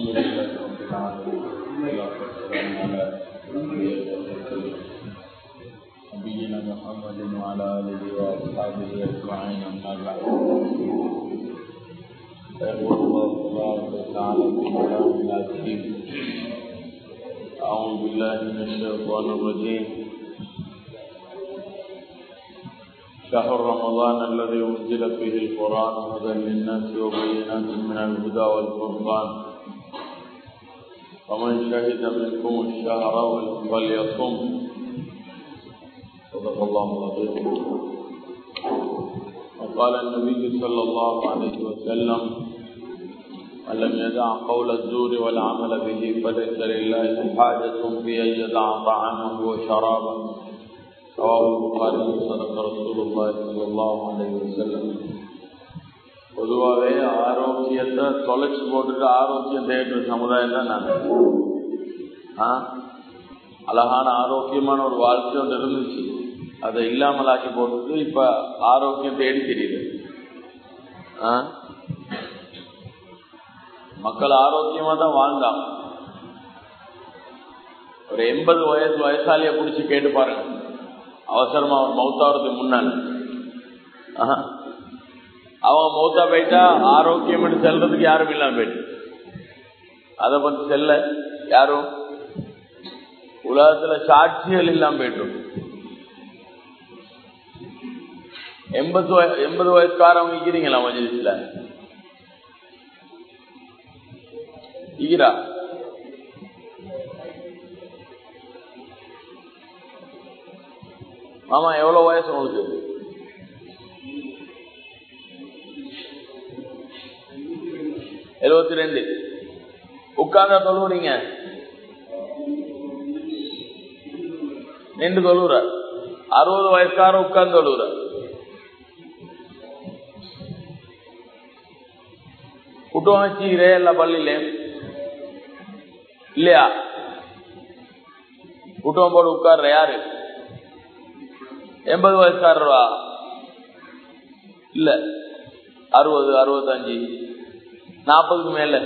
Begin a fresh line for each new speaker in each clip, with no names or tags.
الحمد لله رب العالمين والصلاة والسلام على نبينا محمد وعلى آله وأصحابه أجمعين أما بعد فيقول الله تبارك وتعالى في كلام العزيز أعوذ بالله من الشيطان الرجيم شهر رمضان الذي أنزل فيه القرآن هدى للناس وبينات من الهدى والفرقان فمن شهد منكم الشهر فليصم صدق الله العظيم وقال النبي صلى الله عليه وسلم من لم يدع قول الزور والعمل به فليس لله حاجة في أن يدع طعامه وشرابه رواه البخاري صدق رسول الله صلى الله عليه وسلم பொதுவாகவே ஆரோக்கியத்தை தொலைச்சு போட்டுட்டு ஆரோக்கியம் தேடுற சமுதாயம் தான் நாங்கள் ஆ அழகான ஆரோக்கியமான ஒரு வாழ்க்கை ஒன்று இருந்துச்சு அதை இல்லாமலாக்கி போட்டுட்டு இப்ப ஆரோக்கியம் தேடி தெரியுது ஆ மக்கள் ஆரோக்கியமா தான் வாழ்ந்தாங்க ஒரு எண்பது வயசு வயசாலிய பிடிச்சி கேட்டு பாருங்க அவசரமா அவன் மௌத்தாவதுக்கு முன்னால அவங்க மௌத்தா போயிட்டா ஆரோக்கியம் செல்றதுக்கு யாரும் இல்லாம போயிட்டு அதை பத்தி செல்ல யாரும் உலகத்துல சாட்சிகள் இல்லாம போயிட்டு எண்பது எண்பது வயசுக்காரவங்க இருக்கிறீங்களா மஜிலிஸ்ல ஈரா ஆமா எவ்வளவு வயசு உங்களுக்கு எழுபத்தி ரெண்டு உட்கார்ந்தா தொழுவுறீங்க நின்று தொழுவுற அறுபது வயசுக்கார உட்கார்ந்து தொழுவுற குட்டம் வச்சுக்கிறே எல்லா பள்ளியிலையும் இல்லையா குட்டம் போட்டு உட்கார்ற யாரு எண்பது வயசுக்காரரா இல்ல அறுபது அறுபத்தஞ்சு நாற்பதுக்கு மேல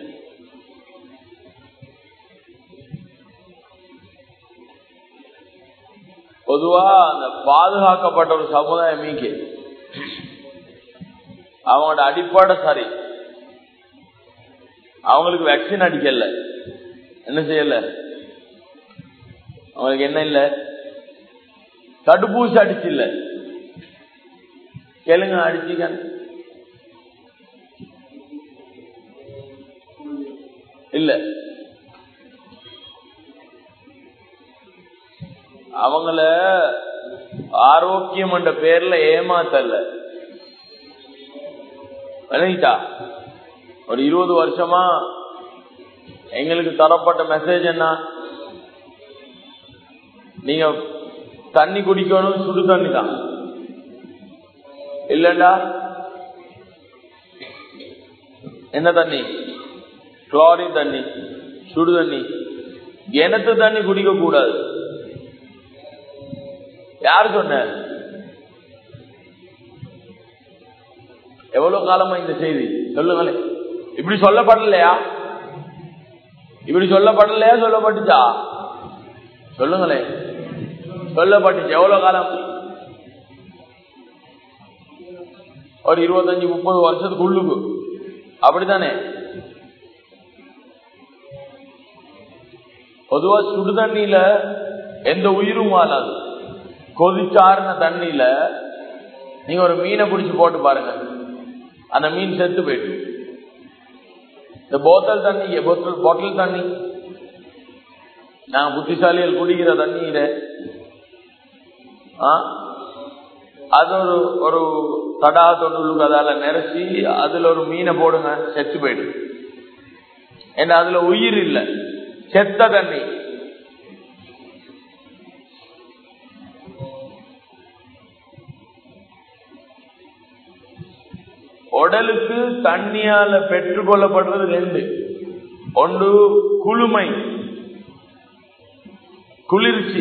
பொதுவா அந்த பாதுகாக்கப்பட்ட ஒரு சமுதாயம் மீக்கு அவங்களோட அடிப்படை சரி அவங்களுக்கு வேக்சின் அடிக்கல என்ன செய்யல அவங்களுக்கு என்ன இல்ல தடுப்பூசி அடிச்சு இல்ல கேளுங்க அடிச்சுக்க இல்ல அவங்கள ஆரோக்கியம் என்ற பேர்ல ஏமாத்தல்ல விளங்கிட்டா ஒரு இருபது வருஷமா எங்களுக்கு தரப்பட்ட மெசேஜ் என்ன நீங்க தண்ணி குடிக்கணும் சுடு தண்ணி தான் இல்லண்டா என்ன தண்ணி குளோரின் தண்ணி சுடு தண்ணி கிணத்து தண்ணி குடிக்க கூடாது யாரு சொன்ன எவ்வளவு காலமா இந்த செய்தி சொல்லுங்களே இப்படி சொல்லப்படலையா இப்படி சொல்லப்படலையா சொல்லப்பட்டுச்சா சொல்லுங்களேன் சொல்லப்பட்டுச்சு எவ்வளவு காலம் ஒரு இருபத்தஞ்சு முப்பது வருஷத்துக்கு உள்ளுக்கு அப்படித்தானே பொதுவா சுடு தண்ணியில எந்த உயிரும் வாழாது கொதிச்சாருன தண்ணியில நீங்க ஒரு மீனை பிடிச்சு போட்டு பாருங்க அந்த மீன் செத்து போயிட்டு இந்த போத்தல் தண்ணி போத்தல் பாட்டில் தண்ணி நாங்க புத்திசாலிகள் குடிக்கிற தண்ணீர அது ஒரு ஒரு தடா தொண்டு அதால நிரச்சி அதுல ஒரு மீனை போடுங்க செத்து போயிடு ஏன்னா அதுல உயிர் இல்ல செத்த தண்ணி உடலுக்கு தண்ணியால பெற்றுக்கொள்ளப்படுறது ரெண்டு ஒன்று குளுமை குளிர்ச்சி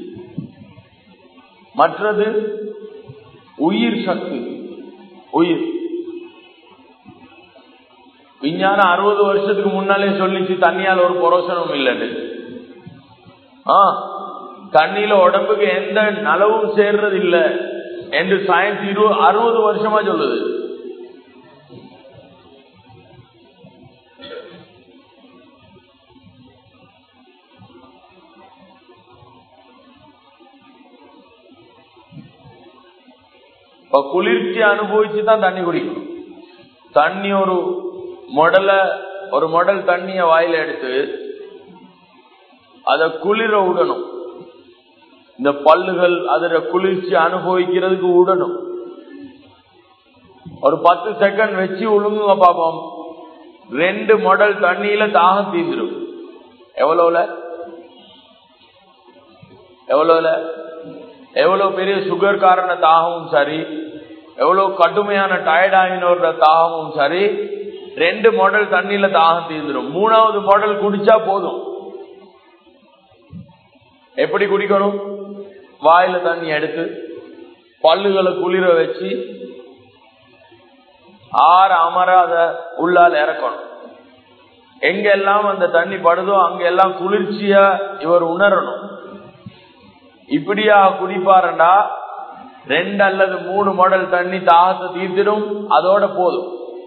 மற்றது உயிர் சக்தி உயிர் விஞ்ஞானம் அறுபது வருஷத்துக்கு முன்னாலே சொல்லிச்சு தண்ணியால் ஒரு புரோசனம் இல்லைன்னு ஆ தண்ணியில உடம்புக்கு எந்த நலவும் சேர்றது இல்ல என்று சயின்ஸ் இரு அறுபது வருஷமா சொல்லுது இப்ப குளிர்ச்சி அனுபவிச்சு தான் தண்ணி குடிக்கணும் தண்ணி ஒரு மொடல ஒரு மொடல் தண்ணிய வாயில எடுத்து அத குளிர விடணும் இந்த பல்லுகள் அதுல குளிர்ச்சி அனுபவிக்கிறதுக்கு விடணும் ஒரு பத்து செகண்ட் வச்சு ஒழுங்குங்க பாப்போம் ரெண்டு மொடல் தண்ணியில தாகம் தீந்துடும் எவ்வளவுல எவ்வளவுல எவ்வளவு பெரிய சுகர் காரண தாகமும் சரி எவ்வளவு கடுமையான டயர்ட் ஆகினோட தாகமும் சரி ரெண்டு மாடல் தண்ணியில தாகம் தீர்ந்துடும் மூணாவது மாடல் குடிச்சா போதும் எப்படி குடிக்கணும் வாயில தண்ணி எடுத்து பல்லுகளை குளிர வச்சு ஆற அமர அத உள்ளால் இறக்கணும் எங்கெல்லாம் அந்த தண்ணி படுதோ அங்கெல்லாம் குளிர்ச்சியா இவர் உணரணும் இப்படியா குடிப்பாருண்டா ரெண்டு அல்லது மூணு மாடல் தண்ணி தாகத்தை தீர்த்திடும் அதோட போதும்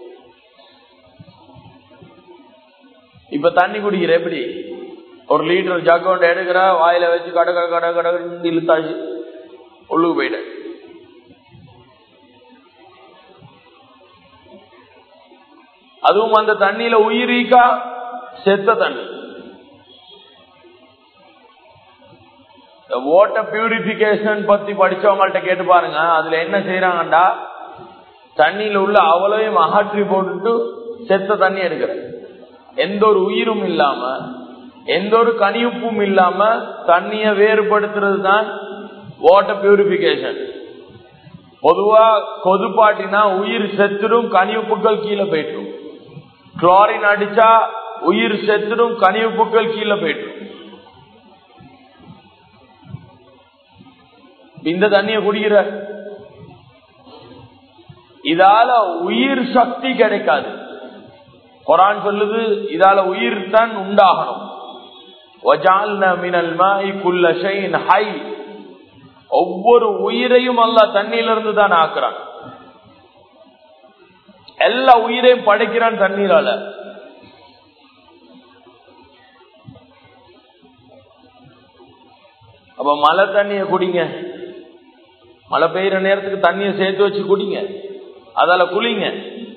இப்ப தண்ணி குடிக்கிற எப்படி ஒரு லிட்டர் ஜக் ஒன்று எடுக்கிற வாயில வச்சு கட கட கட கட இழுத்தாச்சு உள்ளுக்கு போயிட்ட அதுவும் அந்த தண்ணியில உயிரீக்கா செத்த தண்ணி வாட்டர் பியூரிபிகேஷன் பத்தி படிச்சவங்கள்ட்ட கேட்டு பாருங்க அதுல என்ன செய்யறாங்கடா தண்ணியில உள்ள அவ்வளவையும் அகற்றி போட்டுட்டு செத்த தண்ணி எடுக்கிற எந்த ஒரு உயிரும் இல்லாம எந்த ஒரு கனியுப்பும் இல்லாம தண்ணிய வேறுபடுத்துறது தான் வாட்டர் பியூரிபிகேஷன் பொதுவா கொதுப்பாட்டினா உயிர் செத்துடும் கனியுப்புகள் கீழே போயிட்டும் குளோரின் அடிச்சா உயிர் செத்துடும் கனியுப்புகள் கீழே போயிட்டும் இந்த தண்ணிய குடிக்கிற இதால உயிர் சக்தி கிடைக்காது குரான் சொல்லுது இதால உயிர் தான் உண்டாகணும் ஒவ்வொரு உயிரையும் அல்ல தண்ணியிலிருந்து தான் ஆக்குறான் எல்லா உயிரையும் படைக்கிறான் தண்ணீரால அப்ப மழை தண்ணிய குடிங்க மழை பெய்யற நேரத்துக்கு தண்ணிய சேர்த்து வச்சு குடிங்க அதால குளிங்க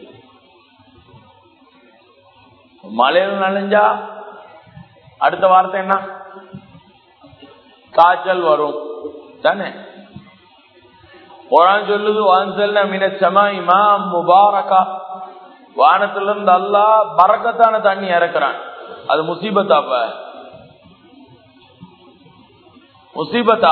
மழையில் நனைஞ்சா அடுத்த வார்த்தை என்ன காய்ச்சல் வரும் தானே குரான் சொல்லுது வான்சல்ல மின சமாய் மாம் முபாரகா வானத்துல இருந்து அல்லா பறக்கத்தான தண்ணி இறக்குறான் அது முசீபத்தாப்ப முசீபத்தா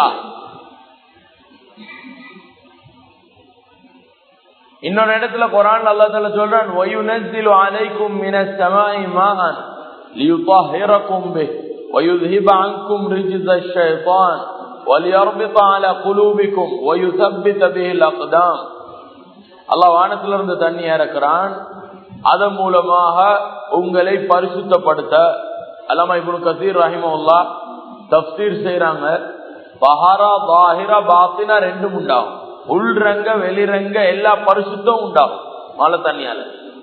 இன்னொரு இடத்துல குரான் அல்லா தல சொல்றான் وَيُنَزِّلُ عَلَيْكُم مِّنَ السَّمَاءِ مَاءً لِيُطَهِّرَكُم بِهِ وَيُذْهِبَ عَنكُم رِّجْزَ الشَّيْطَانِ وَلِيَرْبِطَ عَلَى قُلُوبِكُمْ وَيُثَبِّتَ بِهِ الْأَقْدَامَ அல்லாஹ் வானத்திலிருந்து தண்ணி இறக்குறான் அதன் மூலமாக உங்களை பரிசுத்தப்படுத்த அல்லாமா இப்னு கசீர் ரஹிமவுல்லா தப்சீர் செய்யறாங்க பஹாரா பாஹிரா பாத்தினா ரெண்டும் உண்டாகும் உள்ரங்க வெளிரங்க எல்லா பரிசுத்தம் உண்டாகும் மழை தண்ணியால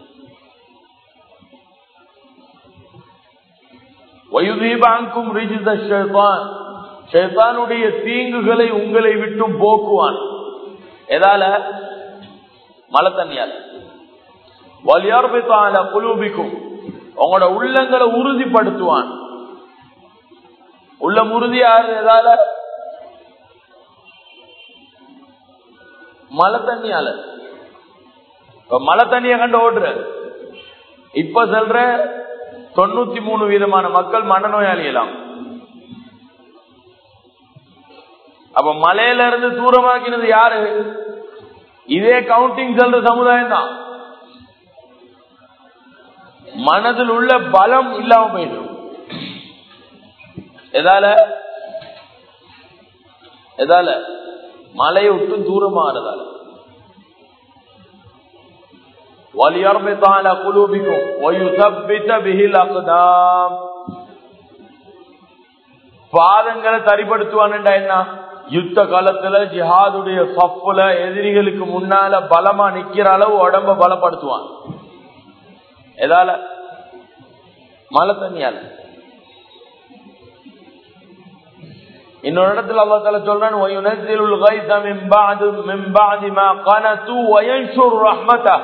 வயுதீபாங்கும் ஷேத்தானுடைய தீங்குகளை உங்களை விட்டும் போக்குவான் எதால மழை தண்ணியால வலியார்பித்தால குலூபிக்கும் உங்களோட உள்ளங்களை உறுதிப்படுத்துவான் உள்ளம் உறுதியாரு எதால மழை தண்ணியால இப்ப மழை தண்ணிய கண்டு ஓடுற இப்ப சொல்ற தொண்ணூத்தி மூணு விதமான மக்கள் மனநோயாளிகளாம் அப்ப மலையில இருந்து தூரமாக்கினது யாரு இதே கவுண்டிங் சொல்ற சமுதாயம் தான் மனதில் உள்ள பலம் இல்லாம போயிடும் எதால எதால மலையை விட்டு தூரமாகிறதால وَلْيَرْبِطَ عَلَى قُلُوبِكُمْ وَيُثَبِّتَ بِهِ الْأَقْدَامِ பாதங்களை தரிப்படுத்துவான்டா என்ன யுத்த காலத்துல ஜிஹாதுடைய சப்புல எதிரிகளுக்கு முன்னால பலமா நிக்கிற அளவு உடம்ப பலப்படுத்துவான் எதால மழை தண்ணியால இன்னொரு இடத்துல அல்லா தால சொல்றான் وَيُنَزِّلُ الْغَيْثَ مِنْ بَعْدِ مِنْ بَعْدِ مَا قَنَطُوا وَيَنْشُرُ رَحْمَتَهُ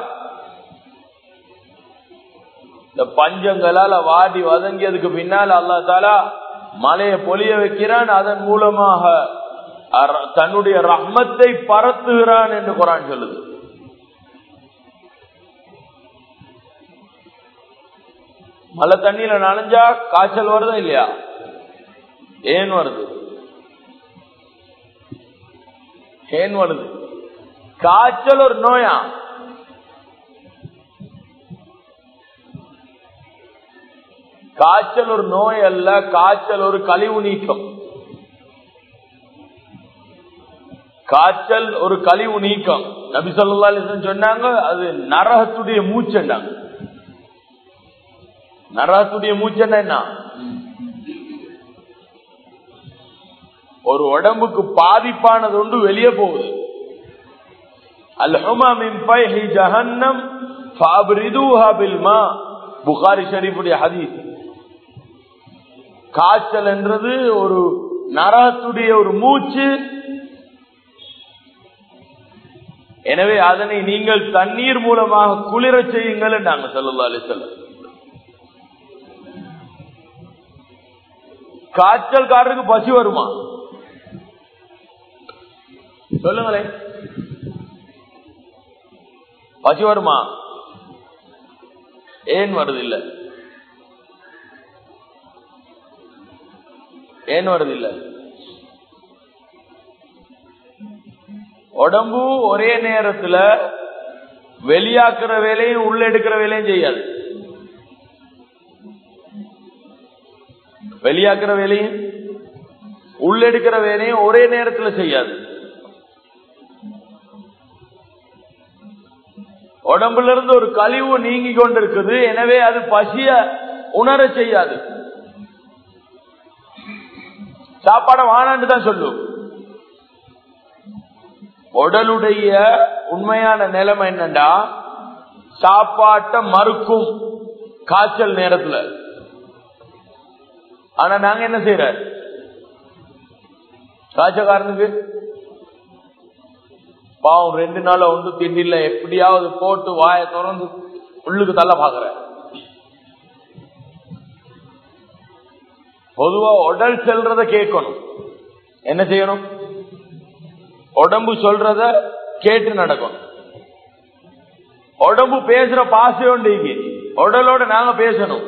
இந்த பஞ்சங்களால வாடி வதங்கியதுக்கு பின்னால் அல்லா தாலா மலையை பொழிய வைக்கிறான் அதன் மூலமாக அர்- தன்னுடைய ரஹ்மத்தை பரத்துகிறான் என்று குரான் சொல்லுது மழை தண்ணியில நனைஞ்சா காய்ச்சல் வருதா இல்லையா ஏன் வருது ஏன் வருது காய்ச்சல் ஒரு நோயா காய்ச்சல் ஒரு நோய் அல்ல காய்ச்சல் ஒரு கழிவு நீக்கம் காய்ச்சல் ஒரு கழிவு நீக்கம் நபி சொல்லா சொன்னாங்க அது நரகத்துடைய மூச்சண்டாங்க நரகத்துடைய மூச்சன்னா என்ன ஒரு உடம்புக்கு பாதிப்பானது ஒன்று வெளியே போகுது அல்ஹுமா மின் பைஹி ஜஹன்னம் ஃபஅப்ரிதுஹா பில் மா புகாரி ஷரீஃபுடைய ஹதீஸ் காய்ச்சல் என்றது ஒரு நரகத்துடைய ஒரு மூச்சு எனவே அதனை நீங்கள் தண்ணீர் மூலமாக குளிர செய்யுங்கள் நாங்க சொல்லலாம் அலிசல்ல காய்ச்சல்காரருக்கு பசி வருமா சொல்லுங்களேன் பசி வருமா ஏன் வருது இல்ல ஏன் வருது இல்ல உடம்பு ஒரே நேரத்துல வெளியாக்குற வேலையும் உள்ள எடுக்கிற வேலையும் செய்யாது வெளியாக்குற வேலையும் உள்ளெடுக்கிற வேலையும் ஒரே நேரத்துல செய்யாது உடம்புல இருந்து ஒரு கழிவு நீங்கி கொண்டிருக்குது எனவே அது பசிய உணர செய்யாது சாப்பாட வானான்னு தான் சொல்லும் உடலுடைய உண்மையான நிலைமை என்னண்டா சாப்பாட்டை மறுக்கும் காய்ச்சல் நேரத்துல ஆனா நாங்க என்ன செய்யற காய்ச்சக்காரனுக்கு பாவம் ரெண்டு நாள ஒன்று திண்டில எப்படியாவது போட்டு வாயை திறந்து உள்ளுக்கு தள்ள பாக்குற பொதுவா உடல் செல்றத கேட்கணும் என்ன செய்யணும் உடம்பு சொல்றத கேட்டு நடக்கணும் உடம்பு பேசுற பாசையோண்டு இங்க. உடலோட நாங்க பேசணும்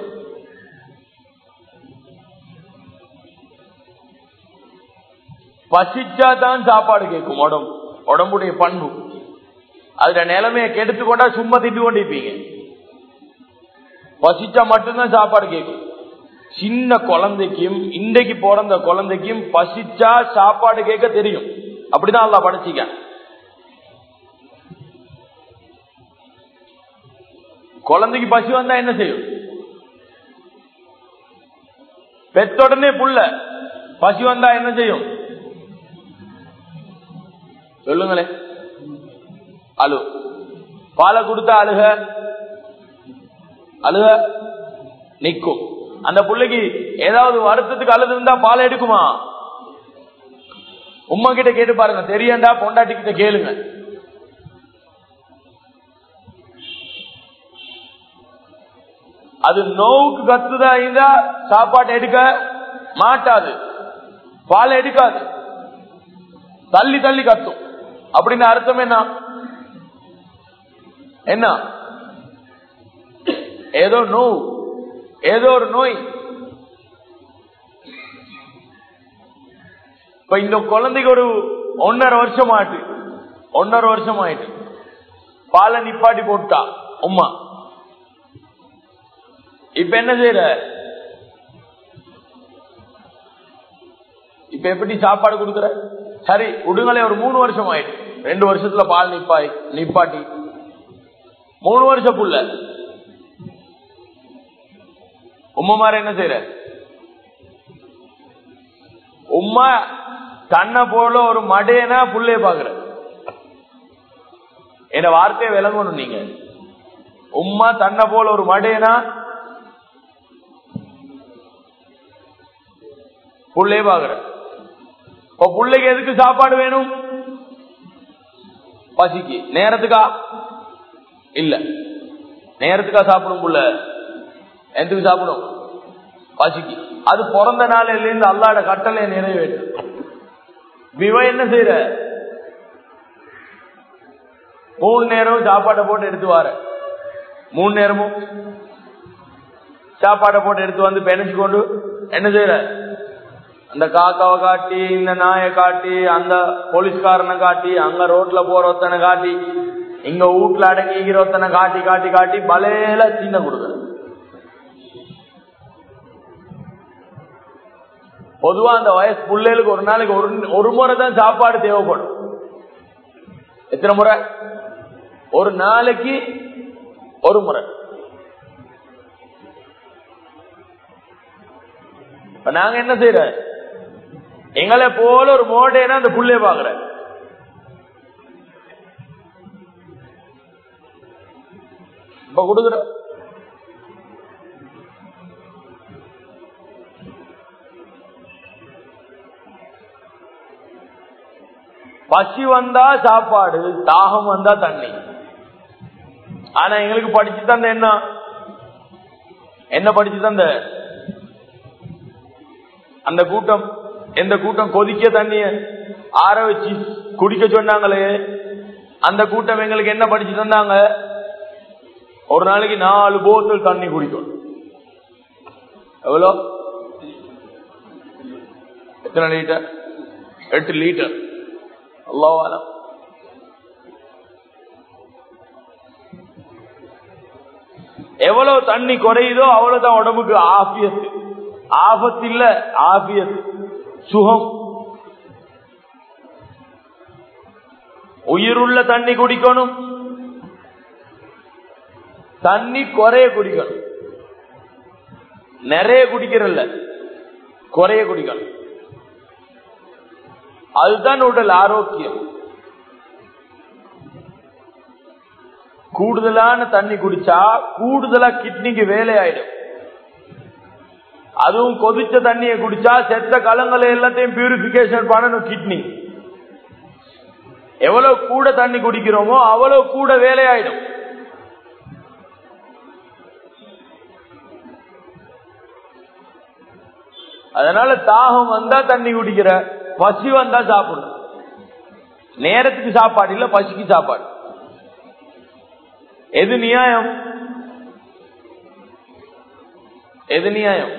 பசிச்சா தான் சாப்பாடு கேட்கும் உடம்பு உடம்புடைய பண்பு அதுல நிலைமையை கெடுத்து கொண்டா சும்மா திட்டு கொண்டிருப்பீங்க பசிச்சா மட்டும்தான் சாப்பாடு கேட்கும் சின்ன குழந்தைக்கும் இன்றைக்கு பிறந்த குழந்தைக்கும் பசிச்சா சாப்பாடு கேட்க தெரியும் அப்படிதான் அல்லா படிச்சிக்க குழந்தைக்கு பசி வந்தா என்ன செய்யும் பெத்தொடனே புள்ள பசி வந்தா என்ன செய்யும் சொல்லுங்களேன் அழு பாலை கொடுத்தா அழுக அழுக நிக்கும் அந்த பிள்ளைக்கு ஏதாவது வருத்தத்துக்கு அழுது இருந்தா பாலை எடுக்குமா உமா கிட்ட கேட்டு பாருங்க தெரியண்டா பொண்டாட்டி கிட்ட கேளுங்க அது நோவுக்கு கத்துதா இருந்தா சாப்பாடு எடுக்க மாட்டாது பால் எடுக்காது தள்ளி தள்ளி கத்தும் அப்படின்னு அர்த்தம் என்ன என்ன ஏதோ நோய் ஏதோ ஒரு நோய் இப்ப இந்த குழந்தைக்கு ஒரு ஒன்னரை வருஷம் ஆயிட்டு ஒன்னரை வருஷம் ஆயிட்டு பாலை நிப்பாட்டி போட்டா உமா இப்ப என்ன செய்யற இப்ப எப்படி சாப்பாடு கொடுக்கற சரி விடுங்களே ஒரு மூணு வருஷம் ஆயிட்டு ரெண்டு வருஷத்துல பால் நிப்பாய் நிப்பாட்டி மூணு வருஷம் புள்ள உம்மமார என்ன செய்யற உம்மா தன்னை போல ஒரு மடையனா புள்ளைய பாக்குற என்ன வார்த்தையை விளங்கணும் நீங்க உம்மா தன்னை போல ஒரு மடையனா புள்ளைய பாக்குற இப்ப புள்ளைக்கு எதுக்கு சாப்பாடு வேணும் பசிக்கு நேரத்துக்கா இல்ல நேரத்துக்கா சாப்பிடும் புள்ள எதுக்கு சாப்பிடும் பசிக்கு அது பிறந்த நாளில இருந்து அல்லாட கட்டளை நிறைவேற்று விவ என்ன செய்யற மூணு நேரம் சாப்பாட்டை போட்டு எடுத்து வார மூணு நேரமும் சாப்பாட்டை போட்டு எடுத்து வந்து பெனச்சு கொண்டு என்ன செய்யற அந்த காக்காவை காட்டி இந்த நாயை காட்டி அந்த போலீஸ்காரனை காட்டி அங்க ரோட்ல போற ஒருத்தனை காட்டி இங்க வீட்டுல அடங்கிக்கிற ஒருத்தனை காட்டி காட்டி காட்டி பலையில சின்ன கொடுக்குற பொதுவா அந்த வயசு பிள்ளைகளுக்கு ஒரு நாளைக்கு ஒரு ஒரு முறை தான் சாப்பாடு தேவைப்படும் எத்தனை முறை ஒரு நாளைக்கு ஒரு முறை இப்ப நாங்க என்ன செய்யற எங்களை போல ஒரு மோட்டைனா அந்த புள்ளைய பாக்குற இப்ப கொடுக்குற பசி வந்தா சாப்பாடு தாகம் வந்தா தண்ணி ஆனா எங்களுக்கு படிச்சு தந்த என்ன என்ன படிச்சு தந்த அந்த கூட்டம் எந்த கூட்டம் கொதிக்க தண்ணிய ஆற வச்சு குடிக்க சொன்னாங்களே அந்த கூட்டம் எங்களுக்கு என்ன படிச்சு தந்தாங்க ஒரு நாளைக்கு நாலு போத்தல் தண்ணி குடிக்கணும் எவ்வளோ எத்தனை லிட்டர் எட்டு லிட்டர் அல்லாவாலம் எவ்வளவு தண்ணி குறையுதோ அவ்வளவுதான் உடம்புக்கு ஆபியத்து ஆபத்து இல்ல ஆபியத் சுகம் உயிருள்ள தண்ணி குடிக்கணும் தண்ணி குறைய குடிக்கணும் நிறைய குடிக்கிறல்ல குறைய குடிக்கணும் அதுதான் உடல் ஆரோக்கியம் கூடுதலான தண்ணி குடிச்சா கூடுதலா கிட்னிக்கு வேலை ஆயிடும் அதுவும் கொதிச்ச தண்ணியை குடிச்சா செத்த கலங்களை எல்லாத்தையும் பியூரிபிகேஷன் பண்ணணும் கிட்னி எவ்வளவு கூட தண்ணி குடிக்கிறோமோ அவ்வளவு கூட வேலையாயிடும் அதனால தாகம் வந்தா தண்ணி குடிக்கிற பசி வந்தா சாப்பிடும் நேரத்துக்கு சாப்பாடு இல்ல பசிக்கு சாப்பாடு எது நியாயம் எது நியாயம்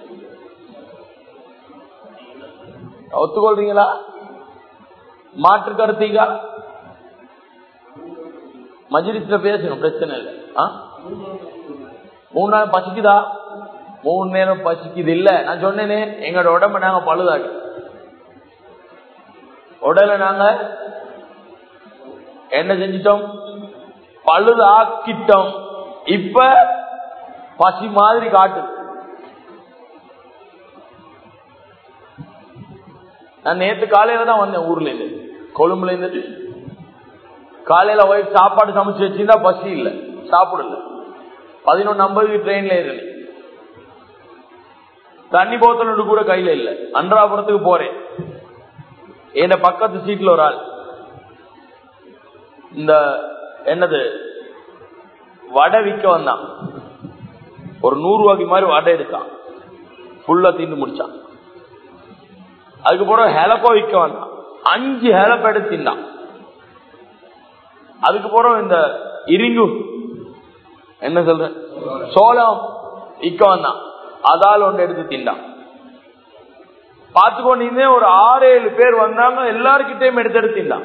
ஒத்துக்கொள்றீங்களா மாற்று கருத்தீங்க மஜிலிஸ்ல பேசணும் பிரச்சனை இல்லை மூணு நாள் பசிக்குதா மூணு நேரம் பசிக்குது இல்ல நான் சொன்னேனே எங்களோட உடம்ப நாங்க பழுதாடி உடலை நாங்க என்ன செஞ்சிட்டோம் பழுது ஆக்கிட்டோம் இப்ப பசி மாதிரி காட்டு நான் நேத்து காலையில தான் வந்தேன் ஊர்ல இருந்து கொழும்புல இருந்து காலையில ஒய்ஃப் சாப்பாடு சமைச்சு வச்சிருந்தா பசி இல்ல சாப்பிடல பதினொன்னு ஐம்பதுக்கு ட்ரெயின்ல ஏறல தண்ணி போத்தல் ஒன்று கூட கையில இல்ல அன்றாபுரத்துக்கு போறேன் என் பக்கத்து சீட்ல ஒரு ஆள் இந்த என்னது வடை விற்க வந்தான் ஒரு நூறு ரூபாய்க்கு மாதிரி வடை எடுத்தான் ஃபுல்லா தீண்டு முடிச்சான் அதுக்கப்புறம் ஹெலப்போ விற்க வந்தான் அஞ்சு ஹெலப் எடுத்து தின்னான் அதுக்கப்புறம் இந்த இரிங்கு என்ன சொல்ற சோளம் விற்க வந்தான் அதால் ஒன்று எடுத்து தின்னான் பார்த்து கொண்டிருந்தே ஒரு ஆறு ஏழு பேர் வந்தாங்க எல்லாருக்கிட்டையும் எடுத்து எடுத்து தின்னான்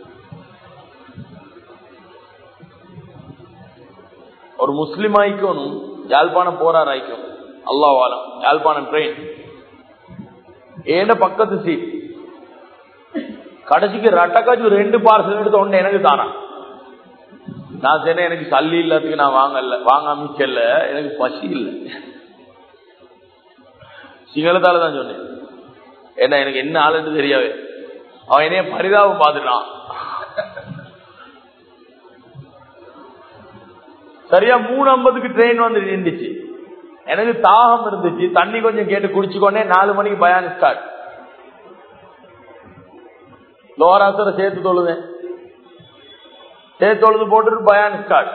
ஒரு முஸ்லிம் ஆயிக்கணும் யாழ்ப்பாணம் போறார் ஆயிக்கும் அல்லாவாலம் யாழ்ப்பாணம் ட்ரெயின் ஏன பக்கத்து சீட் கடைசிக்கு ரட்டக்காச்சு ரெண்டு பார்சல் எடுத்து ஒண்ணு எனக்கு தானா நான் சொன்னேன் எனக்கு சல்லி இல்லாததுக்கு நான் வாங்கல வாங்காம செல்ல எனக்கு பசி இல்லை சிங்களத்தால தான் சொன்னேன் ஏன்னா எனக்கு என்ன ஆளுன்னு தெரியாவே அவன் என்னைய பரிதாபம் பார்த்துட்டான் சரியா மூணு ஐம்பதுக்கு ட்ரெயின் வந்து நின்றுச்சு எனக்கு தாகம் இருந்துச்சு தண்ணி கொஞ்சம் கேட்டு குடிச்சுக்கொண்டே நாலு மணிக்கு பயான் ஸ்டார்ட் லோராசரை சேர்த்து தொழுதேன் சேர்த்து தொழுது போட்டுட்டு பயான் ஸ்டார்ட்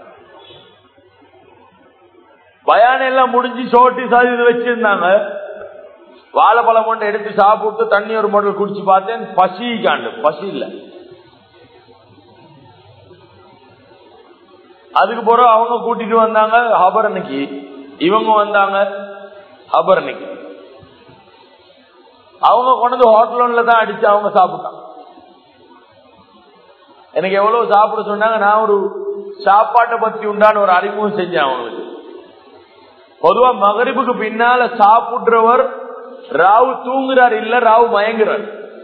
பயான் எல்லாம் முடிஞ்சு சோட்டி சாதி இது வச்சிருந்தாங்க வாழைப்பழம் ஒன்று எடுத்து சாப்பிட்டு தண்ணி ஒரு மாடல் குடிச்சு பார்த்தேன் பசி காண்டு பசி இல்லை அதுக்கு பிறகு அவங்க கூட்டிட்டு வந்தாங்க ஹபர் அன்னைக்கு இவங்க வந்தாங்க ஹபர் அன்னைக்கு அவங்க கொண்டு ஹோட்டல்ல தான் அடிச்சு அவங்க சாப்பிட்டாங்க எனக்கு எவ்வளவு சாப்பிட சொன்னாங்க நான் ஒரு சாப்பாட்டை பத்தி உண்டான ஒரு அறிமுகம் செஞ்சேன் அவங்களுக்கு பொதுவா மகரிப்புக்கு பின்னால சாப்பிடுறவர் ராவு தூங்குறார் இல்ல ராவு மயங்குறார்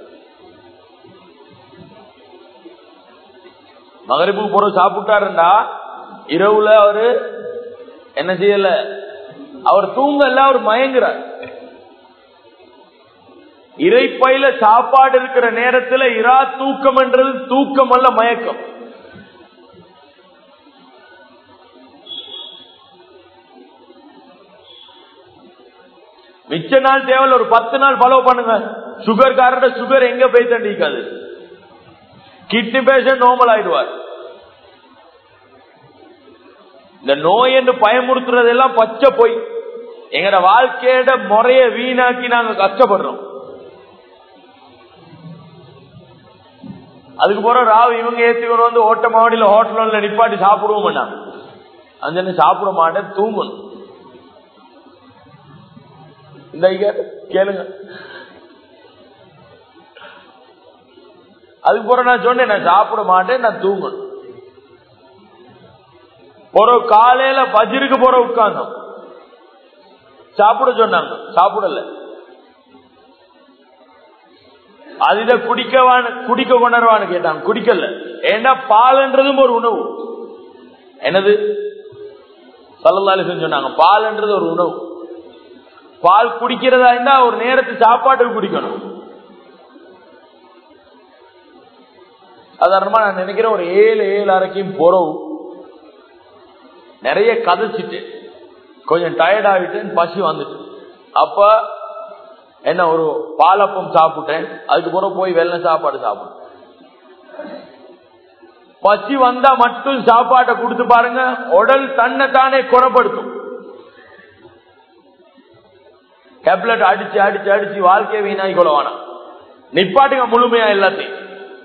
மகரிப்புக்கு பிறகு சாப்பிட்டாருண்டா இரவுல அவரு என்ன செய்யல அவர் தூங்கல அவர் மயங்குறார் இறைப்பையில சாப்பாடு இருக்கிற நேரத்துல இரா தூக்கம் என்றது தூக்கம் அல்ல மயக்கம் மிச்ச நாள் தேவையில்ல ஒரு பத்து நாள் ஃபாலோ பண்ணுங்க சுகர் காரட சுகர் எங்க போய் தண்டிக்காது கிட்னி பேஷண்ட் நார்மல் ஆயிடுவார் இந்த நோய் என்று பயமுறுத்துறதெல்லாம் பச்சை போய் எங்கட வாழ்க்கையோட முறைய வீணாக்கி நாங்க கஷ்டப்படுறோம் அதுக்கு போற ராவ் இவங்க ஏத்திக்கணும் வந்து ஓட்ட மாவடியில ஹோட்டல்ல நிப்பாட்டி சாப்பிடுவோம் அந்த சாப்பிட மாட்டேன் தூங்கணும் இந்த கேளுங்க அதுக்கு போற நான் சொன்னேன் நான் சாப்பிட மாட்டேன் நான் தூங்கணும் போற காலையில பஜிருக்கு போற உட்கார்ந்தோம் சாப்பிட சொன்னாங்க சாப்பிடல அது இதை குடிக்கவான்னு குடிக்க கொண்டாடுவான்னு கேட்டாங்க குடிக்கல ஏன்னா பால்ன்றதும் ஒரு உணவு என்னது சல்லல்லாலி சொன்னாங்க பால்ன்றது ஒரு உணவு பால் குடிக்கிறதா இருந்தா ஒரு நேரத்து சாப்பாட்டுக்கு குடிக்கணும் சாதாரணமா நான் நினைக்கிறேன் ஒரு ஏழு ஏழு அரைக்கும் போறோம் நிறைய கதைச்சிட்டு கொஞ்சம் டயர்ட் ஆகிட்டேன் பசி வந்துட்டு அப்ப என்ன ஒரு பாலப்பம் சாப்பிட்டேன் அதுக்கு பிறகு போய் வெள்ளை சாப்பாடு சாப்பிட்டேன் பசி வந்தா மட்டும் சாப்பாட்டை கொடுத்து பாருங்க உடல் தன்னை தானே குணப்படுத்தும் டேப்லெட் அடிச்சு அடிச்சு அடிச்சு வாழ்க்கையை வீணாகி கொள்ளவானா நிப்பாட்டுங்க முழுமையா எல்லாத்தையும்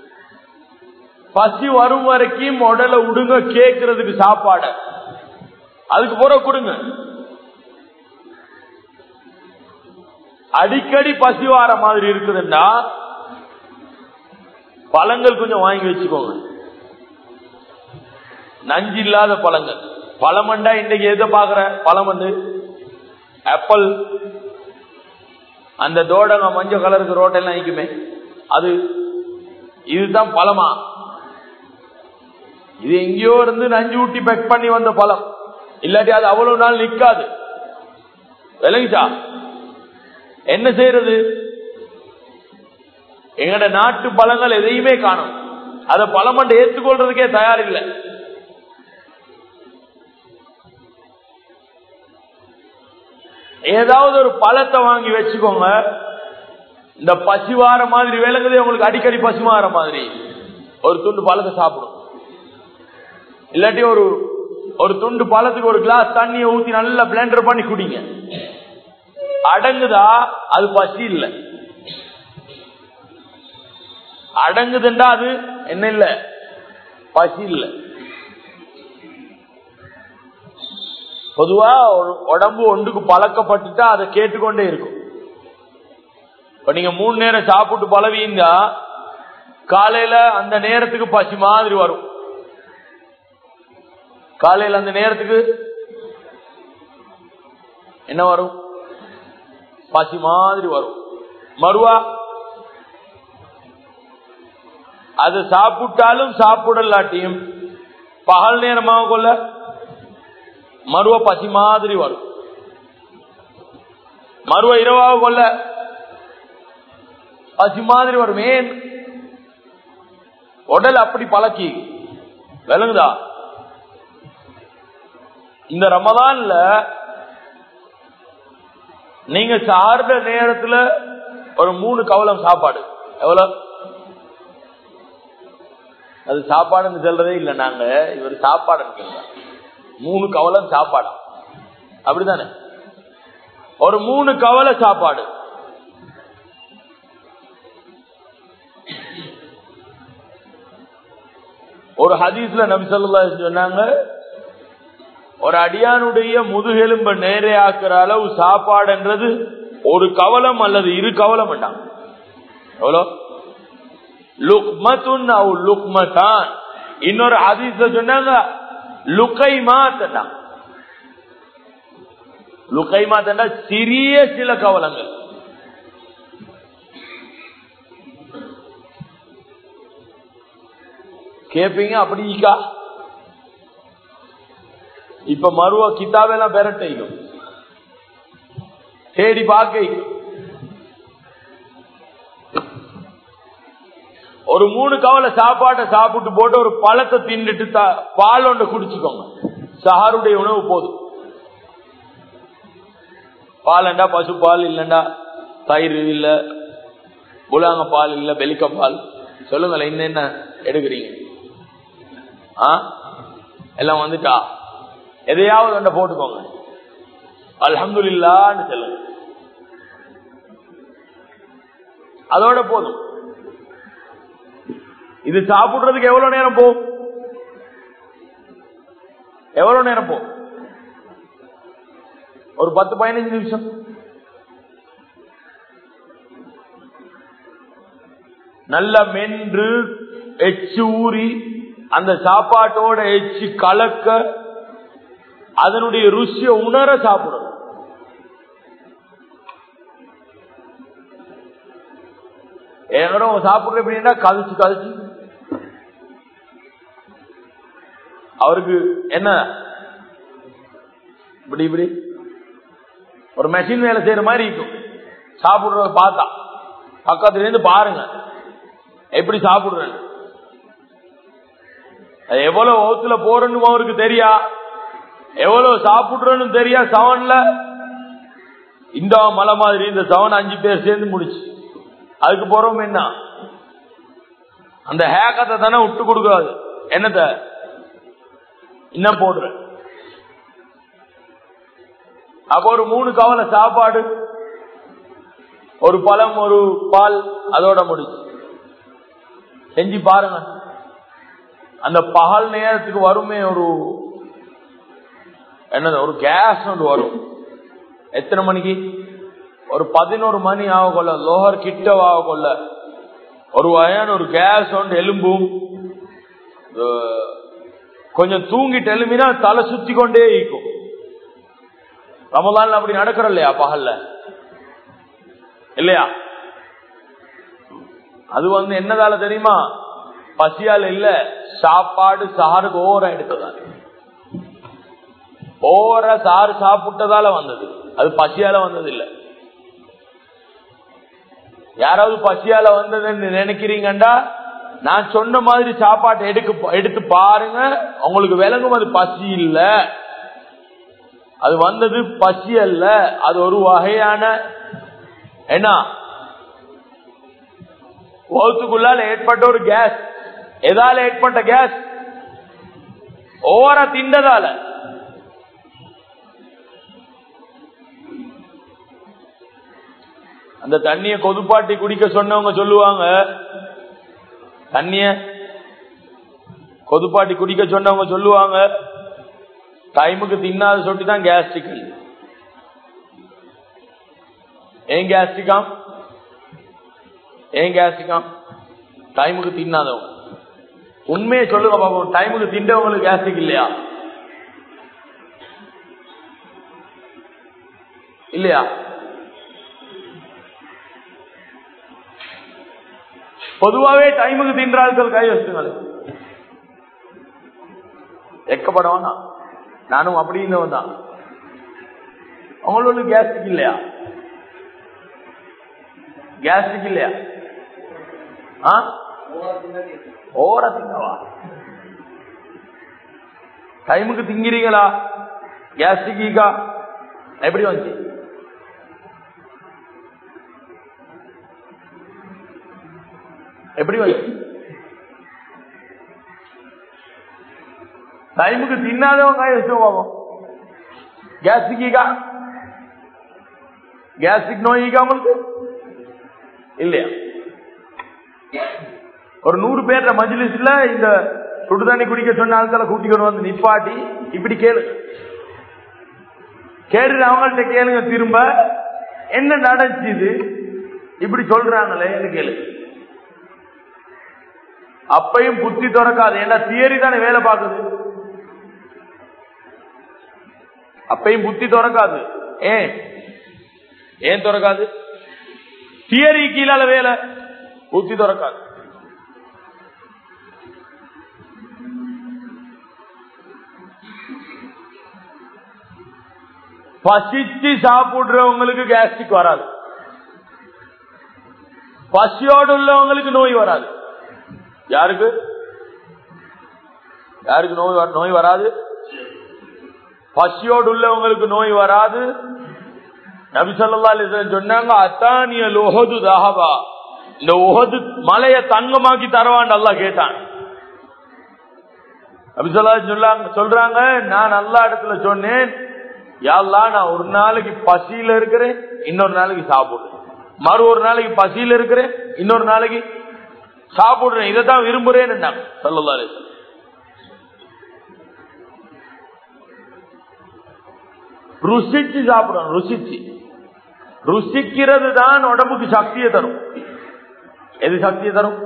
பசி வரும் வரைக்கும் உடலை உடுங்க கேட்கறதுக்கு சாப்பாட அதுக்கு போற கொடுங்க அடிக்கடி பசி வார மாதிரி இருக்குதுன்னா பழங்கள் கொஞ்சம் வாங்கி வச்சுக்கோங்க நஞ்சு இல்லாத பழங்கள் பழமண்டா இன்னைக்கு எதை பாக்குற பழமண்டு ஆப்பிள் அந்த தோடங்க மஞ்சள் கலருக்கு ரோட்டெல்லாம் நிற்குமே அது இதுதான் பழமா இது எங்கேயோ இருந்து நஞ்சு ஊட்டி பேக் பண்ணி வந்த பழம் இல்லாட்டி அது அவ்வளவு நாள் நிக்காது விளங்கிச்சா என்ன செய்யறது எங்கட நாட்டு பழங்கள் எதையுமே காணும் அத பழமண்டு ஏற்றுக்கொள்றதுக்கே தயார் இல்லை ஏதாவது ஒரு பழத்தை வாங்கி வச்சுக்கோங்க இந்த பசி வார மாதிரி விளங்குது உங்களுக்கு அடிக்கடி பசி வார மாதிரி ஒரு துண்டு பழத்தை சாப்பிடும் இல்லாட்டி ஒரு ஒரு துண்டு பழத்துக்கு ஒரு கிளாஸ் தண்ணியை ஊத்தி நல்லா பிளெண்டர் பண்ணி குடிங்க அடங்குதா அது பசி இல்லை அடங்குதுண்டா அது என்ன இல்ல பசி இல்லை பொதுவா உடம்பு ஒன்றுக்கு பழக்கப்பட்டுட்டா அதை கேட்டுக்கொண்டே இருக்கும் இப்ப நீங்க மூணு நேரம் சாப்பிட்டு பழவீங்க காலையில அந்த நேரத்துக்கு பசி மாதிரி வரும் காலையில அந்த நேரத்துக்கு என்ன வரும் பசி மாதிரி வரும் மறுவா அது சாப்பிட்டாலும் சாப்பிடலாட்டியும் பகல் நேரமாக கொள்ள மருவ பசி மாதிரி வரும் மருவ இரவாக கொள்ள பசி மாதிரி வரும் ஏன் உடல் அப்படி பழக்கி விளங்குதா இந்த ரமதான்ல நீங்க சார்ந்த நேரத்துல ஒரு மூணு கவலம் சாப்பாடு எவ்வளவு அது சாப்பாடுன்னு சொல்றதே இல்ல நாங்க இவர் சாப்பாடு மூணு கவலம் சாப்பாடு அப்படித்தானே ஒரு மூணு கவலை சாப்பாடு ஒரு ஹதீஸ்ல நபி சொல்லா சொன்னாங்க ஒரு அடியானுடைய முதுகெலும்ப நேரே ஆக்குற அளவு சாப்பாடுன்றது ஒரு கவலம் அல்லது இரு கவலம் வேண்டாம் எவ்வளோ லுக்மத்துன் அவ் லுக்மதான் இன்னொரு ஹதீஸ்ல சொன்னாங்க லுக்கைமா தண்டா லுக்கைமா தண்டா சிறிய சில கவலங்கள் கேப்பீங்க அப்படிக்கா இப்ப மருவ கிதாபெல்லாம் பெரட்டும் தேடி பார்க்க ஒரு மூணு கவலை சாப்பாட்டை சாப்பிட்டு போட்டு ஒரு பழத்தை தின்னுட்டு பால் ஒன்று குடிச்சுக்கோங்க சஹாருடைய உணவு போதும் பாலண்டா பசு பால் இல்லண்டா தயிர் இல்ல புலாங்க பால் இல்ல வெலிக்க பால் சொல்லுங்களேன் இன்னும் என்ன எடுக்கிறீங்க ஆ எல்லாம் வந்துட்டா எதையாவது ஒன்றை போட்டுக்கோங்க அல்ஹம்து இல்லான்னு சொல்லுங்க அதோட போதும் இது சாப்பிடுறதுக்கு எவ்வளவு நேரம் போகும் எவ்வளவு நேரம் போகும் ஒரு பத்து பதினஞ்சு நிமிஷம் நல்ல மென்று எச்சு ஊறி அந்த சாப்பாட்டோட எச்சு கலக்க அதனுடைய ருசிய உணர சாப்பிடும் எங்கடோ சாப்பிடுற எப்படின்னா கழிச்சு கழிச்சு அவருக்கு என்ன இப்படி இப்படி ஒரு மெஷின் வேலை செய்யற மாதிரி இருக்கும் சாப்பிடுறத பார்த்தா பக்கத்துல இருந்து பாருங்க எப்படி சாப்பிடுறேன் அது எவ்வளவு ஓத்துல போறன்னு அவருக்கு தெரியா எவ்வளவு சாப்பிடுறன்னு தெரியா சவன்ல இந்த மலை மாதிரி இந்த சவன் அஞ்சு பேர் சேர்ந்து முடிச்சு அதுக்கு போறோம் என்ன அந்த ஹேக்கத்தை தானே விட்டு கொடுக்காது என்னத்த இன்னும் போடுற அப்ப ஒரு மூணு கவலை சாப்பாடு ஒரு பழம் ஒரு பால் அதோட முடிச்சு செஞ்சு பாருங்க அந்த பகல் நேரத்துக்கு வருமே ஒரு என்னது ஒரு கேஸ் ஒன்று வரும் எத்தனை மணிக்கு ஒரு பதினோரு மணி ஆக கொள்ள லோஹர் கிட்ட ஆக கொள்ள ஒரு வயன் ஒரு கேஸ் ஒன்று எலும்பும் கொஞ்சம் தூங்கிட்டு எலும்பினா தலை சுத்தி கொண்டே இருக்கும் ரமதான் அப்படி நடக்கிற இல்லையா பகல்ல இல்லையா அது வந்து என்னதால தெரியுமா பசியால் இல்ல சாப்பாடு சாருக்கு ஓரம் எடுத்ததால ஓர சாறு சாப்பிட்டதால வந்தது அது பசியால வந்தது இல்ல யாராவது பசியால வந்ததுன்னு நினைக்கிறீங்கண்டா நான் சொன்ன மாதிரி சாப்பாட்டை எடுக்க எடுத்து பாருங்க உங்களுக்கு விளங்கும் அது பசி இல்ல அது வந்தது பசி அல்ல அது ஒரு வகையான என்ன ஓத்துக்குள்ளால ஏற்பட்ட ஒரு கேஸ் எதால ஏற்பட்ட கேஸ் ஓர திண்டதால அந்த தண்ணிய கொதுப்பாட்டி குடிக்க சொன்னவங்க சொல்லுவாங்க தண்ணிய கொதுப்பாட்டி குடிக்க சொன்னவங்க சொல்லுவாங்க டைமுக்கு தின்னாத சொட்டி தான் கேஸ்ட்ரிக் ஏன் கேஸ்ட்ரிக்காம் ஏன் கேஸ்ட்ரிக்காம் டைமுக்கு தின்னாதவங்க உண்மையை சொல்லுங்க பாப்போம் டைமுக்கு திண்டவங்களுக்கு கேஸ்ட்ரிக் இல்லையா இல்லையா பொதுவாவே டைமுக்கு தின்றார்கள் கை வச்சுங்கள் வெக்கப்படவானா நானும் அப்படி இருந்தவன் தான் அவங்களுக்கு கேஸ்ட்ரிக் இல்லையா கேஸ்ட்ரிக் இல்லையா ஆ ஓவரா திங்கவா டைமுக்கு திங்கிறீங்களா கேஸ்ட்ரிக்கா எப்படி வந்துச்சு எப்படி வந்துச்சு டைமுக்கு தின்னாதவங்க யோசிச்சு கேஸ்ட்ரிக்கா கேஸ்ட்ரிக் நோய்க்கா உங்களுக்கு இல்லையா ஒரு நூறு பேர்ல மஜ்லிஸ்ல இந்த சுடுதண்ணி குடிக்க சொன்ன ஆட்களை கூட்டிக்கொண்டு வந்து நிப்பாட்டி இப்படி கேளு கேட்டு அவங்கள்ட்ட கேளுங்க திரும்ப என்ன நடந்துச்சு இப்படி சொல்றாங்களே கேளு அப்பையும் புத்தி திறக்காது ஏன்னா தியரி தானே வேலை பார்க்குது அப்பையும் புத்தி திறக்காது ஏன் ஏன் திறக்காது தியரி கீழால வேலை புத்தி திறக்காது பசிச்சு சாப்பிடுறவங்களுக்கு கேஸ்ட்ரிக் வராது பசியோடு உள்ளவங்களுக்கு நோய் வராது யாருக்கு யாருக்கு நோய் நோய் வராது பசியோடு உள்ளவங்களுக்கு நோய் வராது நபிசல்லா சொன்னாங்க அத்தானிய லோஹது தஹபா இந்த உகது மலைய தங்கமாக்கி தரவான் நல்லா கேட்டான் நபிசல்லா சொல்லாங்க சொல்றாங்க நான் நல்ல இடத்துல சொன்னேன் யாழ்லா நான் ஒரு நாளைக்கு பசியில இருக்கிறேன் இன்னொரு நாளைக்கு சாப்பிடுறேன் மறு ஒரு நாளைக்கு பசியில இருக்கிறேன் இன்னொரு நாளைக்கு சாப்பிடுறேன் இதை தான் விரும்புறேன்னு சொல்லலா ருசிச்சு சாப்பிடணும் ருசிச்சு ருசிக்கிறது தான் உடம்புக்கு சக்தியை தரும் எது சக்தியை தரும்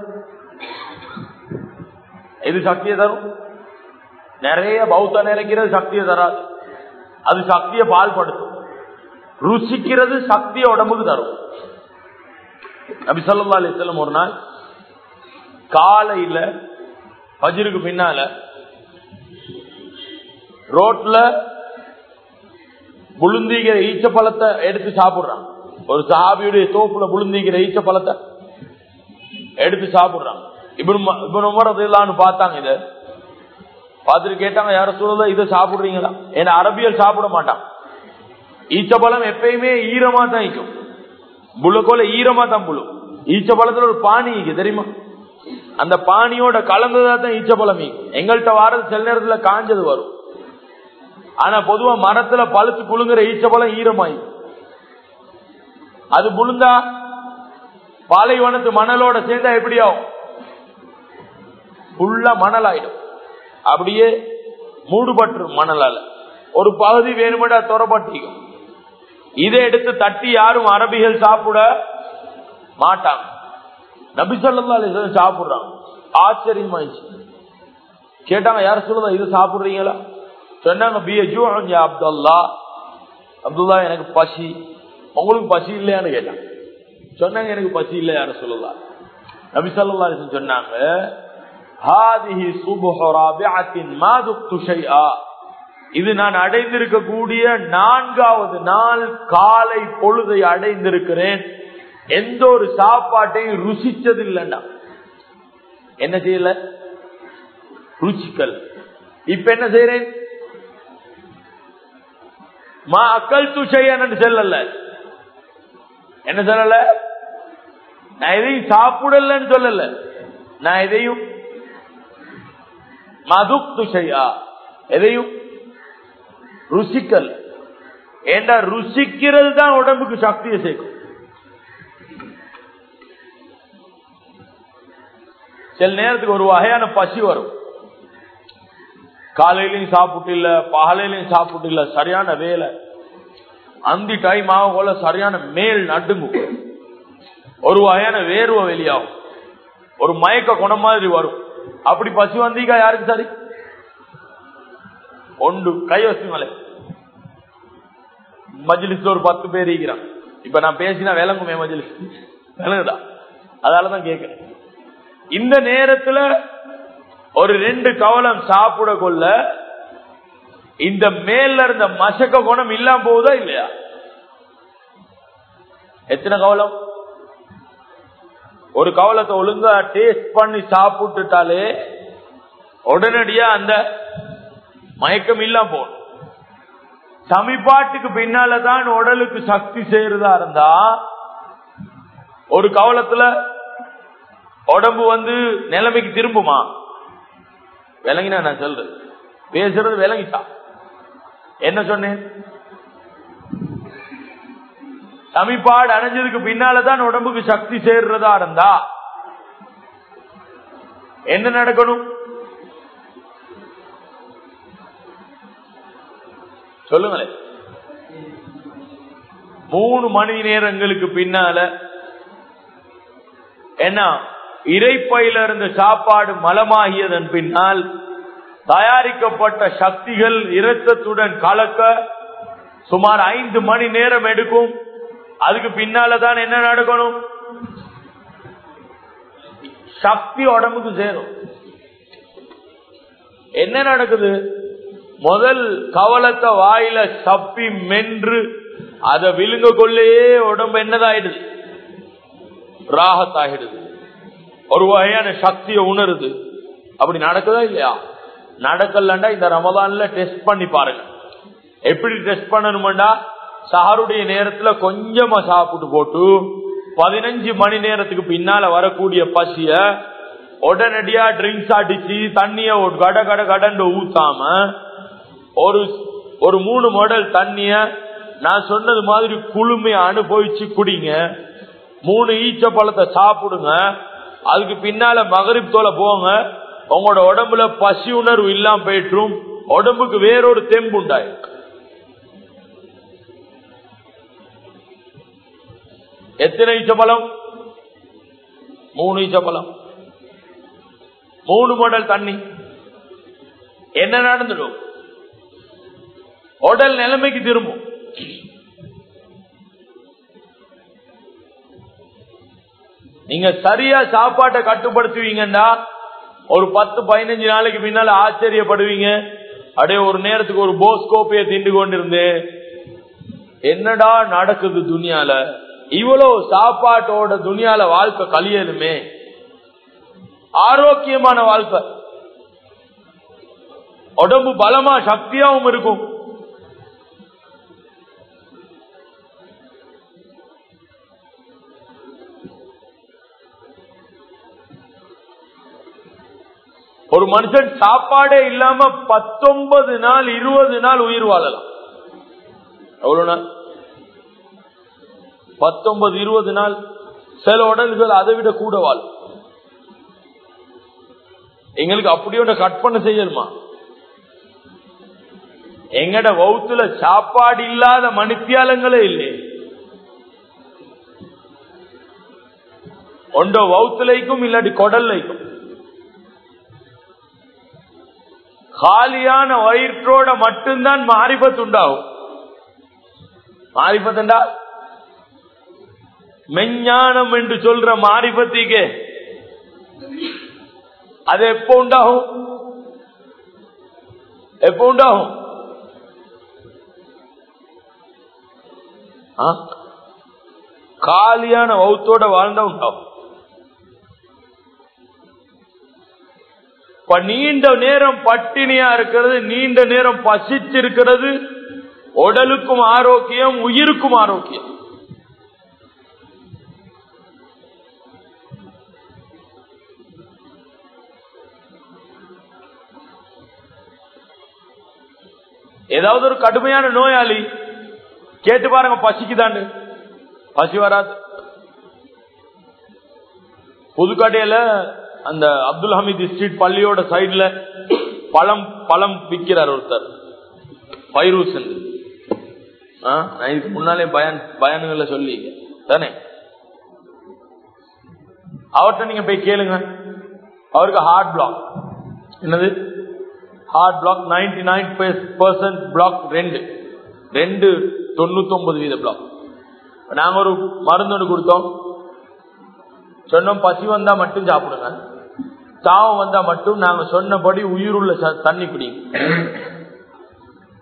எது சக்தியை தரும் நிறைய பௌத்த நிறைக்கிறது சக்தியை தராது அது சக்தியை பால்படுத்தும் ருசிக்கிறது சக்தியை உடம்புக்கு தரும் நபி சொல்லா அலிஸ்லம் ஒரு நாள் காலையில பஜிருக்கு பின்னால ரோட்ல புழுந்திக்கிற ஈச்ச பழத்தை எடுத்து சாப்பிடுறான் ஒரு சாபியுடைய தோப்புல புழுந்திக்கிற ஈச்ச பழத்தை எடுத்து சாப்பிடுறான் இப்படி உமரதுலான்னு பார்த்தாங்க இத பார்த்துட்டு கேட்டாங்க யார சொல்லுதா இதை சாப்பிடுறீங்களா ஏன்னா அரபியல் சாப்பிட மாட்டான் ஈச்சப்பழம் எப்பயுமே ஈரமா தான் இருக்கும் புழுக்கோல ஈரமா தான் புழு ஈச்சப்பழத்துல ஒரு பானி இருக்கு தெரியுமா அந்த பானியோட கலந்ததா தான் ஈச்சப்பழம் எங்கள்கிட்ட வாரது சில நேரத்துல காஞ்சது வரும் ஆனா பொதுவா மரத்துல பழுத்து புழுங்குற ஈச்சப்பழம் ஈரமாயி அது புழுந்தா பாலைவனத்து மணலோட சேர்ந்தா எப்படி ஆகும் ஃபுல்லா மணல் ஆயிடும் அப்படியே மூடுபட்டு மணலால ஒரு பகுதி வேணுமெண்டா துறப்பட்டிக்கும் இதை எடுத்து தட்டி யாரும் அரபிகள் சாப்பிட மாட்டாங்க நபிசல்லா சாப்பிடுறாங்க ஆச்சரியமாயிடுச்சு கேட்டாங்க யார சொல்லுதா இது சாப்பிடுறீங்களா சொன்னாங்க அப்துல்லா அப்துல்லா எனக்கு பசி உங்களுக்கு பசி இல்லையான்னு கேட்டாங்க சொன்னாங்க எனக்கு பசி இல்லை யார சொல்லலாம் நபிசல்லா சொன்னாங்க இது நான் அடைந்திருக்கக்கூடிய நான்காவது நாள் காலை பொழுதை அடைந்திருக்கிறேன் எந்த ஒரு சாப்பாட்டையும் ருசிச்சது இல்லைன்னா என்ன செய்யல ருச்சிக்கல் இப்ப என்ன செய்யறேன் மா அக்கல் துஷையன்னு சொல்லல என்ன சொல்லல நான் எதையும் சாப்பிடலன்னு சொல்லல நான் எதையும் மதுக்து செய்யா எதையும் ருசிக்கல் ஏண்டா ருசிக்கிறது தான் உடம்புக்கு சக்தியை சேர்க்கும் சில நேரத்துக்கு ஒரு வகையான பசி வரும் காலையிலையும் சாப்பிட்டு இல்ல பகலையிலையும் சாப்பிட்டு இல்ல சரியான வேலை அந்த டைம் ஆக போல சரியான மேல் நடுங்கும் ஒரு வகையான வேர்வை வெளியாகும் ஒரு மயக்க குணம் மாதிரி வரும் அப்படி பசி வந்தீங்க யாருக்கு சரி ஒன்று கை வச்சுங்களே மஜ்லிஸ்ல ஒரு பத்து பேர் இருக்கிறான் இப்ப நான் பேசினா விளங்குமே மஜ்லிஸ் விளங்குதா அதாலதான் கேட்கிறேன் இந்த நேரத்துல ஒரு ரெண்டு கவலம் சாப்பிட கொள்ள இந்த மேல இருந்த மசக்க குணம் இல்லாம போகுதா இல்லையா எத்தனை கவலம் ஒரு கவலத்தை ஒழுங்கா டேஸ்ட் பண்ணி சாப்பிட்டுட்டாலே உடனடியா அந்த மயக்கம் இல்லாம போகணும் சமிபாட்டுக்கு பின்னாலதான் உடலுக்கு சக்தி செய்யறதா இருந்தா ஒரு கவலத்துல உடம்பு வந்து நிலைமைக்கு திரும்புமா விளங்கினா நான் சொல்றது பேசுறது விளங்கிட்டா என்ன சொன்னேன் சமிப்பாடு அடைஞ்சதுக்கு பின்னாலதான் உடம்புக்கு சக்தி சேர்றதா இருந்தா என்ன நடக்கணும் சொல்லுங்களேன் மூணு மணி நேரங்களுக்கு பின்னால என்ன இறைப்பையில இருந்த சாப்பாடு மலமாகியதன் பின்னால் தயாரிக்கப்பட்ட சக்திகள் இரத்தத்துடன் கலக்க சுமார் ஐந்து மணி நேரம் எடுக்கும் அதுக்கு பின்னாலதான் என்ன நடக்கணும் சக்தி உடம்புக்கு சேரும் என்ன நடக்குது முதல் கவலத்தை வாயில சப்பி மென்று அதை விழுங்க கொள்ளையே உடம்பு என்னதாயிடுது ராகத்தாகிடுது ஒரு வகையான சக்தியை உணருது அப்படி நடக்குதா இல்லையா நடக்கலண்டா இந்த ரமதான்ல டெஸ்ட் பண்ணி பாருங்க எப்படி டெஸ்ட் பண்ணணும்டா சஹருடைய நேரத்துல கொஞ்சமா சாப்பிட்டு போட்டு பதினஞ்சு மணி நேரத்துக்கு பின்னால வரக்கூடிய பசிய உடனடியா ட்ரிங்க்ஸ் அடிச்சு தண்ணிய ஒரு கட கட கடண்டு ஊத்தாம ஒரு ஒரு மூணு மாடல் தண்ணிய நான் சொன்னது மாதிரி குளுமைய அனுபவிச்சு குடிங்க மூணு ஈச்ச பழத்தை சாப்பிடுங்க அதுக்கு பின்னால மகரிப் தோலை போங்க உங்களோட உடம்புல பசி உணர்வு இல்லாம போயிற்றும் உடம்புக்கு வேறொரு தெம்பு உண்டாயிருக்கு எத்தனை ஈச்சப்பழம் மூணு ஈச்சப்பழம் மூணு மாடல் தண்ணி என்ன நடந்துடும் உடல் நிலைமைக்கு திரும்பும் நீங்க சரியா சாப்பாட்டை கட்டுப்படுத்துவீங்கன்னா ஒரு பத்து பதினஞ்சு நாளைக்கு பின்னால ஆச்சரியப்படுவீங்க அப்படியே ஒரு நேரத்துக்கு ஒரு போஸ்கோப்பிய திண்டு கொண்டிருந்து என்னடா நடக்குது துணியால இவ்வளவு சாப்பாட்டோட துணியால வாழ்க்கை கழியலுமே ஆரோக்கியமான வாழ்க்கை உடம்பு பலமா சக்தியாவும் இருக்கும் ஒரு மனுஷன் சாப்பாடே இல்லாம பத்தொன்பது நாள் இருபது நாள் உயிர் வாழலாம் எவ்வளவு நாள் பத்தொன்பது இருபது நாள் சில உடல்கள் அதை விட கூட வாழும் எங்களுக்கு அப்படியோட கற்பனை செய்யணுமா எங்கட வவுத்துல சாப்பாடு இல்லாத மணித்தியாலங்களே இல்லை ஒன்றோ வவுத்துலைக்கும் இல்லாட்டி கொடல்லைக்கும் காலியான வயிற்றோட மட்டும்தான் மாரிபத்து உண்டாகும் மாரிபத்துண்டா மெஞ்ஞானம் என்று சொல்ற மாரிபத்திக்கு அது எப்போ உண்டாகும் எப்போ உண்டாகும் ஆ? காலியான வௌத்தோட வாழ்ந்தா உண்டாகும் இப்ப நீண்ட நேரம் பட்டினியா இருக்கிறது நீண்ட நேரம் பசிச்சிருக்கிறது உடலுக்கும் ஆரோக்கியம் உயிருக்கும் ஆரோக்கியம் ஏதாவது ஒரு கடுமையான நோயாளி கேட்டு பாருங்க பசிக்குதாண்டு பசி வராது புதுக்கடையில அந்த அப்துல் ஹமீத் ஸ்ட்ரீட் பள்ளியோட சைடுல பழம் பழம் விற்கிறார் ஒருத்தர் பைரூஸ் என்று. ஆ, நான் இதுக்கு முன்னாலே பயன் பயன்களை சொல்லி தானே அவர்கிட்ட நீங்க போய் கேளுங்க அவருக்கு ஹார்ட் பிளாக் என்னது heart block ninety nine percent block ரெண்டு ரெண்டு தொண்ணூத்தி ஒன்பது வீத பிளாக் நாங்க ஒரு மருந்து ஒன்று கொடுத்தோம் சொன்னோம் பசி வந்தா மட்டும் சாப்பிடுங்க தாவம் வந்தா மட்டும் நாங்க சொன்னபடி உயிருள்ள ச- தண்ணி குடிங்க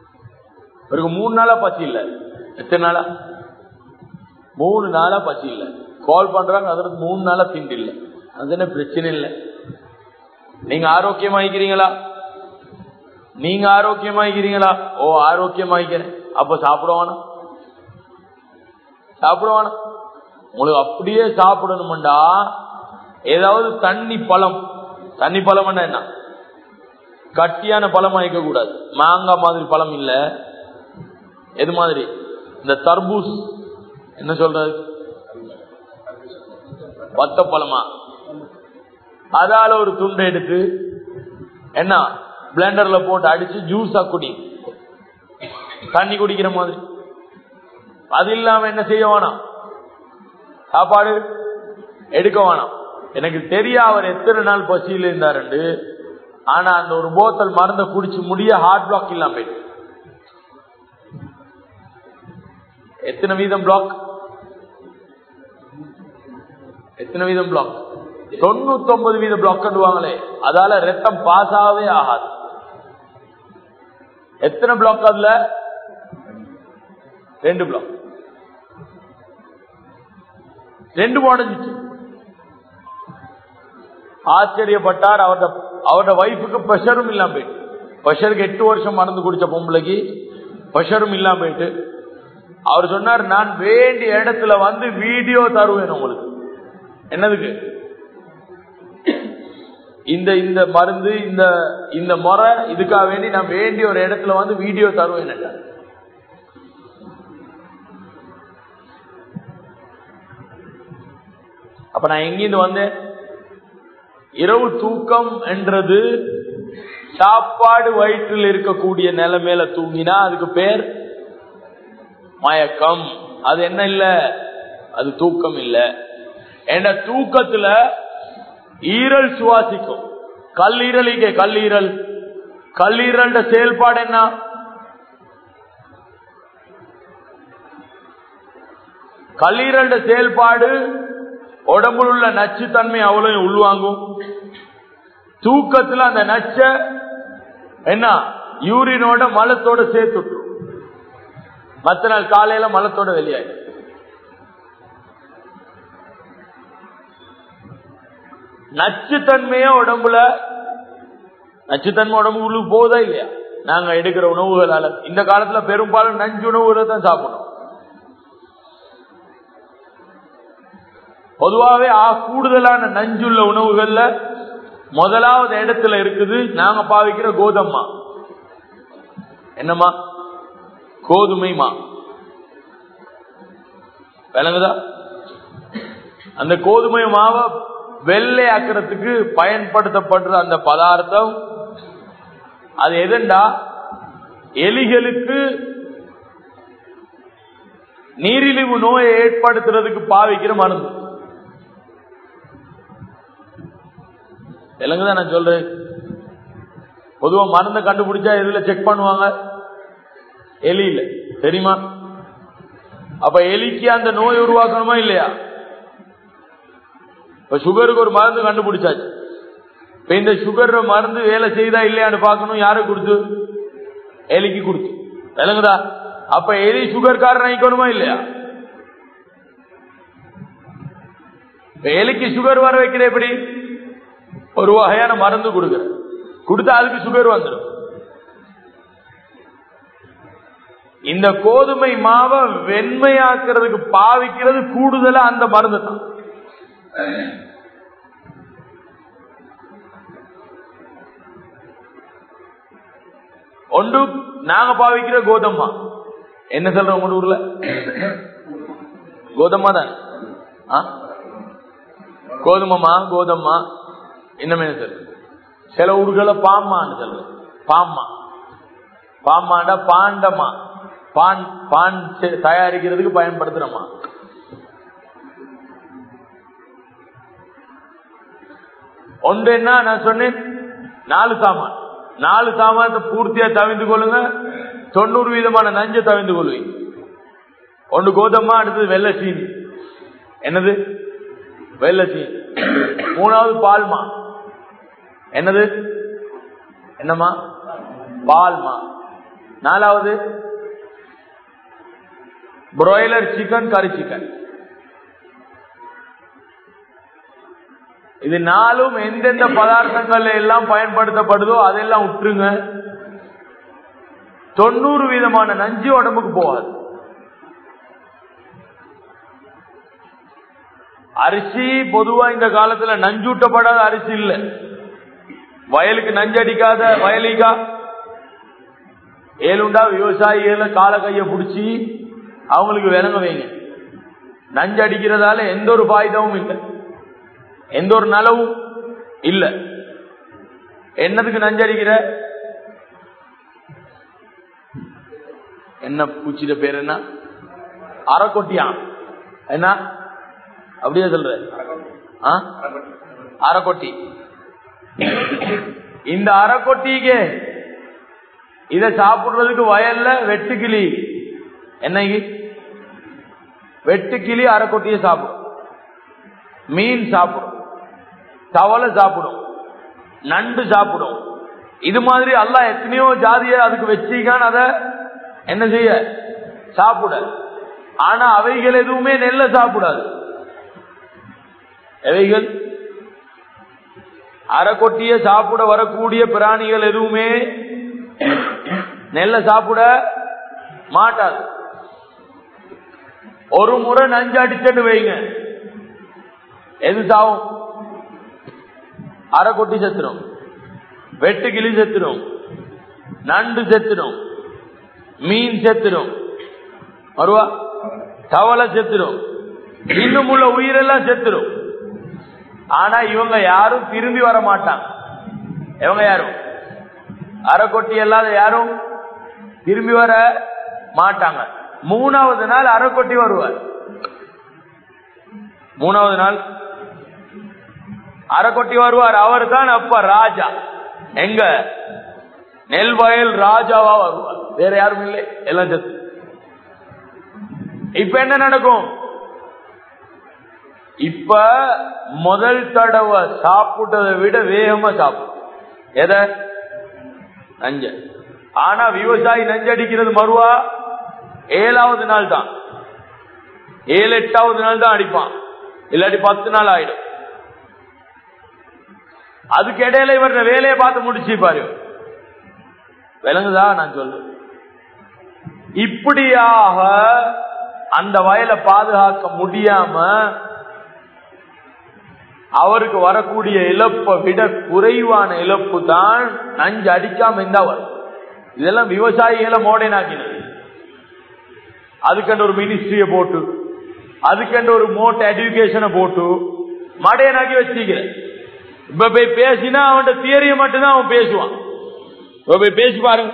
இவருக்கு மூணு நாளா பசி இல்ல எத்தனை நாளா மூணு நாளா பசி இல்ல கால் பண்றாங்க அதற்கு மூணு நாளா திண்டு இல்ல அது என்ன பிரச்சனை இல்லை நீங்க ஆரோக்கியமாயிக்கிறீங்களா நீங்க ஆரோக்கியமாயிக்கிறீங்களா ஓ ஆரோக்கியமாயிக்கிறேன் அப்ப சாப்பிடுவானா சாப்பிடுவானா உங்களுக்கு அப்படியே சாப்பிடணும்டா ஏதாவது தண்ணி பழம் தண்ணி பழம் என்ன கட்டியான பழம் வாங்கிக்க கூடாது மாங்காய் மாதிரி பழம் இல்ல எது மாதிரி இந்த தர்பூஸ் என்ன சொல்றது பத்த பழமா அதால ஒரு துண்டை எடுத்து என்ன பிளெண்டர்ல போட்டு அடிச்சு ஜூஸா குடி தண்ணி குடிக்கிற மாதிரி அது இல்லாம என்ன செய்ய வேணாம் சாப்பாடு எடுக்க வேணாம் எனக்கு தெரியா அவர் எத்தனை நாள் பசியில் இருந்தாரு ஆனா அந்த ஒரு போத்தல் மருந்த குடிச்சு முடிய ஹார்ட் பிளாக் இல்லாம போயிட்டு எத்தனை வீதம் பிளாக் எத்தனை வீதம் பிளாக் தொண்ணூத்தி ஒன்பது வீத பிளாக் கட்டுவாங்களே அதால ரத்தம் பாஸ் ஆகவே ஆகாது எத்தனை பிளாக் அதுல ரெண்டு பிளாக் ரெண்டு உடஞ்சிச்சு ஆச்சரியப்பட்டார் அவரோட அவரோட வைஃபுக்கு ப்ரெஷரும் இல்லாம போயிட்டு ப்ரெஷருக்கு எட்டு வருஷம் மறந்து குடிச்ச பொம்பளைக்கு ப்ரெஷரும் இல்லாம போயிட்டு அவர் சொன்னார் நான் வேண்டிய இடத்துல வந்து வீடியோ தருவேன் உங்களுக்கு என்னதுக்கு இந்த இந்த மருந்து இந்த இந்த முறை இதுக்காக வேண்டி நான் வேண்டிய ஒரு இடத்துல வந்து வீடியோ தருவேன் அப்ப நான் எங்கிருந்து வந்தேன் இரவு தூக்கம் என்றது சாப்பாடு வயிற்றில் இருக்கக்கூடிய நிலைமையில தூங்கினா அதுக்கு பேர் மயக்கம் அது என்ன இல்ல அது தூக்கம் இல்ல என்ற தூக்கத்துல ஈரல் சுவாசிக்கும் கல்லீரல் இங்கே கல்லீரல் கல்லீரல் செயல்பாடு என்ன கல்லீரல் செயல்பாடு உடம்புல உள்ள நச்சுத்தன்மை அவ்வளவு உள்வாங்கும் தூக்கத்துல அந்த நச்ச என்ன யூரினோட மலத்தோட சேர்த்து மத்த நாள் காலையில மலத்தோட வெளியாயிடும் நச்சுத்தன்மைய உடம்புல நச்சுத்தன்மை உடம்பு உள்ளுக்கு போதா இல்லையா நாங்க எடுக்கிற உணவுகளால இந்த காலத்துல பெரும்பாலும் நஞ்சு உணவுகளை தான் சாப்பிடணும் பொதுவாகவே கூடுதலான நஞ்சுள்ள உணவுகள்ல முதலாவது இடத்துல இருக்குது நாங்க பாவிக்கிற கோதம்மா என்னம்மா கோதுமைமா விளங்குதா அந்த கோதுமை மாவை வெள்ளை ஆக்கிறதுக்கு பயன்படுத்தப்படுற அந்த பதார்த்தம் அது எதண்டா எலிகளுக்கு நீரிழிவு நோயை ஏற்படுத்துறதுக்கு பாவிக்கிற மருந்து விலங்குதான் நான் சொல்றேன் பொதுவா மருந்தை கண்டுபிடிச்சா எதுல செக் பண்ணுவாங்க எலியில தெரியுமா அப்ப எலிக்கு அந்த நோய் உருவாக்கணுமா இல்லையா இப்ப சுகருக்கு ஒரு மருந்து கண்டுபிடிச்சாச்சு இப்ப இந்த சுகர் மருந்து வேலை செய்தா இல்லையான்னு பாக்கணும் யாரு கொடுத்து எலிக்கு கொடுத்து விளங்குதா அப்ப எலி சுகர் காரன் ஆயிக்கணுமா இல்லையா எலிக்கு சுகர் வர வைக்கிற எப்படி ஒரு வகையான மருந்து கொடுக்குற கொடுத்தா அதுக்கு சுகர் வந்துடும் இந்த கோதுமை மாவை வெண்மையாக்குறதுக்கு பாவிக்கிறது கூடுதலா அந்த மருந்து தான் ஒன்று நாங்க பாவிக்கிற கோதம்மா என்ன சொல்றோம் உங்க ஊர்ல கோதம்மா தான் கோதுமமா கோதம்மா இன்னமே சார் சில ஊர்களை பாம்மான்னு சொல்ற பாம்மா பாம்மாண்டா பாண்டமா பான் பான் தயாரிக்கிறதுக்கு பயன்படுத்துறமா ஒன்று என்ன நான் சொன்னேன் நாலு சாமான் நாலு சாமானத்தை பூர்த்தியா தவிந்து கொள்ளுங்க தொண்ணூறு வீதமான நஞ்சை தவிந்து கொள்வீங்க ஒன்று கோதம்மா அடுத்தது வெள்ளை சீனி என்னது வெள்ளை சீனி மூணாவது பால்மா என்னது என்னம்மா பால்மா நாலாவது பிராய்லர் சிக்கன் கறி சிக்கன் இது நாளும் எந்தெந்த பதார்த்தங்கள் எல்லாம் பயன்படுத்தப்படுதோ அதெல்லாம் விட்டுருங்க தொண்ணூறு விதமான நஞ்சு உடம்புக்கு போகாது அரிசி பொதுவா இந்த காலத்துல நஞ்சூட்டப்படாத அரிசி இல்ல வயலுக்கு நஞ்சடிக்காத வயலிக்கா ஏழுண்டா விவசாயிகள கால கைய புடிச்சு அவங்களுக்கு விளங்க வைங்க நஞ்சு அடிக்கிறதால எந்த ஒரு பாயுதமும் இல்லை எந்த ஒரு நலவும் இல்ல என்னதுக்கு நஞ்சு அடிக்கிற என்ன பூச்சிட பேர் என்ன அரைக்கொட்டியா என்ன அப்படியே சொல்ற ஆ? அரைக்கொட்டி இந்த அரைக்கொட்டிக்கு இத சாப்பிடுறதுக்கு வயல்ல வெட்டுக்கிளி என்னைக்கு வெட்டுக்கிளி அரைக்கொட்டிய சாப்பிடும் மீன் சாப்பிடும் தவளை சாப்பிடும் நண்டு சாப்பிடும் இது மாதிரி அல்லாஹ் எத்தனையோ ஜாதிய அதுக்கு வச்சிக்கான் அத என்ன செய்ய சாப்பிட ஆனா அவைகள் எதுவுமே நெல்ல சாப்பிடாது எவைகள் அரைக்கொட்டிய சாப்பிட வரக்கூடிய பிராணிகள் எதுவுமே நெல்ல சாப்பிட மாட்டாது ஒரு முறை நஞ்சு அடிச்சுட்டு வைங்க எது சாவும் அரைக்கொட்டி செத்துரும் வெட்டு கிளி செத்துரும் நண்டு செத்துரும் மீன் செத்துரும் வருவா தவளை செத்துரும் இன்னும் உள்ள உயிரெல்லாம் செத்துரும் ஆனா இவங்க யாரும் திரும்பி வர மாட்டாங்க இவங்க யாரும் அரைக்கொட்டி இல்லாத யாரும் திரும்பி வர மாட்டாங்க மூணாவது நாள் அரைக்கொட்டி வருவார் மூணாவது நாள் அரைக்கொட்டி வருவார் அவர் தான் அப்ப ராஜா எங்க நெல் வயல் ராஜாவா வருவார் வேற யாரும் இல்லை எல்லாம் செத்து இப்ப என்ன நடக்கும் இப்ப முதல் தடவை சாப்பிட்டதை விட வேகமா சாப்பிடும் எத நஞ்ச ஆனா விவசாயி நஞ்சடிக்கிறது மறுவா ஏழாவது நாள் தான் ஏழு எட்டாவது நாள் தான் அடிப்பான் இல்லாட்டி பத்து நாள் ஆயிடும் அதுக்கு இடையில இவர் வேலையை பார்த்து முடிச்சு பாரு விளங்குதா நான் சொல்றேன் இப்படியாக அந்த வயலை பாதுகாக்க முடியாம அவருக்கு வரக்கூடிய இழப்பை விட குறைவான இழப்பு தான் நஞ்சு அடிக்காம இருந்தா வரும் இதெல்லாம் விவசாயிகளை மோடனாக்கினது அதுக்கென்று ஒரு மினிஸ்ட்ரிய போட்டு அதுக்கென்று ஒரு மோட்ட எஜுகேஷனை போட்டு மடையனாக்கி வச்சிருக்கிற இப்ப போய் பேசினா அவன் தியரிய மட்டும்தான் அவன் பேசுவான் இப்ப போய் பேசி பாருங்க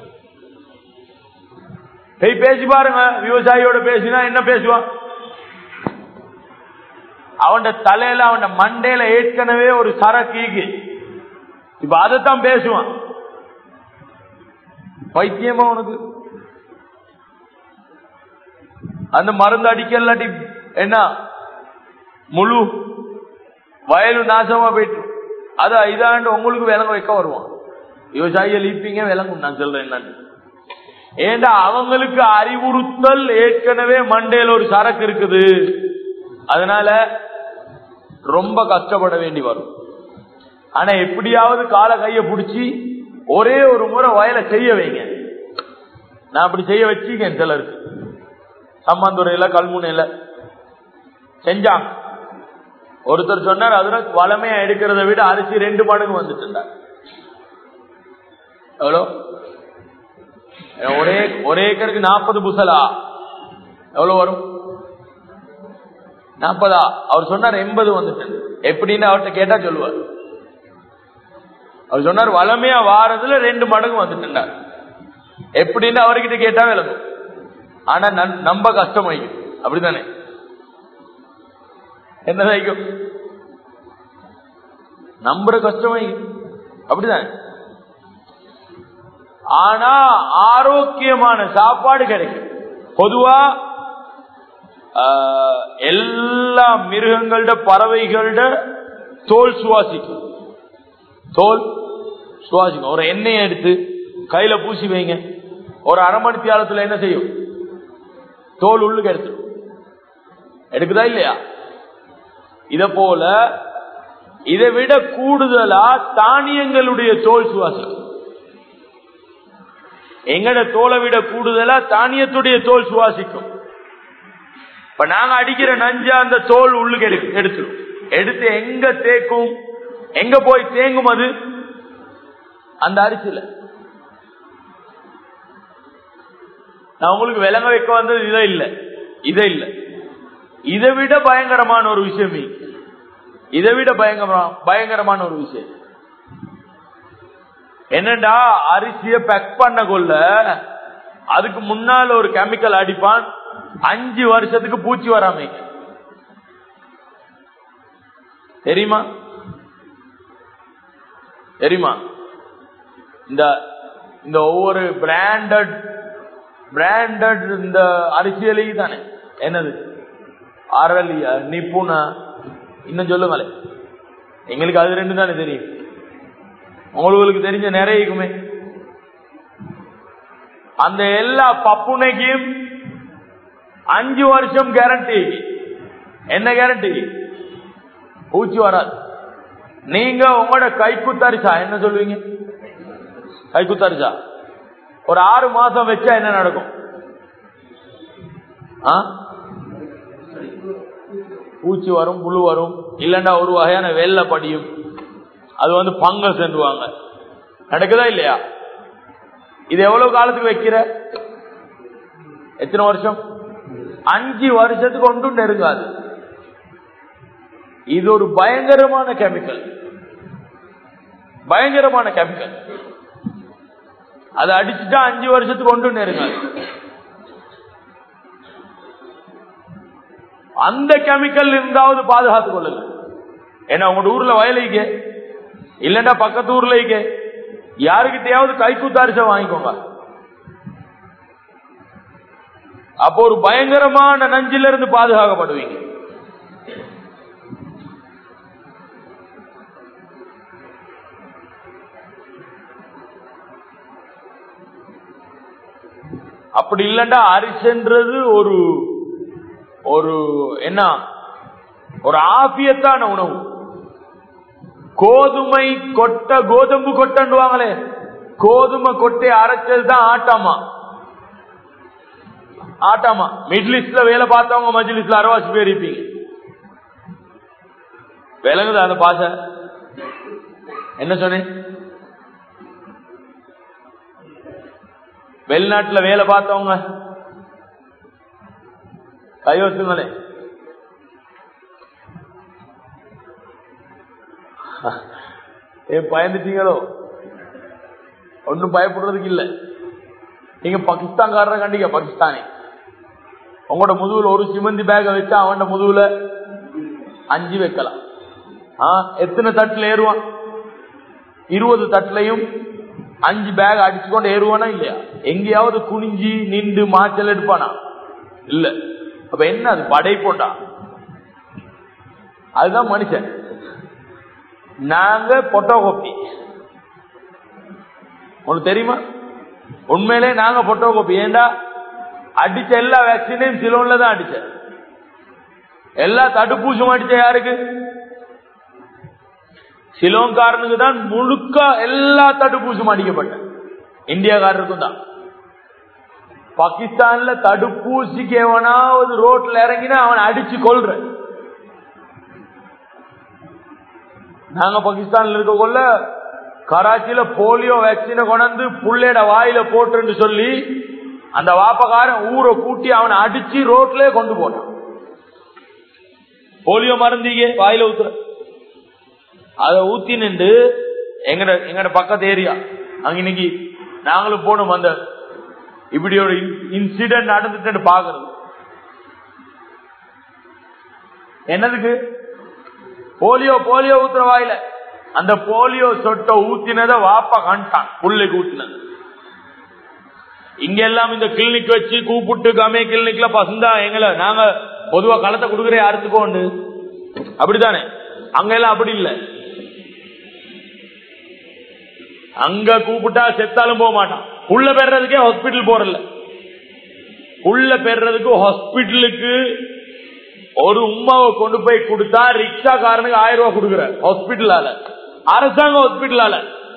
போய் பேசி பாருங்க விவசாயியோட பேசினா என்ன பேசுவான் அவன் தலையில அவன் மண்டையில ஏற்கனவே ஒரு சரக்கு இப்ப அதைத்தான் பேசுவான் பைத்தியமா உனக்கு அந்த மருந்து அடிக்கலாட்டி என்ன முழு வயலும் நாசமா போயிட்டு அது இதாண்டு உங்களுக்கு விலங்கு வைக்க வருவான் விவசாயிகள் இப்பீங்க விலங்கும் நான் சொல்றேன் என்னன்னு ஏண்டா அவங்களுக்கு அறிவுறுத்தல் ஏற்கனவே மண்டையில ஒரு சரக்கு இருக்குது அதனால ரொம்ப கஷ்டப்பட வேண்டி வரும் ஆனா எப்படியாவது கால கைய பிடிச்சி ஒரே ஒரு முறை வயலை செய்ய வைங்க நான் அப்படி செய்ய வச்சிருக்கேன் சிலருக்கு சம்மந்துறையில கல்முனையில செஞ்சாங்க ஒருத்தர் சொன்னார் அதுல வளமையா எடுக்கிறத விட அரிசி ரெண்டு மடங்கு வந்துட்டு இருந்தார் எவ்வளோ ஒரே ஒரே ஏக்கருக்கு நாற்பது புசலா எவ்வளவு வரும் நாற்பதா அவர் சொன்னார் எண்பது வந்துட்டு எப்படின்னு அவர்கிட்ட கேட்டா சொல்லுவார் அவர் சொன்னார் வளமையா வாரதுல ரெண்டு மடங்கு வந்துட்டு எப்படின்னு அவர்கிட்ட கேட்டா விளங்கும் ஆனா நம்ப கஷ்டமாயிக்கும் அப்படித்தானே என்ன வைக்கும் நம்புற கஷ்டமாயிக்கும் அப்படிதானே ஆனா ஆரோக்கியமான சாப்பாடு கிடைக்கும் பொதுவா எல்லா மிருகங்களோட பறவைகளோட தோல் சுவாசிக்கும் தோல் சுவாசிக்கும் ஒரு எண்ணெயை எடுத்து கையில பூசி வைங்க ஒரு அரை மணி தியாலத்துல என்ன செய்யும் தோல் உள்ளுக்கு எடுத்துடும் எடுக்குதா இல்லையா இத போல இதை விட கூடுதலா தானியங்களுடைய தோல் சுவாசிக்கும் எங்கட தோலை விட கூடுதலா தானியத்துடைய தோல் சுவாசிக்கும் இப்ப நாங்க அடிக்கிற நஞ்சா அந்த தோல் உள்ளுக்கு எடுக்கு எடுத்துடும் எடுத்து எங்க தேக்கும் எங்க போய் தேங்கும் அது அந்த அரிசியில நான் உங்களுக்கு விளங்க வைக்க வந்தது இதை இல்ல இதை இல்ல இதை விட பயங்கரமான ஒரு விஷயம் இருக்கு. இதை விட பயங்கரமா பயங்கரமான ஒரு விஷயம் என்னடா அரிசிய பேக் பண்ண கொள்ள அதுக்கு முன்னால ஒரு கெமிக்கல் அடிப்பான் அஞ்சு வருஷத்துக்கு பூச்சி வராம தெரியுமா தெரியுமா இந்த இந்த ஒவ்வொரு பிராண்டட் பிராண்டட் இந்த அரிசியலையும் தானே என்னது அரளியா நிப்புணா இன்னும் சொல்லுங்களே எங்களுக்கு அது ரெண்டு தானே தெரியும் உங்களுக்கு தெரிஞ்ச நிறைய இருக்குமே அந்த எல்லா பப்புனைக்கும் அஞ்சு வருஷம் கேரண்டி என்ன கேரண்டி பூச்சி வராது நீங்க உங்களோட கைக்குத்தரிசா என்ன சொல்லுவீங்க கைக்குத்தரிசா ஒரு ஆறு மாசம் வச்சா என்ன நடக்கும் ஆ? பூச்சி வரும் புழு வரும் இல்லண்டா ஒரு வகையான வெள்ளை படியும் அது வந்து பங்கஸ் என்றுவாங்க நடக்குதா இல்லையா இது எவ்வளவு காலத்துக்கு வைக்கிற எத்தனை வருஷம் அஞ்சு வருஷத்துக்கு ஒன்றும் நெருங்காது இது ஒரு பயங்கரமான கெமிக்கல் பயங்கரமான கெமிக்கல் அதை அடிச்சுட்டா அஞ்சு வருஷத்துக்கு ஒன்றும் நெருங்காது அந்த கெமிக்கல் இருந்தாவது பாதுகாத்துக் கொள்ளுங்க ஏன்னா உங்களோட ஊர்ல வயலைக்க இல்லண்டா பக்கத்து ஊர்ல இக்க யாருக்கிட்டையாவது கைக்கூத்தாரிசை வாங்கிக்கோங்க அப்போ ஒரு பயங்கரமான நஞ்சில இருந்து பாதுகாக்கப்படுவீங்க அப்படி இல்லண்டா அரிசன்றது ஒரு ஒரு என்ன ஒரு ஆபியத்தான உணவு கோதுமை கொட்டை கோதம்பு கொட்டண்டுவாங்களே கோதுமை கொட்டை அரைச்சது தான் ஆட்டாமா ஆட்டாமா மிடில் ஈஸ்ட்ல வேலை பார்த்தவங்க மஜ்லிஸ்ல அரவாசி பேர் இருப்பீங்க விளங்குது அந்த பாச என்ன சொன்னேன் வெளிநாட்டுல வேலை பார்த்தவங்க கையோசுங்களே ஏ பயந்துட்டீங்களோ ஒன்னும் பயப்படுறதுக்கு இல்ல நீங்க பாகிஸ்தான்காரரை கண்டிக்க பாகிஸ்தானி உங்களோட முதுகுல ஒரு சிமந்தி பேக வச்சா அவன் முதுகுல அஞ்சு வைக்கலாம் ஆ, எத்தனை தட்டுல ஏறுவான் இருபது தட்டுலையும் அஞ்சு பேக் அடிச்சுக்கொண்டு ஏறுவானா இல்லையா எங்கேயாவது குனிஞ்சி நின்று மாச்சல் எடுப்பானா இல்ல அப்ப என்ன அது படை போட்டா அதுதான் மனுஷன் நாங்க பொட்டோகோப்பி உனக்கு தெரியுமா உண்மையிலே நாங்க பொட்டோகோப்பி ஏண்டா அடிச்ச எல்லா வேக்சினையும் சிலோன்ல தான் அடிச்ச எல்லா தடுப்பூசியும் அடிச்ச யாருக்கு சிலோன்காரனுக்கு தான் முழுக்க எல்லா தடுப்பூசியும் அடிக்கப்பட்ட இந்தியாக்காரருக்கும் தான் பாகிஸ்தான்ல தடுப்பூசிக்கு எவனாவது ரோட்ல இறங்கினா அவன் அடிச்சு கொள்ற நாங்க பாகிஸ்தான்ல இருக்க கொள்ள கராச்சியில போலியோ வேக்சினை கொண்டு புள்ளையோட வாயில போட்டுன்னு சொல்லி அந்த வாப்பக்காரன் ஊரை கூட்டி அவனை அடிச்சு ரோட்லயே கொண்டு போனான் போலியோ மருந்தீங்க வாயில ஊத்துற அத ஊத்தி நின்று எங்கட எங்கட பக்கத்து ஏரியா அங்க இன்னைக்கு நாங்களும் போனோம் அந்த இப்படி ஒரு இன்சிடென்ட் நடந்துட்டு பாக்குறது என்னதுக்கு போலியோ போலியோ ஊத்துற வாயில அந்த போலியோ சொட்ட ஊத்தினத வாப்பா கண்டான் புள்ளைக்கு ஊத்தினது இங்க எல்லாம் இந்த கிளினிக் வச்சு கூப்பிட்டு கமே கிளினிக்ல பசந்தா எங்களை நாங்க பொதுவா களத்தை கொடுக்குற யாருத்துக்கோண்டு அப்படித்தானே அங்க எல்லாம் அப்படி இல்ல அங்க கூப்பிட்டா செத்தாலும் போக மாட்டான் உள்ள பெறதுக்கே ஹாஸ்பிட்டல் போறல உள்ள பெறதுக்கு ஹாஸ்பிட்டலுக்கு ஒரு உமாவை கொண்டு போய் கொடுத்தா ரிக்ஷாக்காரனுக்கு ஆயிரம் ரூபாய் கொடுக்குற ஹாஸ்பிட்டலால அரசாங்க ஹாஸ்பிட்டலால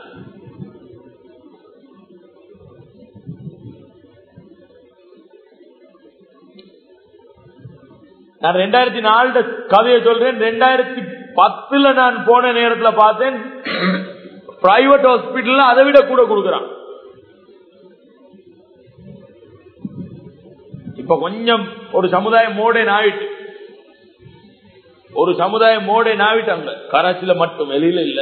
நான் ரெண்டாயிரத்தி நாலு கதையை சொல்றேன் ரெண்டாயிரத்தி பத்துல நான் போன நேரத்துல பார்த்தேன் பிரைவேட் ஹாஸ்பிட்டல் அதை விட கூட கொடுக்கறான் இப்ப கொஞ்சம் ஒரு சமுதாயம் மோடேன் ஆயிட்டு ஒரு சமுதாயம் மோடேன் ஆயிட்டாங்க கராச்சியில மட்டும் வெளியில இல்ல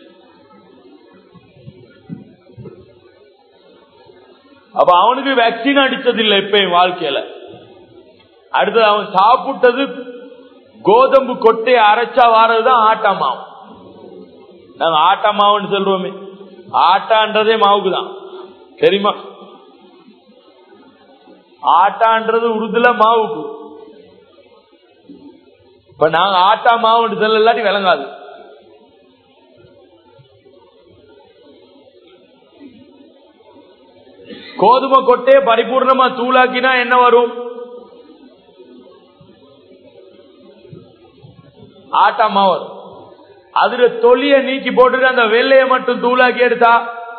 அப்ப அவனுக்கு வேக்சின் அடிச்சது இல்லை எப்பயும் வாழ்க்கையில அடுத்தது அவன் சாப்பிட்டது கோதம்பு கொட்டையை அரைச்சா வாரதுதான் ஆட்டா மாவு நாங்க ஆட்டா மாவுன்னு சொல்றோமே ஆட்டான்றதே மாவுக்கு தான் தெரியுமா ஆட்டான்றது உருதுல மாவுக்கு இப்ப நாங்க ஆட்டா மாவுன்னு சொல்ல இல்லாட்டி விளங்காது கோதுமை கொட்டையை பரிபூர்ணமா தூளாக்கினா என்ன வரும் ஆட்டா மாவு அதுல தொலிய நீக்கி போட்டுட்டு அந்த வெள்ளைய மட்டும் தூளாக்கி எடுத்தா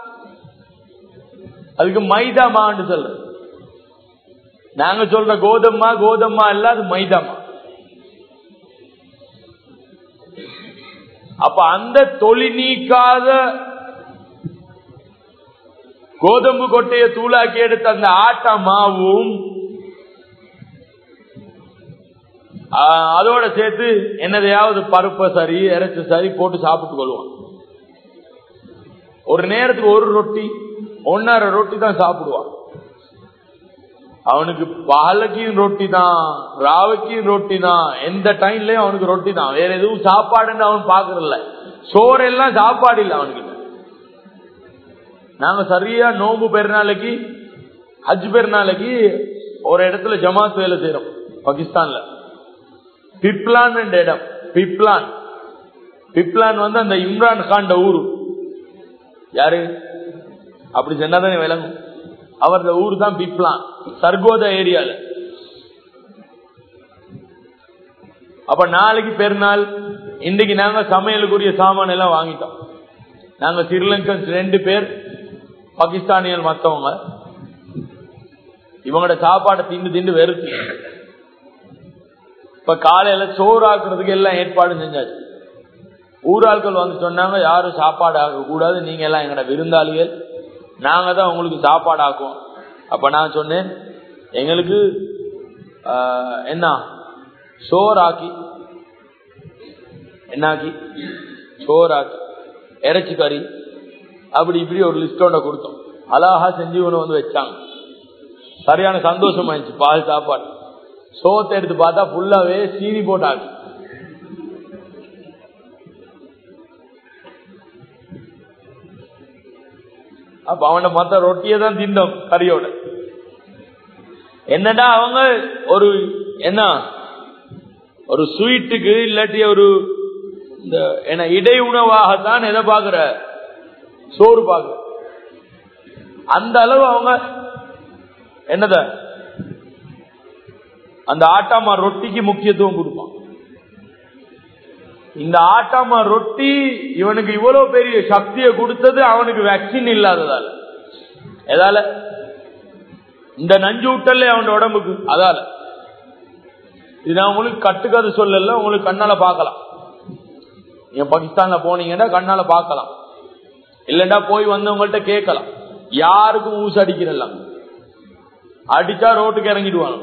அதுக்கு மைதா மான்னு சொல்ற நாங்க சொல்ற கோதம்மா கோதம்மா இல்ல அது மைதாமா அப்ப அந்த தொலி நீக்காத கோதம்பு கொட்டையை தூளாக்கி எடுத்த அந்த ஆட்டா மாவும் அதோட சேர்த்து என்னதையாவது பருப்பை சரி இறைச்சி சரி போட்டு சாப்பிட்டு கொள்வான் ஒரு நேரத்துக்கு ஒரு ரொட்டி ஒன்னரை ரொட்டி தான் சாப்பிடுவான் அவனுக்கு பாலக்கும் ரொட்டி தான் ராவைக்கும் ரொட்டி தான் எந்த டைம்லயும் அவனுக்கு ரொட்டி தான் வேற எதுவும் சாப்பாடுன்னு அவன் பாக்குறதில்ல சோறு எல்லாம் சாப்பாடு இல்லை அவனுக்கு நாங்க சரியா நோம்பு பெருநாளைக்கு ஹஜ் பெருநாளைக்கு ஒரு இடத்துல ஜமாத் வேலை செய்யறோம் பாகிஸ்தான்ல பிப்லான் என்ற இடம் பிப்லான் பிப்லான் வந்து அந்த இம்ரான் காண்ட ஊரு யாரு அப்படி சொன்னாதானே விளங்கும் அவரது ஊர் தான் பிப்லான் சர்கோத ஏரியால அப்ப நாளைக்கு பெருநாள் இன்னைக்கு நாங்க சமையலுக்குரிய சாமான் எல்லாம் வாங்கிட்டோம் நாங்க ஸ்ரீலங்கன்ஸ் ரெண்டு பேர் பாகிஸ்தானியல் மத்தவங்க இவங்களோட சாப்பாடை திண்டு திண்டு வெறுத்து இப்ப காலையில சோறு ஆக்குறதுக்கு எல்லாம் ஏற்பாடு செஞ்சாச்சு ஊராட்கள் வந்து சொன்னாங்க யாரும் சாப்பாடு ஆக்க கூடாது நீங்க எல்லாம் எங்களோட விருந்தாளிகள் நாங்க தான் உங்களுக்கு சாப்பாடு ஆக்குவோம் அப்ப நான் சொன்னேன் எங்களுக்கு என்ன சோறாக்கி என்னாக்கி சோறாக்கி இறைச்சி கறி அப்படி இப்படி ஒரு லிஸ்டோட கொடுத்தோம் அழகா செஞ்சு ஒன்று வந்து வச்சாங்க சரியான சந்தோஷம் ஆயிடுச்சு பால் சாப்பாடு சோத்தை எடுத்து பார்த்தா ஃபுல்லாவே சீனி போட்டாங்க அப்ப அவன மத்த ரொட்டியை தான் திண்டோம் கறியோட என்னடா அவங்க ஒரு என்ன ஒரு ஸ்வீட்டுக்கு இல்லாட்டி ஒரு இந்த என்ன இடை உணவாகத்தான் எதை பாக்குற சோறு பாக்குற அந்த அளவு அவங்க என்னத அந்த ஆட்டாமா ரொட்டிக்கு முக்கியத்துவம் கொடுப்பான் இந்த ஆட்டாமா ரொட்டி இவனுக்கு இவ்வளவு பெரிய சக்தியை கொடுத்தது அவனுக்கு வேக்சின் இல்லாததால எதால இந்த நஞ்சு விட்டல அவன் உடம்புக்கு அதால இது நான் உங்களுக்கு கட்டுக்கதை சொல்லல உங்களுக்கு கண்ணால பாக்கலாம் நீங்க பாகிஸ்தான்ல போனீங்கன்னா கண்ணால பாக்கலாம் இல்லண்டா போய் வந்தவங்கள்ட்ட கேட்கலாம் யாருக்கும் ஊசு அடிக்கிறல்லாம் அடிச்சா ரோட்டுக்கு இறங்கிடுவாங்க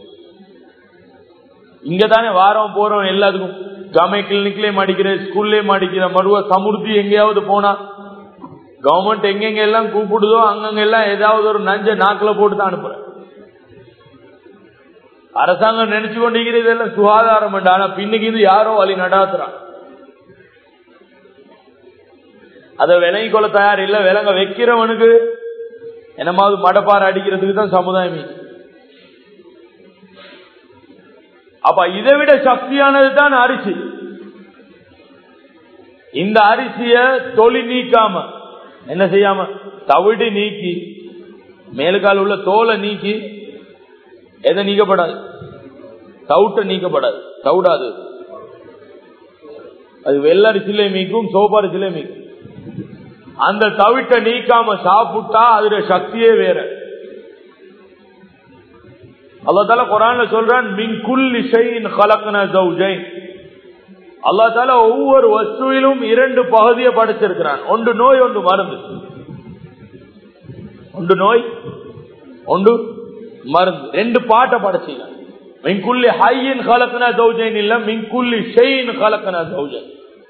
இங்க தானே வாரம் போறோம் எல்லாத்துக்கும் ஜாமே கிளினிக்லயும் அடிக்கிற ஸ்கூல்லயும் அடிக்கிற மறுவ சமுர்த்தி எங்கேயாவது போனா கவர்மெண்ட் எங்கெங்க எல்லாம் கூப்பிடுதோ அங்கங்க எல்லாம் ஏதாவது ஒரு நஞ்ச நாக்குல போட்டு தான் அனுப்புற அரசாங்கம் நினைச்சு கொண்டிருக்கிறது இதெல்லாம் சுகாதாரம் ஆனா பின்னுக்கு இது யாரோ வழி நடாத்துறான் அத விலங்கி கொள்ள தயார் இல்ல விலங்க வைக்கிறவனுக்கு என்னமாவது மடப்பாறை அடிக்கிறதுக்கு தான் சமுதாயம் அப்ப இதை விட சக்தியானது தான் அரிசி இந்த அரிசிய தொழி நீக்காம என்ன செய்யாம தவிடு நீக்கி மேலுக்கால் உள்ள தோலை நீக்கி எதை நீக்கப்படாது தவுட்ட நீக்கப்படாது தவுடாது அது வெள்ளரிசிலே மீக்கும் சோப்பரிசிலே மீக்கும் அந்த தவிட்ட நீக்காம சாப்பிட்டா அதோட சக்தியே வேற அல்லா தால குரான்ல சொல்றான் மின்குல் இசையின் கலக்கன ஜவுஜை அல்லா தால ஒவ்வொரு வஸ்துவிலும் இரண்டு பகுதியை படைச்சிருக்கிறான் ஒன்று நோய் ஒன்று மருந்து ஒன்று நோய் ஒன்று மருந்து ரெண்டு பாட்டை படைச்சிக்கலாம் மின்குல்லி ஹையின் கலக்கன ஜவுஜைன் இல்ல மின்குல்லி ஷெயின் கலக்கன ஜவுஜை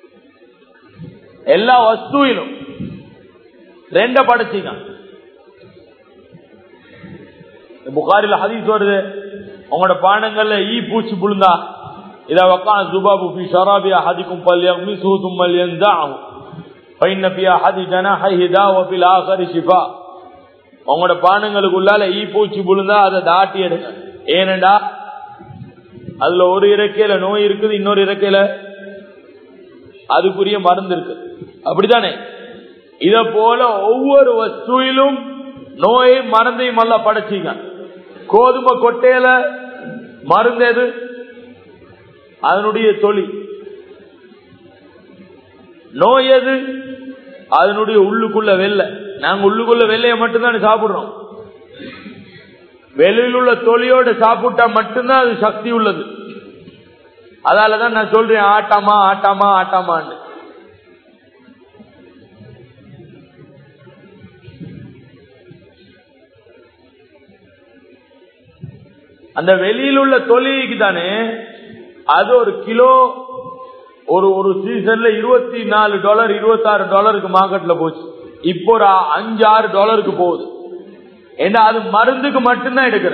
எல்லா வஸ்துவிலும் ரெண்ட படைச்சிக்கலாம் புகாரில ஹதீஸ் வருது உங்களோட பானங்கள்ல ஈ பூச்சி புழுந்தா இத வக்கான் ஜுபாபு ஃபி ஷராபி அஹதிக்கும் ஃபல்யக்மிசு ثم ينزعه فإن في أحد جناحيه داء وفي الآخر شفاء உங்களோட பானங்களுக்குள்ளால ஈ பூச்சி புழுந்தா அதை தாட்டி எடுங்க ஏனண்டா அதுல ஒரு இறக்கையில நோய் இருக்குது இன்னொரு இறக்கையில அதுக்குரிய மருந்து இருக்கு அப்படித்தானே இத போல ஒவ்வொரு வஸ்துவிலும் நோயை மருந்தையும் அல்ல படைச்சிங்க கோதுமை கொட்டையில மருந்து எது அதனுடைய தொழில் நோய் எது அதனுடைய உள்ளுக்குள்ள வெள்ளை நாங்க உள்ளுக்குள்ள வெள்ளைய மட்டும்தான் சாப்பிடுறோம் வெளியில் உள்ள தொழியோட சாப்பிட்டா மட்டும்தான் அது சக்தி உள்ளது அதாலதான் நான் சொல்றேன் ஆட்டாமா ஆட்டாமா ஆட்டாமான்னு அந்த வெளியில் உள்ள தொழிலுக்கு தானே அது ஒரு கிலோ ஒரு ஒரு சீசன்ல இருபத்தி நாலு டாலர் இருபத்தி ஆறு டாலருக்கு மார்க்கெட்ல போச்சு இப்போ ஒரு அஞ்சு ஆறு டாலருக்கு போகுது ஏன்னா அது மருந்துக்கு மட்டும்தான் எடுக்கிற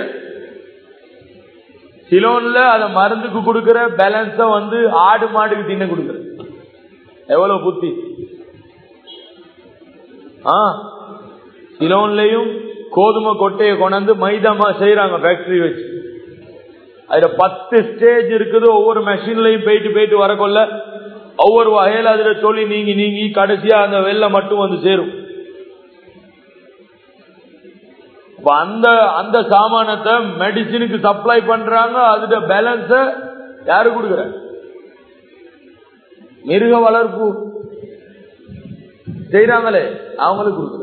சிலோன்ல அத மருந்துக்கு கொடுக்கிற பேலன்ஸ வந்து ஆடு மாடுக்கு தின்ன கொடுக்கிற எவ்வளவு புத்தி ஆ சிலோன்லயும் கோதுமை கொட்டையை கொண்டாந்து மைதாமா செய்யறாங்க ஃபேக்டரி வச்சு அதுல பத்து ஸ்டேஜ் இருக்குது ஒவ்வொரு மெஷின்லயும் போயிட்டு போயிட்டு வரக்கொள்ள ஒவ்வொரு வகையில அதுல சொல்லி நீங்கி நீங்கி கடைசியா அந்த வெள்ளம் மட்டும் வந்து சேரும் அந்த அந்த சாமானத்தை மெடிசினுக்கு சப்ளை பண்றாங்க அதோட பேலன்ஸ யாரு கொடுக்குற மிருக வளர்ப்பு செய்யறாங்களே அவங்களுக்கு கொடுக்குற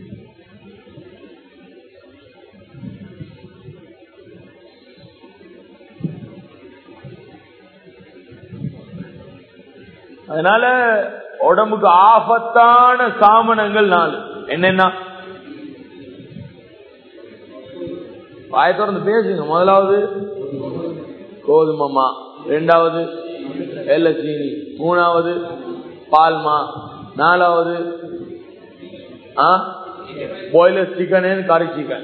அதனால உடம்புக்கு ஆபத்தான சாமனங்கள் நாலு என்னென்ன வாய திறந்து பேசுங்க முதலாவது கோதுமமா ரெண்டாவது வெள்ளை சீனி மூணாவது பால்மா நாலாவது பாய்லர் சிக்கன் கறி சிக்கன்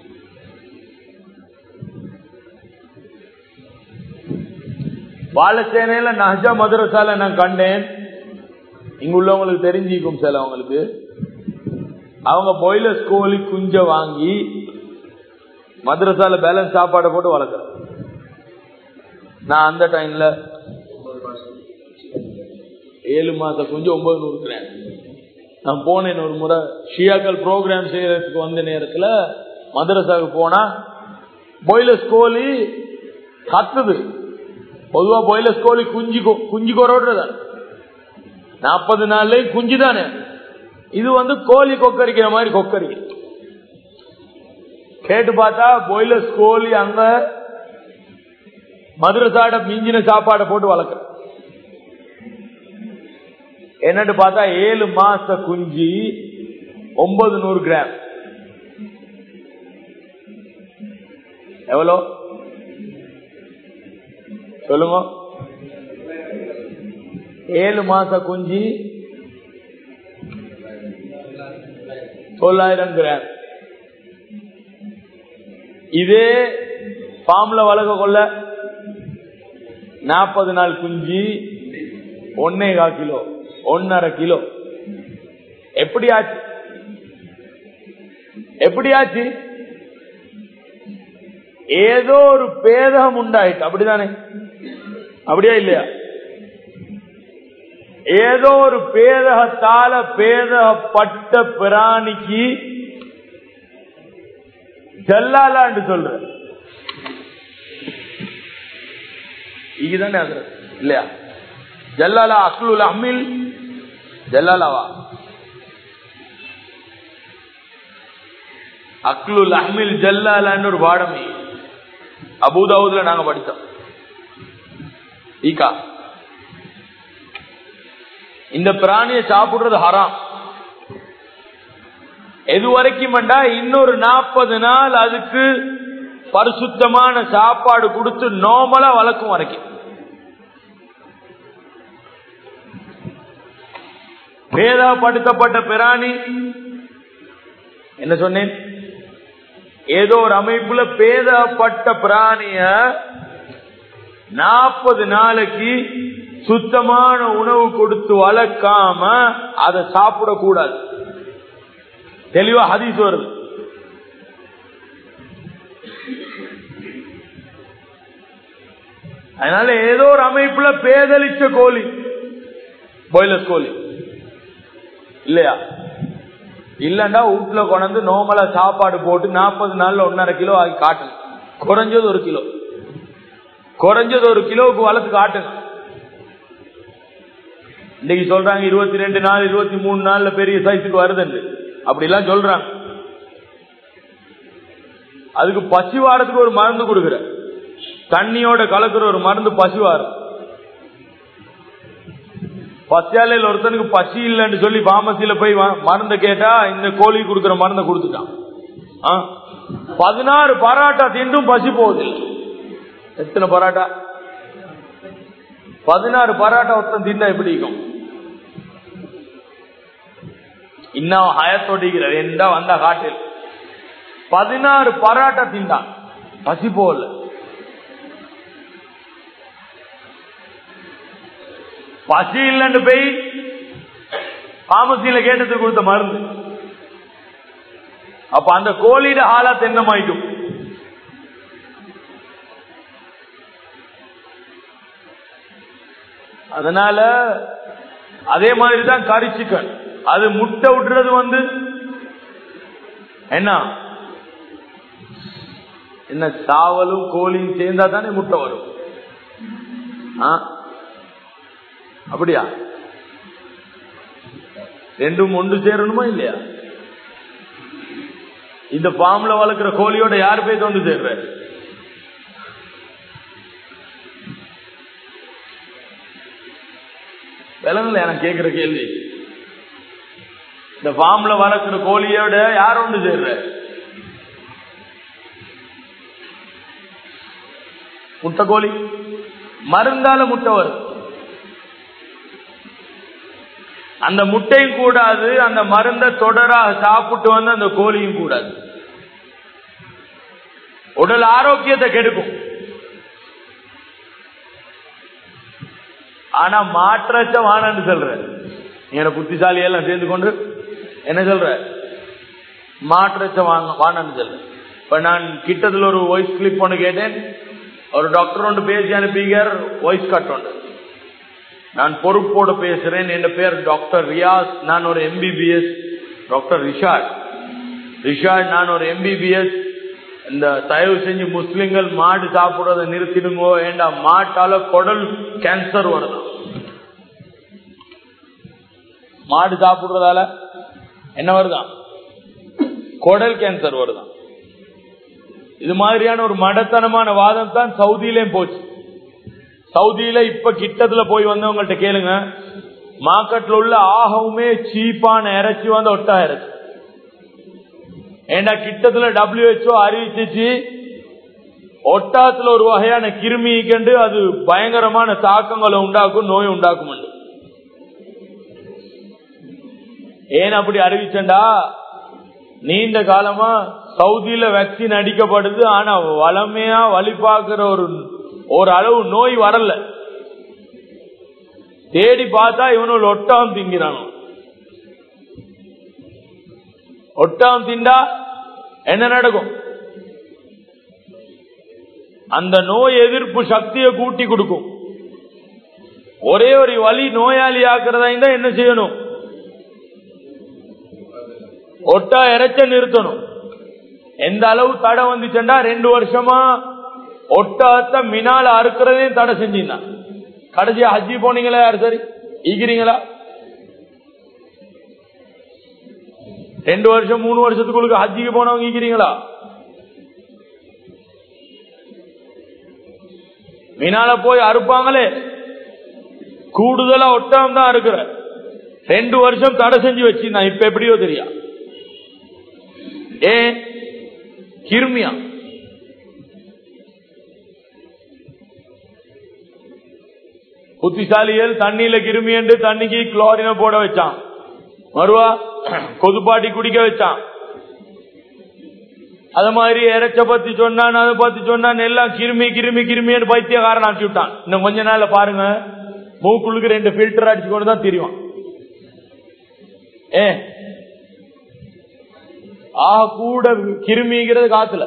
வாழச்சேனையில நஹஜா மதுரசால நான் கண்டேன் இங்க உள்ளவங்களுக்கு தெரிஞ்சிக்கும் சில அவங்களுக்கு அவங்க பாய்லர் கோழி குஞ்ச வாங்கி மதுரசால பேலன்ஸ் சாப்பாடை போட்டு வளர்க்குறேன் நான் அந்த டைம்ல ஏழு மாசம் குஞ்சு ஒன்பது நூறுக்கிறேன் நான் போனேன் ஒரு முறை ஷியாக்கள் ப்ரோக்ராம் செய்யறதுக்கு வந்த நேரத்துல மதரசாவுக்கு போனா பாய்லர்ஸ் கோழி கத்துது பொதுவா பாய்லர்ஸ் கோழி குஞ்சு குஞ்சு கொரோடுறதான் நாற்பது நாள்லயும் குஞ்சு தானே இது வந்து கோழி கொக்கரிக்கிற மாதிரி கொக்கரிக்கு கேட்டு பார்த்தா பாய்லர்ஸ் கோழி அங்க மதுரசாட மிஞ்சின சாப்பாடை போட்டு வளர்க்க என்னன்னு பார்த்தா ஏழு மாச குஞ்சு ஒன்பது நூறு கிராம் எவ்வளோ சொல்லுங்க ஏழு மாச குஞ்சு தொள்ளாயிரம் கிராம் இதே ஃபார்ம்ல வளர்க்க கொள்ள நாற்பது நாள் குஞ்சு ஒன்னே கால் கிலோ ஒன்னரை கிலோ எப்படி ஆச்சு எப்படி ஆச்சு ஏதோ ஒரு பேதகம் உண்டாயிட்டு அப்படிதானே அப்படியா இல்லையா ஏதோ ஒரு பேதகத்தால பேதகப்பட்ட பிராணிக்கு ஜல்லாலான்னு சொல்ற இதுதானே அது இல்லையா ஜல்லாலா அக்லுல் அம்மில் ஜல்லாலாவா அக்லுல் அஹ்மில் ஜல்லாலான்னு ஒரு பாடம் அபுதாவுதுல நாங்க படித்தோம் ஈகா இந்த பிராணியை சாப்பிடுறது ஹராம் எது வரைக்கும் இன்னொரு நாற்பது நாள் அதுக்கு பரிசுத்தமான சாப்பாடு கொடுத்து நோமலா வளர்க்கும் வரைக்கும் பேதாப்படுத்தப்பட்ட பிராணி என்ன சொன்னேன் ஏதோ ஒரு அமைப்புல பேதப்பட்ட பிராணிய நாற்பது நாளைக்கு சுத்தமான உணவு கொடுத்து வளர்க்காம அதை சாப்பிடக்கூடாது தெளிவா ஹதீஸ் வருது அதனால ஏதோ ஒரு அமைப்புல பேதலிச்ச கோழி பாய்லர் கோழி இல்லையா இல்லண்டா வீட்டுல கொண்டு நோமலா சாப்பாடு போட்டு நாற்பது நாள்ல ஒன்னரை கிலோ ஆகி காட்டுங்க குறைஞ்சது ஒரு கிலோ குறைஞ்சது ஒரு கிலோவுக்கு வளர்த்து காட்டுங்க இன்னைக்கு சொல்றாங்க இருபத்தி ரெண்டு நாள் இருபத்தி மூணு நாள்ல பெரிய சைஸுக்கு வருதுன்னு அப்படி எல்லாம் சொல்றாங்க அதுக்கு பசி வாரத்துக்கு ஒரு மருந்து கொடுக்குற தண்ணியோட கலக்குற ஒரு மருந்து பசி வாரம் பசியாலையில் ஒருத்தனுக்கு பசி இல்லைன்னு சொல்லி பாமசியில போய் மருந்த கேட்டா இந்த கோழி கொடுக்குற மருந்த கொடுத்துட்டான் பதினாறு பராட்டா தின்றும் பசி போகுதில்லை எத்தனை பராட்டா பதினாறு பராட்டா ஒருத்தன் தின்னா எப்படி இருக்கும் இன்னும் ஹயத்தோடிக்கிறார் எந்த வந்த காட்டில் பதினாறு பராட்டா தின்றான் பசி போகல பசி இல்லைன்னு போய் பாமசியில கேட்டதுக்கு கொடுத்த மருந்து அப்ப அந்த கோழியிட ஆளா தென்னமாயிட்டும் அதனால அதே மாதிரிதான் கறி சிக்கன் அது முட்டை விட்டுறது வந்து என்ன என்ன சாவலும் கோழியும் சேர்ந்தா தானே முட்டை வரும் அப்படியா ரெண்டும் ஒன்று சேரணுமா இல்லையா இந்த பாம்புல வளர்க்கிற கோழியோட யாரு போய் ஒன்று சேர்ற விலங்குல எனக்கு கேட்கிற கேள்வி இந்த பாம்புல வளர்க்கிற கோழியோட யார் ஒன்று சேர்ற முட்டை கோழி மருந்தால முட்டை வரும் அந்த முட்டையும் கூடாது அந்த மருந்த தொடராக சாப்பிட்டு வந்து அந்த கோழியும் கூடாது உடல் ஆரோக்கியத்தை கெடுக்கும் ஆனா மாற்றச்ச வானன்னு சொல்ற நீங்க புத்திசாலி எல்லாம் சேர்ந்து கொண்டு என்ன சொல்ற மாற்றச்ச வாங்க வானன்னு சொல்ற இப்ப நான் கிட்டத்துல ஒரு வாய்ஸ் கிளிப் ஒன்று கேட்டேன் ஒரு டாக்டர் ஒன்று பேசி அனுப்பிங்க வாய்ஸ் கட் ஒன்று நான் பொறுப்போடு பேசுறேன் என் பேர் டாக்டர் ரியாஸ் நான் ஒரு எம்பிபிஎஸ் டாக்டர் ரிஷாட் ரிஷாட் நான் ஒரு எம்பிபிஎஸ் இந்த தயவு செஞ்சு முஸ்லிம்கள் மாடு சாப்பிடுறத நிறுத்திடுங்கோ ஏண்டா மாட்டால குடல் கேன்சர் வருது மாடு சாப்பிடுறதால என்ன வருதான் குடல் கேன்சர் வருதான் இது மாதிரியான ஒரு மடத்தனமான வாதம் தான் சவுதியிலேயும் போச்சு சவுதியில இப்ப கிட்டத்துல போய் வந்தவங்கள்ட்ட கேளுங்க மார்க்கெட்ல உள்ள ஆகவுமே சீப்பான இறைச்சி வந்து ஒட்டா இறைச்சி ஏண்டா கிட்டத்துல டபிள்யூஹெச்ஓ அறிவிச்சிச்சு ஒட்டாத்துல ஒரு வகையான கிருமி கண்டு அது பயங்கரமான தாக்கங்களை உண்டாக்கும் நோய் உண்டாக்கும் ஏன் அப்படி அறிவிச்சண்டா நீண்ட காலமா சவுதியில வேக்சின் அடிக்கப்படுது ஆனா வளமையா வழி பார்க்கிற ஒரு ஒரு அளவு நோய் வரல தேடி பார்த்தா இவனோட ஒட்டாம் திங்கிறானோ ஒட்டாம் திண்டா என்ன நடக்கும் அந்த நோய் எதிர்ப்பு சக்தியை கூட்டி கொடுக்கும் ஒரே ஒரு வழி நோயாளி ஆக்குறதா இருந்தா என்ன செய்யணும் ஒட்டா இறைச்ச நிறுத்தணும் எந்த அளவு தடை வந்துச்சுண்டா ரெண்டு வருஷமா ஒட்டகத்தை மினால அறுக்கிறதையும் தடை செஞ்சிருந்தான் கடைசியா ஹஜ்ஜி போனீங்களா யாரு சரி ஈக்கிறீங்களா ரெண்டு வருஷம் மூணு வருஷத்துக்குள்ள ஹஜ்ஜிக்கு போனவங்க ஈக்கிறீங்களா மினால போய் அறுப்பாங்களே கூடுதலா ஒட்டகம் தான் இருக்கிற ரெண்டு வருஷம் தடை செஞ்சு வச்சு நான் இப்ப எப்படியோ தெரியா ஏ கிருமியா புத்திசாலிகள் தண்ணியில கிருமி என்று தண்ணிக்கு குளோரின போட வச்சான் மறுவா கொதுப்பாட்டி குடிக்க வச்சான் அது மாதிரி இறைச்ச பத்தி சொன்னான் அதை பத்தி சொன்னான் எல்லாம் கிருமி கிருமி கிருமின்னு பைத்தியக்காரன் ஆக்கி விட்டான் இன்னும் கொஞ்ச நாள்ல பாருங்க மூக்குள்ளுக்கு ரெண்டு பில்டர் அடிச்சு கொண்டு தான் தெரியும் ஏ ஆ கூட கிருமிங்கிறது காத்துல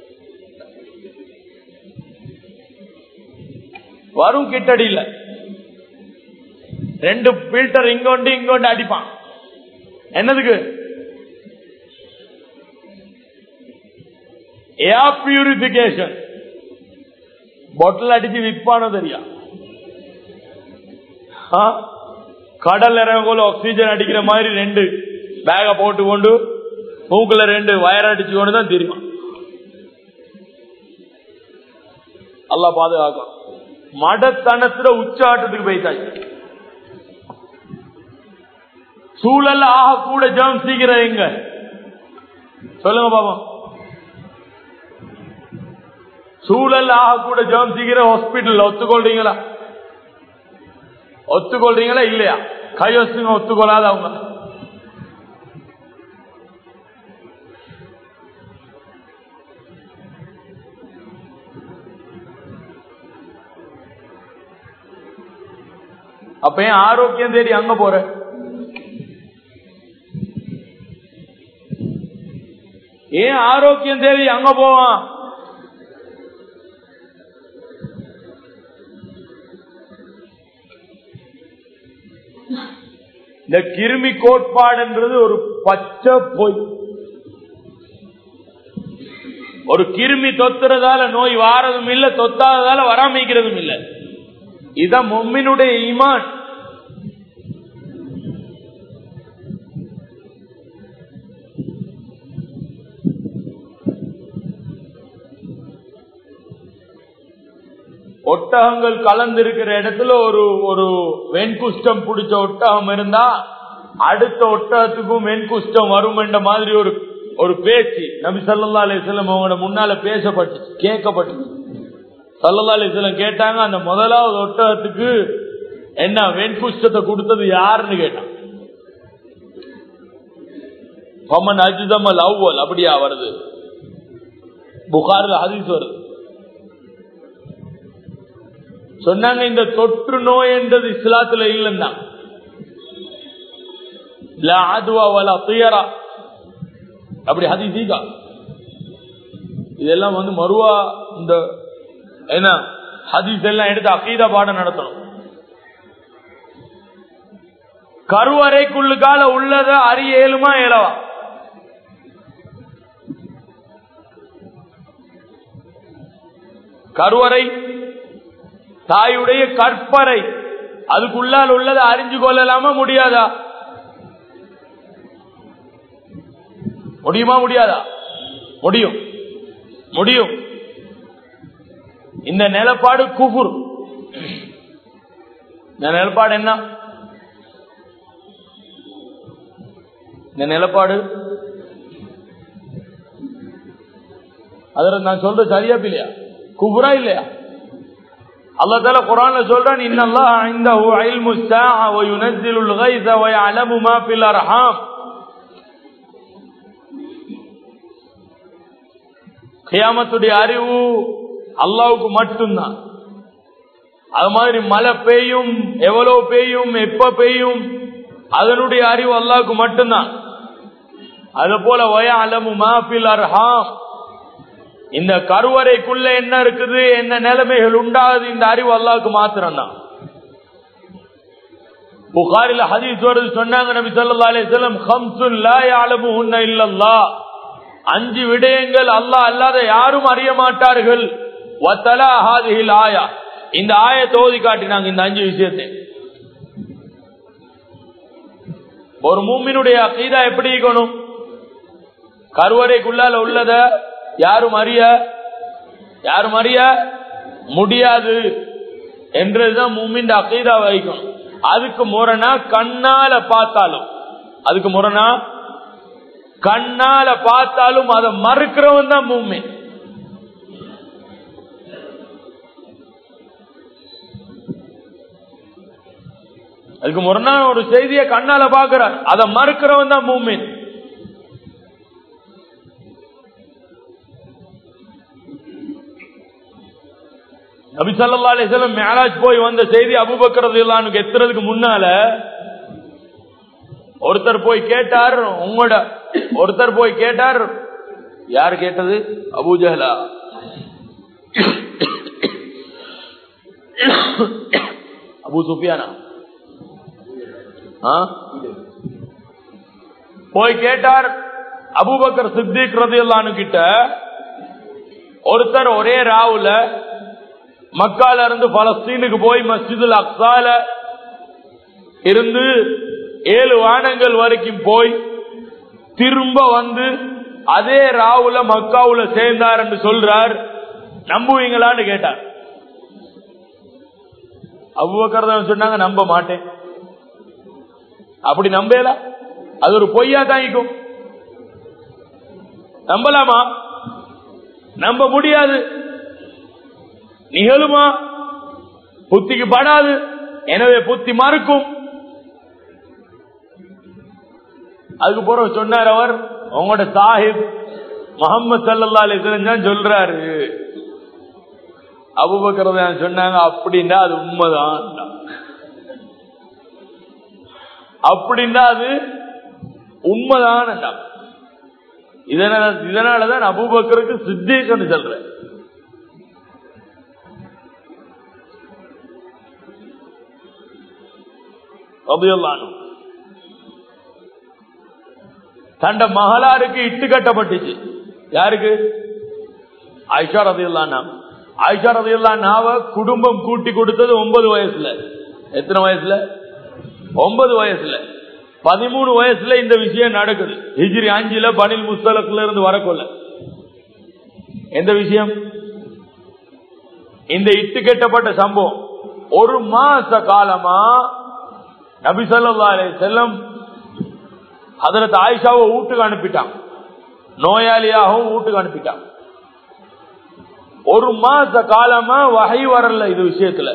வரும் கிட்டடி இல்ல ரெண்டு பில்டர் இங்கொண்டு இங்கொண்டு அடிப்பான் என்னதுக்கு ஏர் பியூரிபிகேஷன் பொட்டில் அடிச்சு விற்பானோ தெரியா கடல் இறங்கோல ஆக்சிஜன் அடிக்கிற மாதிரி ரெண்டு பேக போட்டு கொண்டு மூக்குல ரெண்டு வயர் அடிச்சு கொண்டு தான் தெரியுமா அல்லா பாதுகாக்கும் மடத்தனத்துல உச்சாட்டத்துக்கு போயிட்டாச்சு சூழல் ஆக கூட ஜம் சீக்கிரம் எங்க சொல்லுங்க பாப்போம் சூழல் ஆக கூட ஜம் சீக்கிரம் ஹாஸ்பிட்டல் ஒத்துக்கொள்றீங்களா ஒத்துக்கொள்றீங்களா இல்லையா கையொசுங்க ஒத்துக்கொள்ளாத அவங்க அப்ப ஏன் ஆரோக்கியம் தேடி அங்க போற ஏன் ஆரோக்கியம் தேடி அங்க போவான் இந்த கிருமி கோட்பாடுன்றது ஒரு பச்சை பொய் ஒரு கிருமி தொத்துறதால நோய் வாரதும் இல்ல தொத்தாததால வராமிக்கிறதும் இல்ல இதான் மொம்மினுடைய ஈமான் ஒட்டகங்கள் கலந்து இருக்கிற இடத்துல ஒரு ஒரு வெண்குஷ்டம் பிடிச்ச ஒட்டகம் இருந்தா அடுத்த ஒட்டகத்துக்கும் வெண்குஷ்டம் வரும் என்ற மாதிரி ஒரு ஒரு பேச்சு நபி சல்லா அலிஸ்லம் அவங்களோட முன்னால பேசப்பட்டு கேட்கப்பட்டு சல்லா அலிஸ்லம் கேட்டாங்க அந்த முதலாவது ஒட்டகத்துக்கு என்ன வெண்குஷ்டத்தை கொடுத்தது யாருன்னு கேட்டான் பமன் அஜிதமல் அவ்வல் அப்படியா வருது புகாரில் ஹதீஸ் வருது சொன்னாங்க இந்த தொற்று நோய் என்றது இஸ்லாத்துல இல்லைன்னா அப்படி ஹதீசீகா இதெல்லாம் வந்து மறுவா இந்த என்ன ஹதீஸ் எல்லாம் எடுத்து அகீதா பாடம் நடத்தணும் கருவறைக்குள்ளுக்கால உள்ளத அறிய இயலுமா இயலவா கருவறை தாயுடைய கற்பறை அதுக்குள்ளால் உள்ளதை அறிஞ்சு கொள்ளலாமா முடியாதா முடியுமா முடியாதா முடியும் முடியும் இந்த நிலப்பாடு குஃபுர் இந்த நிலப்பாடு என்ன இந்த நிலப்பாடு அதில் நான் சொல்றது சரியா இல்லையா குபுரா இல்லையா அல்லா தால குரான்ல சொல்றான் இன்னல்லாஹ் இன்தஹு இல்மு ஸாஅ வ யுனஸ்ஸிலுல் கைஸ வ يعلمு மா ஃபில் அர்ஹாம் கியாமத்துடைய அறிவு அல்லாவுக்கு மட்டும்தான் அது மாதிரி மழை பெய்யும் எவ்வளவு பெய்யும் எப்ப பெய்யும் அதனுடைய அறிவு அல்லாவுக்கு மட்டும்தான் அது போல வய அலமு மாபில் அர்ஹாம் இந்த கருவறைக்குள்ள என்ன இருக்குது என்ன நிலைமைகள் உண்டாகுது இந்த அறிவு அல்லாவுக்கு மாத்திரம் தான் புகாரில ஹதீஸ் வருது சொன்னாங்க நபி ஸல்லல்லாஹு அலைஹி வஸல்லம் கம்சுன் லா யஅலமுஹுன்ன இல்லல்லாஹ் அஞ்சு விடயங்கள் அல்லாஹ் அல்லாத யாரும் அறிய மாட்டார்கள் வத்தலா ஹாதிஹில் ஆயா இந்த ஆயத்தை ஓதி காட்டினாங்க இந்த அஞ்சு விஷயத்தை ஒரு மூமினுடைய அகீதா எப்படி இருக்கணும் கருவறைக்குள்ளால உள்ளத யாரும் அறிய யாரும் அறிய முடியாது என்றதுதான் மூமின் அகீதா வைக்கணும் அதுக்கு முரணா கண்ணால பார்த்தாலும் அதுக்கு முரணா கண்ணால பார்த்தாலும் அதை மறுக்கிறவன் தான் மூமின் அதுக்கு முரணா ஒரு செய்தியை கண்ணால பாக்குறார் அதை மறுக்கிறவன் தான் மூமின் நபி சல்லா அலிஸ்லம் மேலாஜ் போய் வந்த செய்தி அபுபக்கரது இல்லான்னு எத்துறதுக்கு முன்னால ஒருத்தர் போய் கேட்டார் உங்களோட ஒருத்தர் போய் கேட்டார் யார் கேட்டது அபூஜஹலா அபு சுஃபியானா ஆ? போய் கேட்டார் அபூபக்கர் சித்திக் ரதியல்லானு கிட்ட ஒருத்தர் ஒரே ராவுல மக்கால இருந்து பலஸ்தீனுக்கு போய் மஸ்ஜிதுல் அக்சால இருந்து ஏழு வானங்கள் வரைக்கும் போய் திரும்ப வந்து அதே ராவுல மக்காவுல சேர்ந்தார் என்று சொல்றார் நம்புவீங்களான்னு கேட்டார் அவ்வக்கர் சொன்னாங்க நம்ப மாட்டேன் அப்படி நம்பல அது ஒரு பொய்யா தாங்கிக்கும் நம்பலாமா நம்ப முடியாது நிகழுமா புத்திக்கு படாது எனவே புத்தி மறுக்கும் அதுக்கு பிறகு சொன்னார் அவர் உங்களோட சாஹிப் முகமது சல்லா அலிஸ்லாம் சொல்றாரு அபுபக்கரத சொன்னாங்க அப்படின்னா அது உண்மைதான் அப்படின்னா அது உண்மைதான் இதனால இதனாலதான் அபுபக்கருக்கு சித்தேசன் சொல்றேன் ரபியுல்லானு தண்ட மகளாருக்கு இட்டு கட்டப்பட்டுச்சு யாருக்கு ஆயிஷா ரதியுல்லானா ஆயிஷா ரதியுல்லானாவ குடும்பம் கூட்டி கொடுத்தது ஒன்பது வயசுல எத்தனை வயசுல ஒன்பது வயசுல பதிமூணு வயசுல இந்த விஷயம் நடக்குது ஹிஜ்ரி அஞ்சுல பனில் முஸ்தலத்துல இருந்து வரக்கொள்ள எந்த விஷயம் இந்த இட்டு கட்டப்பட்ட சம்பவம் ஒரு மாச காலமா நபி சொல்லா செல்லம் அதற்கு ஆயிஷாவை வீட்டுக்கு அனுப்பிட்டான் நோயாளியாகவும் வீட்டுக்கு அனுப்பிட்டான் ஒரு மாச காலமா வகை வரல இது விஷயத்துல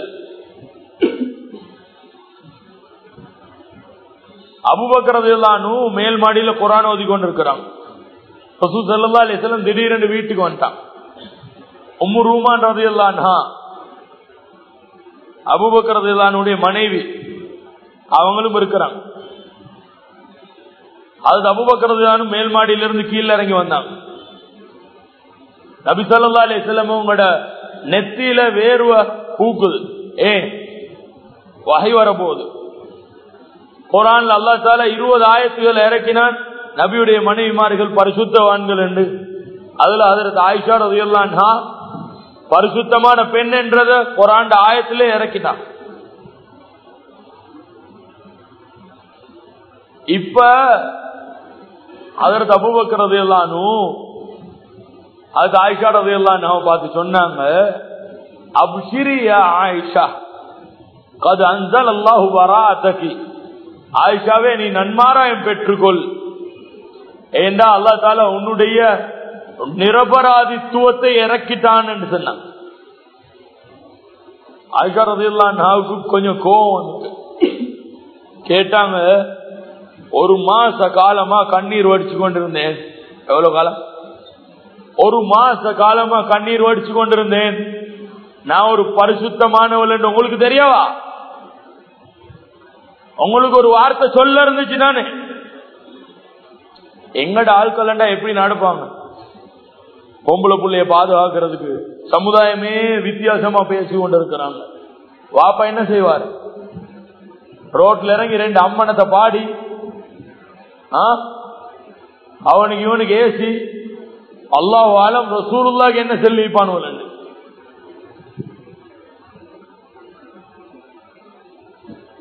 அபுபக்கரது எல்லானும் மேல் மாடியில குரான் ஓதி கொண்டு இருக்கிறான் பசு செல்லா அலிசலம் திடீரென்று வீட்டுக்கு வந்துட்டான் உம்மு ரூமான்றது எல்லான்ஹா அபுபக்கரது எல்லானுடைய மனைவி அவங்களும் இருக்கிறாங்க அது அபுபக்கரது மேல் மாடியிலிருந்து கீழே இறங்கி வந்தாங்க நபி சொல்லா அலிஸ்லம் உங்களோட நெத்தியில வேர்வ பூக்குது ஏ வகை வரப்போகுது குரான் அல்லா தால இருபது ஆயத்துகள் இறக்கினான் நபியுடைய மனைவிமார்கள் பரிசுத்தவான்கள் என்று அதுல அதற்கு ஆயிஷா ரதியல்லான்ஹா பரிசுத்தமான பெண் என்றத குரான் ஆயத்திலே இறக்கினான் இப்ப அதற்கு அபுபக்கிறது எல்லானும் அதுக்கு ஆயிஷா ரதி எல்லாம் பார்த்து சொன்னாங்க அப்ஷிரியா ஆயிஷா கது அன்சல் அல்லாஹு வராத்தகி ஆயிஷாவே நீ நன்மாராயம் பெற்றுக்கொள் ஏண்டா அல்லா தால உன்னுடைய நிரபராதித்துவத்தை இறக்கிட்டான் என்று சொன்னாங்க ஆயிஷா ரதி நாவுக்கு கொஞ்சம் கோவம் வந்து கேட்டாங்க ஒரு மாச காலமா கண்ணீர் வடிச்சு கொண்டிருந்தேன் எவ்வளவு காலம் ஒரு மாச காலமா கண்ணீர் வடிச்சு கொண்டிருந்தேன் நான் ஒரு பரிசுத்தமானவள் என்று உங்களுக்கு தெரியவா உங்களுக்கு ஒரு வார்த்தை சொல்ல இருந்துச்சு நானே எங்கட ஆட்கள் எப்படி நடப்பாங்க பொம்பளை புள்ளைய பாதுகாக்கிறதுக்கு சமுதாயமே வித்தியாசமா பேசி கொண்டு இருக்கிறாங்க வாப்பா என்ன செய்வார் ரோட்ல இறங்கி ரெண்டு அம்மனத்தை பாடி அவனுக்கு இவனுக்கு ஏசி அல்லாஹ் ஆலம் ரசூலுல்லாக்கு என்ன செல்லிப்பான்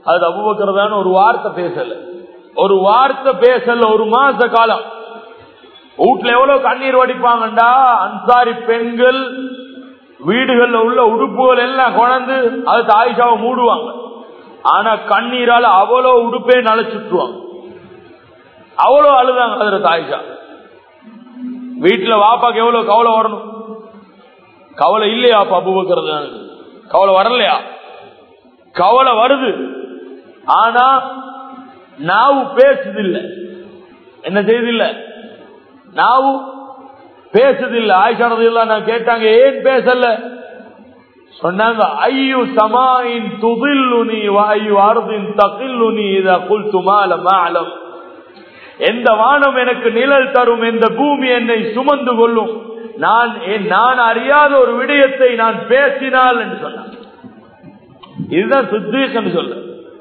அது அபுபக்கரதான ஒரு வார்த்தை பேசல ஒரு வார்த்தை பேசல ஒரு மாச காலம் வீட்டுல எவ்வளவு கண்ணீர் வடிப்பாங்கண்டா அன்சாரி பெண்கள் வீடுகள்ல உள்ள உடுப்புகள் எல்லாம் கொண்டு அது ஆயிஷாவை மூடுவாங்க ஆனா கண்ணீரால அவ்வளவு உடுப்பே நலைச்சுட்டுருவாங்க அவ்வளவு அழுதாங்க அதுல தாயிஷா வீட்டுல வாப்பாக்கு எவ்வளவு கவலை வரணும் கவலை இல்லையா அப்ப அபுபக்கிறது கவலை வரலையா கவலை வருது ஆனா நாவு பேசுதில்லை என்ன செய்தில்லை நாவு பேசுதில்லை ஆயிஷானது நான் கேட்டாங்க ஏன் பேசல சொன்னாங்க ஐயு சமாயின் துதில்லுனி வாயு அருதின் தகில்லுனி இத குல்துமால மாலம் எந்த வானம் எனக்கு நிழல் தரும் எந்த பூமி என்னை சுமந்து கொள்ளும் நான் நான் அறியாத ஒரு விடயத்தை நான் பேசினால் என்று சொன்னான் இதுதான் சித்தீக் என்று சொல்ல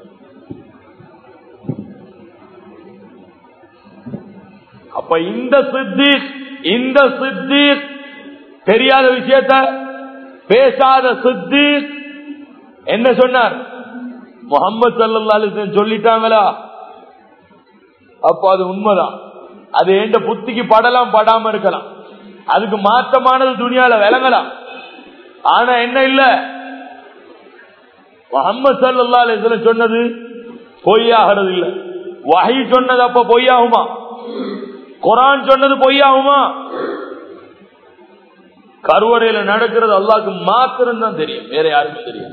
அப்ப இந்த சித்தீக் இந்த சித்தீக் தெரியாத விஷயத்த பேசாத சித்தீக் என்ன சொன்னார் முகமது சல்லா சொல்லிட்டாங்களா அப்ப அது உண்மைதான் அது எந்த புத்திக்கு படலாம் படாம இருக்கலாம் அதுக்கு மாற்றமானது துணியால விளங்கலாம் ஆனா என்ன இல்ல முகமது சல்லா அலிஸ்ல சொன்னது பொய்யாகிறது இல்ல வகை சொன்னது அப்ப பொய்யாகுமா குரான் சொன்னது பொய்யாகுமா கருவறையில நடக்கிறது அல்லாக்கு மாத்திரம் தான் தெரியும் வேற யாருக்கும் தெரியும்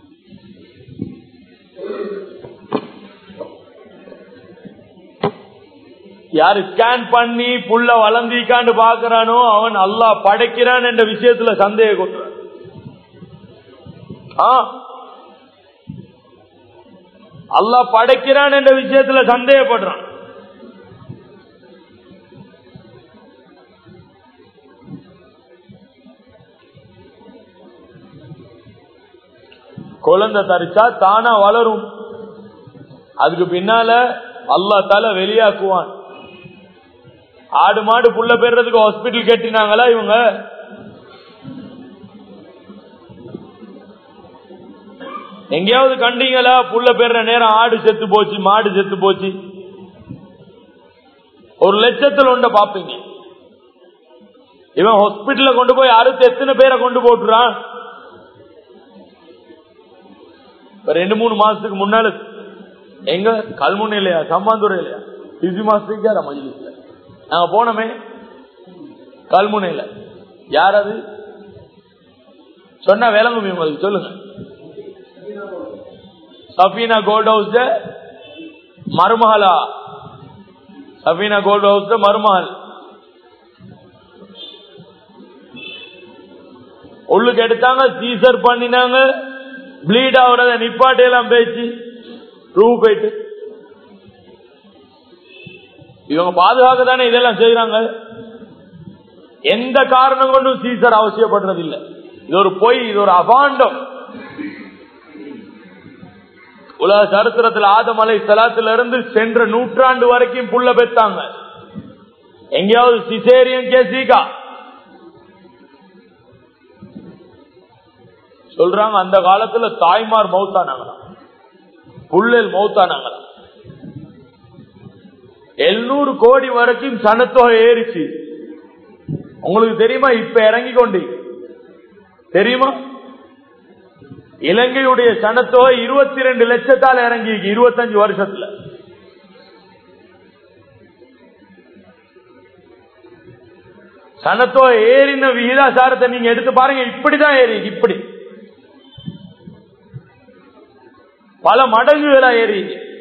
யாரு ஸ்கேன் பண்ணி புள்ள வளர்ந்திக்காண்டு பாக்குறானோ அவன் அல்லா படைக்கிறான் என்ற விஷயத்துல சந்தேகம் கொண்டான் அல்லா படைக்கிறான் என்ற விஷயத்துல சந்தேகப்படுறான் குழந்தை தரிச்சா தானா வளரும் அதுக்கு பின்னால அல்லா தலை வெளியாக்குவான் ஆடு மாடு புள்ள பெறதுக்கு ஹாஸ்பிட்டல் கட்டினாங்களா இவங்க எங்கேயாவது கண்டீங்களா புள்ள பெற நேரம் ஆடு செத்து போச்சு மாடு செத்து போச்சு ஒரு லட்சத்தில் ஒன்ற பாப்பீங்க இவன் ஹாஸ்பிட்டல கொண்டு போய் அறுத்து எத்தனை பேரை கொண்டு போட்டுறான் ரெண்டு மூணு மாசத்துக்கு முன்னால எங்க கல்முனை இல்லையா சம்மாந்துறை இல்லையா பிசி மாசத்துக்கு மஜிலிஸ்ல நாங்க போனோமே கல்முனையில யார் அது சொன்ன விளங்கும் உங்களுக்கு சொல்லுங்க சஃபீனா கோல்ட் ஹவுஸ் மருமகளா சஃபீனா கோல்ட் ஹவுஸ் மருமகள் உள்ளுக்கு எடுத்தாங்க சீசர் பண்ணினாங்க பிளீட் ஆகுறத நிப்பாட்டி எல்லாம் பேச்சு ரூ போயிட்டு இவங்க பாதுகாக்க தானே இதெல்லாம் செய்யறாங்க எந்த காரணம் கொண்டும் சீசர் அவசியப்படுறது இல்லை இது ஒரு பொய் இது ஒரு அபாண்டம் உலக சரித்திரத்தில் ஆதமலை ஸ்தலத்தில இருந்து சென்ற நூற்றாண்டு வரைக்கும் புள்ள பெத்தாங்க எங்கேயாவது சிசேரியன் கேசிகா சொல்றாங்க அந்த காலத்துல தாய்மார் மௌத்தானாங்களாம் புள்ளல் மௌத்தானாங்களாம் எழுநூறு கோடி வரைக்கும் சனத்தொகை ஏறிச்சு உங்களுக்கு தெரியுமா இப்ப இறங்கி கொண்டு தெரியுமா இலங்கையுடைய சனத்தொகை இருபத்தி ரெண்டு லட்சத்தால் இறங்கி இருபத்தஞ்சு வருஷத்துல சனத்தொகை ஏறின விகிதாசாரத்தை நீங்க எடுத்து பாருங்க இப்படிதான் ஏறி இப்படி பல மடங்குகளா ஏறி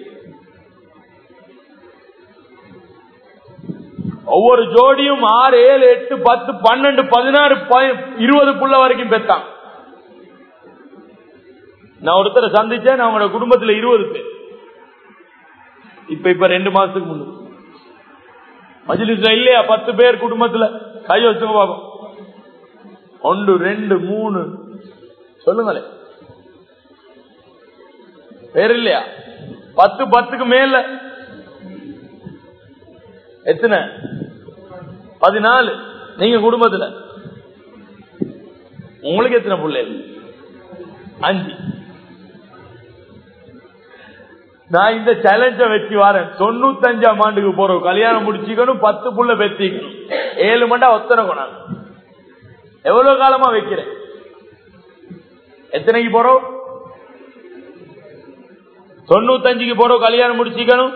ஒவ்வொரு ஜோடியும் ஆறு ஏழு எட்டு பத்து பன்னெண்டு பதினாறு இருபது புள்ள வரைக்கும் பெற்றான் நான் ஒருத்தரை சந்திச்சேன் நான் அவங்களோட குடும்பத்துல இருபது பேர் இப்ப இப்ப ரெண்டு மாசத்துக்கு முன்னாடி மஜிலிஸ்ல இல்லையா பத்து பேர் குடும்பத்துல கை வச்சுங்க பாப்போம் ஒன்று ரெண்டு மூணு சொல்லுங்களே பேர் இல்லையா பத்து பத்துக்கு மேல எத்தனை பதினாலு நீங்க குடும்பத்துல உங்களுக்கு எத்தனை பிள்ளைகள் அஞ்சு நான் இந்த சேலஞ்ச வச்சு வரேன் தொண்ணூத்தஞ்சாம் ஆண்டுக்கு போறோம் கல்யாணம் முடிச்சுக்கணும் பத்து புள்ள பெத்திக்கணும் ஏழு மண்டா ஒத்தனை கொண்டாங்க எவ்வளவு காலமா வைக்கிறேன் எத்தனைக்கு போறோம் தொண்ணூத்தஞ்சுக்கு போறோம் கல்யாணம் முடிச்சுக்கணும்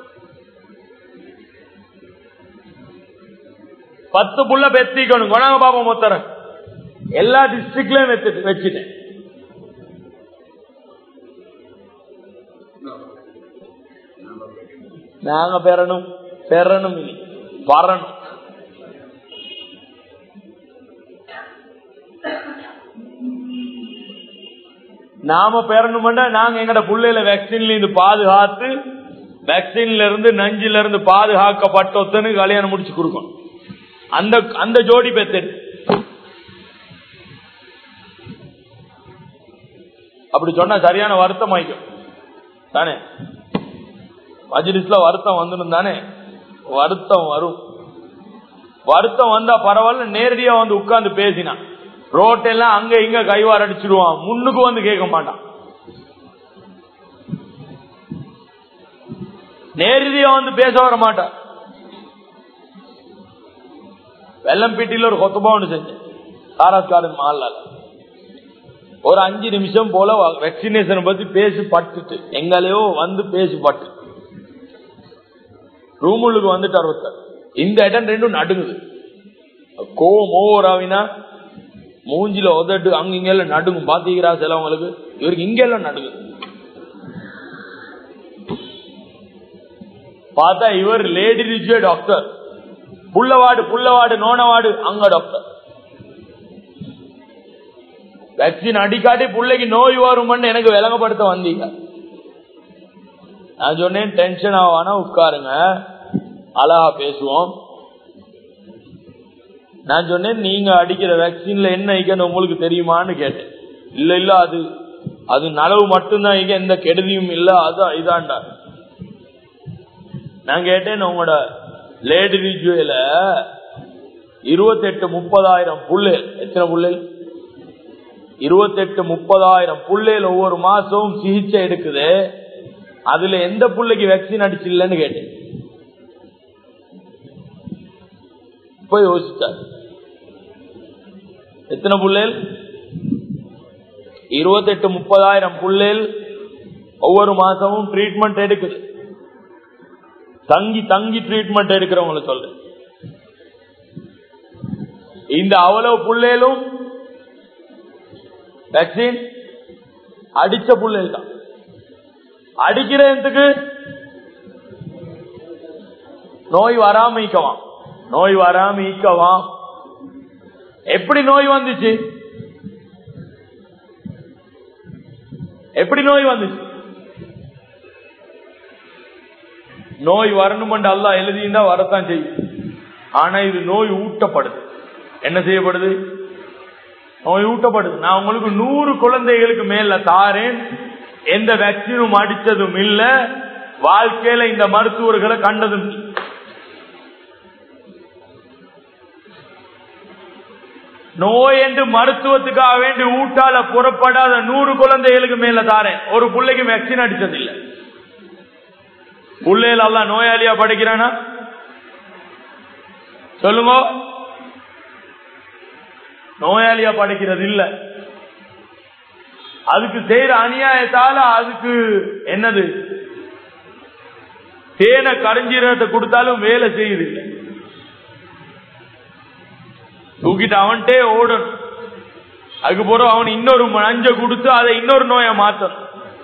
பத்து புள்ள பெத்திக்கணும் கொண்டாங்க பாப்போம் மொத்தரம் எல்லா டிஸ்ட்ரிக்ட்லயும் வச்சுட்டேன் நாங்க பெறணும் பெறணும் இனி வரணும் நாம பெறணும்னா நாங்க எங்கட பிள்ளையில வேக்சின்ல இருந்து பாதுகாத்து வேக்சின்ல இருந்து நஞ்சில இருந்து பாதுகாக்கப்பட்டொத்தனு கல்யாணம் முடிச்சு கொடுக்கணும் அந்த அந்த ஜோடி பெத்து அப்படி சொன்னா சரியான வருத்தம் ஆயிக்கும் தானே மஜ்லிஸ்ல வருத்தம் வந்துடும் தானே வருத்தம் வரும் வருத்தம் வந்தா பரவாயில்ல நேரடியா வந்து உட்கார்ந்து பேசினான் ரோட்டெல்லாம் அங்க இங்க கைவார் அடிச்சிருவான் முன்னுக்கு வந்து கேட்க மாட்டான் நேரடியா வந்து பேச வர மாட்டான் வெள்ளம்பீட்டில ஒரு கொத்தபா ஒன்று செஞ்சேன் காராஸ்காடு மாலால ஒரு அஞ்சு நிமிஷம் போல வேக்சினேஷன் பத்தி பேசி பட்டுட்டு எங்களையோ வந்து பேசி பட்டு ரூமுள்ளுக்கு வந்துட்டார் ஒருத்தர் இந்த இடம் ரெண்டும் நடுங்குது கோவம் ஓவராவினா மூஞ்சில உதட்டு அங்க இங்க எல்லாம் நடுங்கும் பாத்தீங்களா சிலவங்களுக்கு இவருக்கு இங்க எல்லாம் நடுங்குது பார்த்தா இவர் லேடி ரிஜியோ டாக்டர் புள்ளவாடு புள்ளவாடு நோனவாடு அங்க டாக்டர் வேக்சின் அடிக்காட்டி பிள்ளைக்கு நோய் வரும்னு எனக்கு விளங்கப்படுத்த வந்தீங்க நான் சொன்னேன் டென்ஷன் ஆவானா உட்காருங்க அழகா பேசுவோம் நான் சொன்னேன் நீங்க அடிக்கிற வேக்சின்ல என்ன ஐக்கன்னு உங்களுக்கு தெரியுமான்னு கேட்டேன் இல்ல இல்ல அது அது நலவு மட்டும்தான் இங்க எந்த கெடுதியும் இல்ல அதான் இதாண்டா நான் கேட்டேன் உங்களோட லேடி ரிஜுவேல இருபத்தெட்டு முப்பதாயிரம் புள்ளேல் எத்தனை புள்ளேல் இருபத்தெட்டு முப்பதாயிரம் புள்ளையில ஒவ்வொரு மாசமும் சிகிச்சை எடுக்குது அதுல எந்த புள்ளைக்கு வேக்சின் அடிச்சில்லன்னு கேட்டேன் இப்ப யோசிச்சார் எத்தனை புள்ளேல் இருபத்தெட்டு முப்பதாயிரம் புள்ளேல் ஒவ்வொரு மாசமும் ட்ரீட்மெண்ட் எடுக்குது தங்கி தங்கி ட்ரீட்மெண்ட் எடுக்கிறவங்களை சொல்றேன் இந்த அவ்வளவு புள்ளேலும் வேக்சின் அடிச்ச புள்ளைகள் தான் அடிக்கிறதுக்கு நோய் வராம ஈக்கவாம் நோய் வராம ஈக்கவாம் எப்படி நோய் வந்துச்சு எப்படி நோய் வந்துச்சு நோய் வரணும் அல்லா எழுதியிருந்தா வரத்தான் செய்யும் ஆனா இது நோய் ஊட்டப்படுது என்ன செய்யப்படுது நோய் ஊட்டப்படுது நான் உங்களுக்கு நூறு குழந்தைகளுக்கு மேல தாரேன் எந்த வேக்சினும் அடிச்சதும் இல்ல வாழ்க்கையில இந்த மருத்துவர்களை கண்டதும் இல்லை. நோய் என்று மருத்துவத்துக்காக வேண்டி ஊட்டால புறப்படாத நூறு குழந்தைகளுக்கு மேல தாரேன் ஒரு பிள்ளைக்கு வேக்சின் அடிச்சது இல்ல பிள்ளைகள் எல்லாம் நோயாளியா படிக்கிறானா சொல்லுங்க நோயாளியா படிக்கிறது இல்ல அதுக்கு செய்யற அநியாயத்தால அதுக்கு என்னது தேனை கரைஞ்சீரத்தை கொடுத்தாலும் வேலை செய்யுது இல்லை தூக்கிட்டு அவன்கிட்டே ஓடணும் அதுக்கு பிறகு அவன் இன்னொரு நஞ்ச கொடுத்து அதை இன்னொரு நோயை மாத்தணும்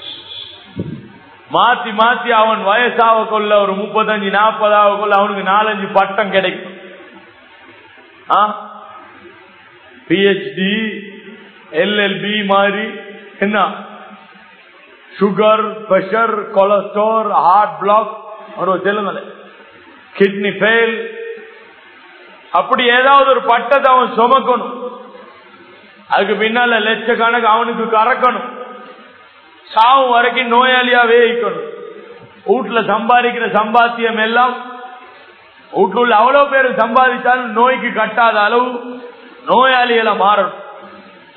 மாத்தி மாத்தி அவன் வயசாக கொள்ள ஒரு முப்பத்தஞ்சு நாற்பதாக கொள்ள அவனுக்கு நாலஞ்சு பட்டம் கிடைக்கும் பிஹெச்டி எல்எல்பி மாதிரி என்ன sugar pressure cholesterol heart block சொல்லுங்களேன் கிட்னி ஃபெயில் அப்படி ஏதாவது ஒரு பட்டத்தை அவன் சுமக்கணும் அதுக்கு பின்னால லட்சக்கணக்கு அவனுக்கு கறக்கணும் சாவும் வரைக்கும் நோயாளியாவே இருக்கணும் வீட்டுல சம்பாதிக்கிற சம்பாத்தியம் எல்லாம் வீட்டுல உள்ள அவ்வளவு பேர் சம்பாதிச்சாலும் நோய்க்கு கட்டாத அளவு நோயாளிகளை மாறணும்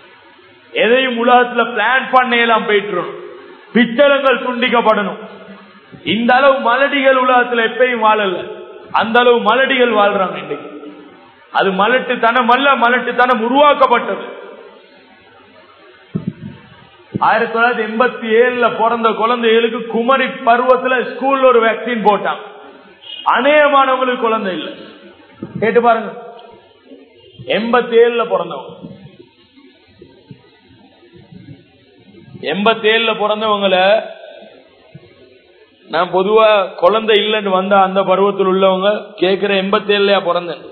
எதையும் உலகத்துல பிளான் பண்ண எல்லாம் போயிட்டு பிச்சளங்கள் துண்டிக்கப்படணும் இந்த அளவு மலடிகள் உலகத்துல எப்பயும் வாழல அந்த அளவு மலடிகள் வாழ்றாங்க இன்னைக்கு அது மலட்டுத்தனம் அல்ல மலட்டுத்தனம் உருவாக்கப்பட்டது ஆயிரத்தி தொள்ளாயிரத்தி எண்பத்தி ஏழுல பிறந்த குழந்தைகளுக்கு குமரி பருவத்துல ஸ்கூல்ல ஒரு வேக்சின் போட்டான் அநேகமானவங்களுக்கு குழந்தை இல்லை கேட்டு பாருங்க எண்பத்தி ஏழுல பிறந்தவங்க எண்பத்தி ஏழுல பிறந்தவங்களை நான் பொதுவா குழந்தை இல்லைன்னு வந்த அந்த பருவத்தில் உள்ளவங்க கேட்கிற எண்பத்தி ஏழுலயா பிறந்தேன்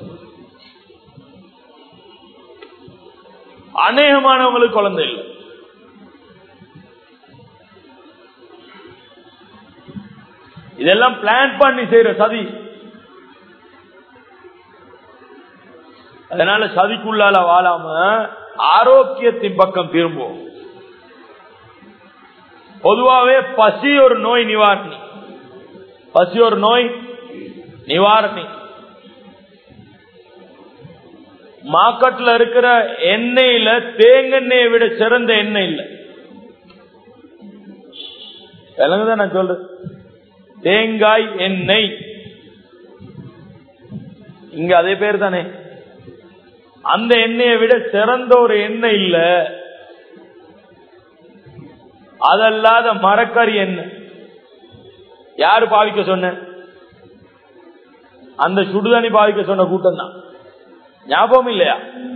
அநேகமானவங்களுக்கு குழந்தை இல்லை இதெல்லாம் பிளான் பண்ணி செய்யற சதி அதனால சதிக்குள்ளால வாழாம ஆரோக்கியத்தின் பக்கம் திரும்புவோம் பொதுவாவே பசி ஒரு நோய் நிவாரணி பசி ஒரு நோய் நிவாரணி மார்க்கெட்ல இருக்கிற எண்ணெயில தேங்கெண்ணெயை விட சிறந்த எண்ணெய் இல்லை விலங்குதான் நான் சொல்றேன் தேங்காய் எண்ணெய் இங்க அதே பேர் தானே அந்த எண்ணெயை விட சிறந்த ஒரு எண்ணெய் இல்ல அதல்லாத மரக்கறி எண்ணெய் யாரு பாவிக்க சொன்ன அந்த சுடுதண்ணி பாவிக்க சொன்ன கூட்டம் தான் ஞாபகம் இல்லையா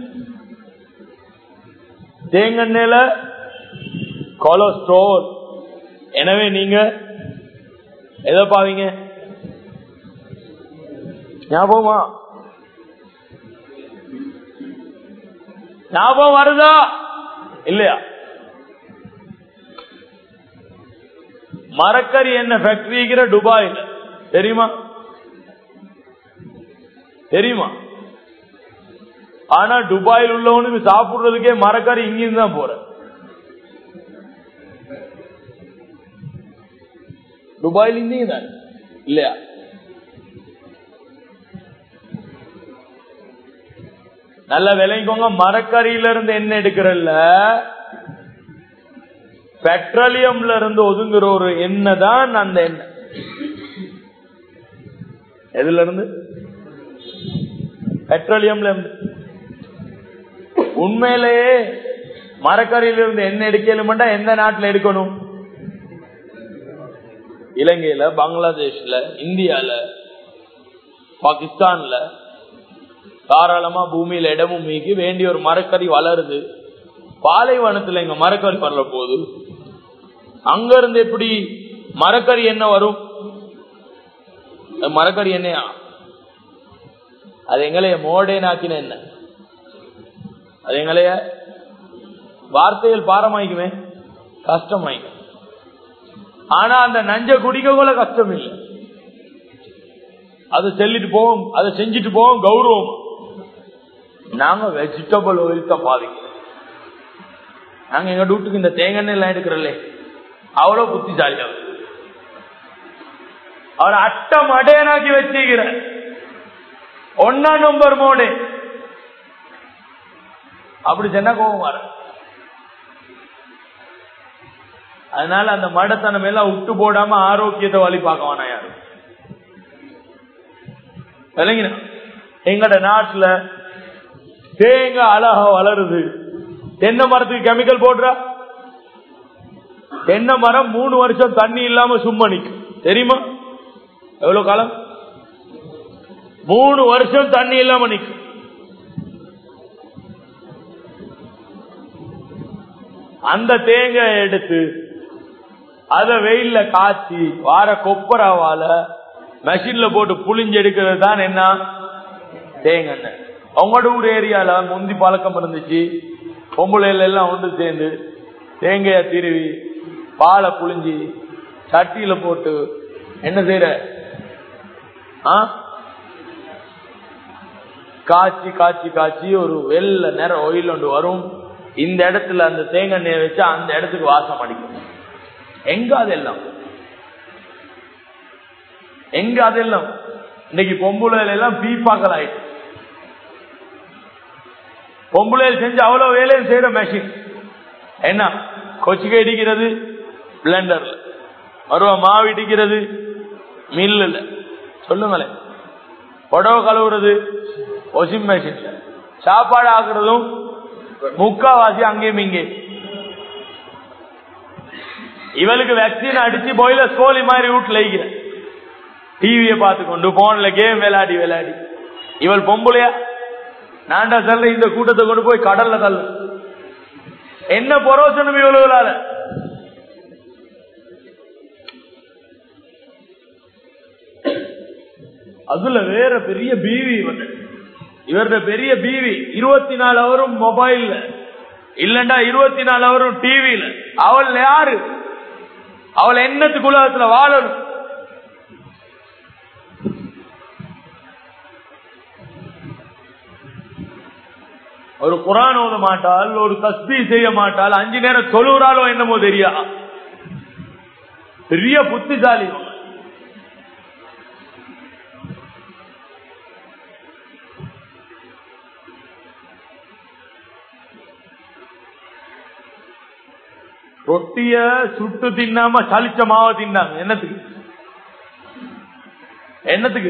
தேங்கெண்ணெயில கொலஸ்ட்ரால் எனவே நீங்க எதை பாவீங்க ஞாபகமா ஞாபகம் வருதா இல்லையா மரக்கறி என்ன ஃபேக்டரிங்கிற துபாயில் தெரியுமா தெரியுமா ஆனா துபாயில் உள்ளவனுக்கு சாப்பிடுறதுக்கே மரக்கறி இங்கிருந்து தான் போற துபாயில் இந்தியும் தான் இல்லையா நல்ல விளைக்கோங்க மரக்கறியில இருந்து எண்ணெய் எடுக்கிறல்ல பெட்ரோலியம்ல இருந்து ஒதுங்குற ஒரு எண்ணெய் தான் அந்த எண்ணெய் எதுல இருந்து பெட்ரோலியம்ல இருந்து உண்மையிலேயே மரக்கறியில இருந்து எண்ணெய் எடுக்கலுமெண்டா எந்த நாட்டுல எடுக்கணும் இலங்கையில பங்களாதேஷ்ல இந்தியால பாகிஸ்தான்ல தாராளமா பூமியில இடமும் மீக்கி வேண்டிய ஒரு மரக்கறி வளருது பாலைவனத்துல எங்க மரக்கறி வரல போகுது அங்க இருந்து எப்படி மரக்கறி என்ன வரும் மரக்கறி என்னையா அது எங்களைய மோடேனாக்கின என்ன அது எங்களைய வார்த்தைகள் பாரமாய்க்குமே கஷ்டமாய்க்கும் ஆனா அந்த நஞ்ச குடிக்க கூட கஷ்டம் இல்லை அதை சொல்லிட்டு போவோம் அதை செஞ்சுட்டு போவோம் கௌரவம் நாங்க வெஜிடபிள் ஆயில் தான் பாதிக்கிறோம் நாங்க எங்க வீட்டுக்கு இந்த தேங்காய் எல்லாம் எடுக்கிறல்ல அவ்வளவு புத்திசாலியா அவர் அட்டை மடையனாக்கி வச்சுக்கிற ஒன்னா நம்பர் மோடு அப்படி சொன்னா கோபம் வர அதனால அந்த மடத்தனம் எல்லாம் விட்டு போடாம ஆரோக்கியத்தை வழி பார்க்க வேணாம் யாரும் விளங்கினா எங்கட நாட்டுல தேங்காய் அழகா வளருது தென்னை மரத்துக்கு கெமிக்கல் போடுறா தென்னை மரம் மூணு வருஷம் தண்ணி இல்லாம சும்மா நிக்கும் தெரியுமா எவ்வளவு காலம் மூணு வருஷம் தண்ணி இல்லாம நிக்கும் அந்த தேங்காய் எடுத்து அத வெயில்ல காய்ச்சி வார கொப்பராவால மெஷின்ல போட்டு புளிஞ்சு எடுக்கிறது தான் என்ன தேங்காய் உங்களோட ஊர் ஏரியால முந்தி பழக்கம் இருந்துச்சு பொம்பளைல எல்லாம் ஒன்று சேர்ந்து தேங்காய திருவி பாலை புளிஞ்சி சட்டியில போட்டு என்ன செய்யற ஆ? காய்ச்சி காய்ச்சி காய்ச்சி ஒரு வெள்ள நேரம் ஒயில் ஒன்று வரும் இந்த இடத்துல அந்த தேங்காய் எண்ணெயை வச்சா அந்த இடத்துக்கு வாசம் அடிக்கும் எங்க அதெல்லாம் எங்க அதெல்லாம் இன்னைக்கு பொம்புளையில எல்லாம் பீப்பாக்கள் ஆயிடுச்சு பொம்புளையில் செஞ்சு அவ்வளவு வேலையும் செய்யற மெஷின் என்ன கொச்சிக்கை இடிக்கிறது பிளண்டர்ல மறுவா மாவு இடிக்கிறது மில்லுல சொல்லுங்களேன் புடவை கழுவுறது வாஷிங் மிஷின்ல சாப்பாடு ஆக்குறதும் முக்காவாசி அங்கேயும் இங்கே இவளுக்கு வேக்சின் அடிச்சு போயில கோழி மாதிரி வீட்டுல வைக்கிறேன் டிவியை பார்த்து கொண்டு போன்ல கேம் விளையாடி விளையாடி இவள் பொம்பளையா நான்டா சொல்ல இந்த கூட்டத்தை கொண்டு போய் கடல்ல தள்ள என்ன பரோசனம் இவ்வளவுலால அதுல வேற பெரிய பீவி இவன் இவருடைய பெரிய பீவி இருபத்தி நாலு அவரும் மொபைல்ல இல்லண்டா இருபத்தி நாலு அவரும் டிவியில அவள் யாரு அவள் என்னத்துக்கு உலகத்துல வாழணும் ஒரு குரான் ஓத மாட்டால் ஒரு தஸ்பி செய்ய மாட்டால் அஞ்சு நேரம் தொழுறாலோ என்னமோ தெரியா பெரிய புத்திசாலி அவன். ரொட்டிய சுட்டு தின்னாம சலிச்ச மாவை தின்னாங்க என்னத்துக்கு என்னத்துக்கு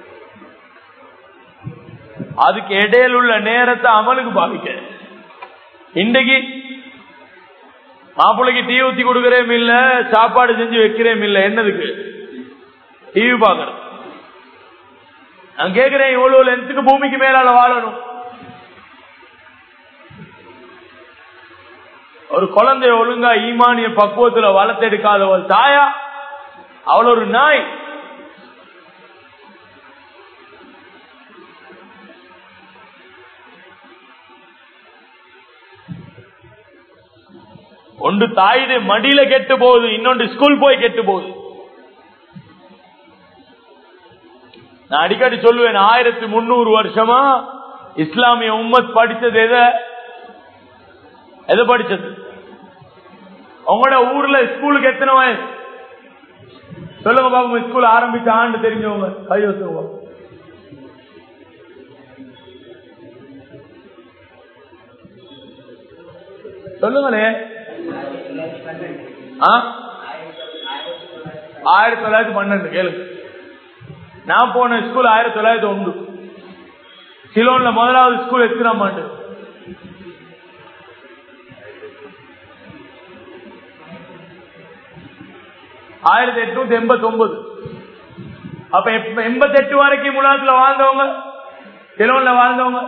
அதுக்கு இடையில உள்ள நேரத்தை அமலுக்கு பாதிக்க இன்றைக்கு மாப்பிள்ளைக்கு டீ ஊத்தி கொடுக்கறேன் இல்ல சாப்பாடு செஞ்சு வைக்கிறேன் இல்ல என்னதுக்கு டிவி பாக்குறது நான் கேக்குறேன் இவ்வளவு லென்த்துக்கு பூமிக்கு மேலால வாழணும் ஒரு குழந்தைய ஒழுங்கா ஈமானிய பக்குவத்துல வளர்த்தெடுக்காதவள் தாயா அவள் ஒரு நாய் ஒன்று தாயுது மடியில கெட்டு போகுது இன்னொன்று ஸ்கூல் போய் கெட்டு போகுது நான் அடிக்கடி சொல்லுவேன் ஆயிரத்தி முன்னூறு வருஷமா இஸ்லாமிய உம்மத் படிச்சது எதை எதை படிச்சது உங்களோட ஊர்ல ஸ்கூலுக்கு எத்தனை வயசு சொல்லுங்க பாபு ஸ்கூல் ஆரம்பிச்ச ஆண்டு தெரிஞ்சவங்க கை வச்சுங்க சொல்லுங்களே ஆ? ஆயிரத்தி தொள்ளாயிரத்தி பன்னெண்டு கேளுங்க நான் போன ஸ்கூல் ஆயிரத்தி தொள்ளாயிரத்தி ஒன்று சிலோன்ல முதலாவது ஸ்கூல் எத்தனாம் ஆண்டு ஆயிரத்தி எட்நூத்தி எண்பத்தி ஒன்பது அப்ப எண்பத்தி எட்டு வரைக்கும் உலகத்துல வாழ்ந்தவங்க சிலோன்ல வாழ்ந்தவங்க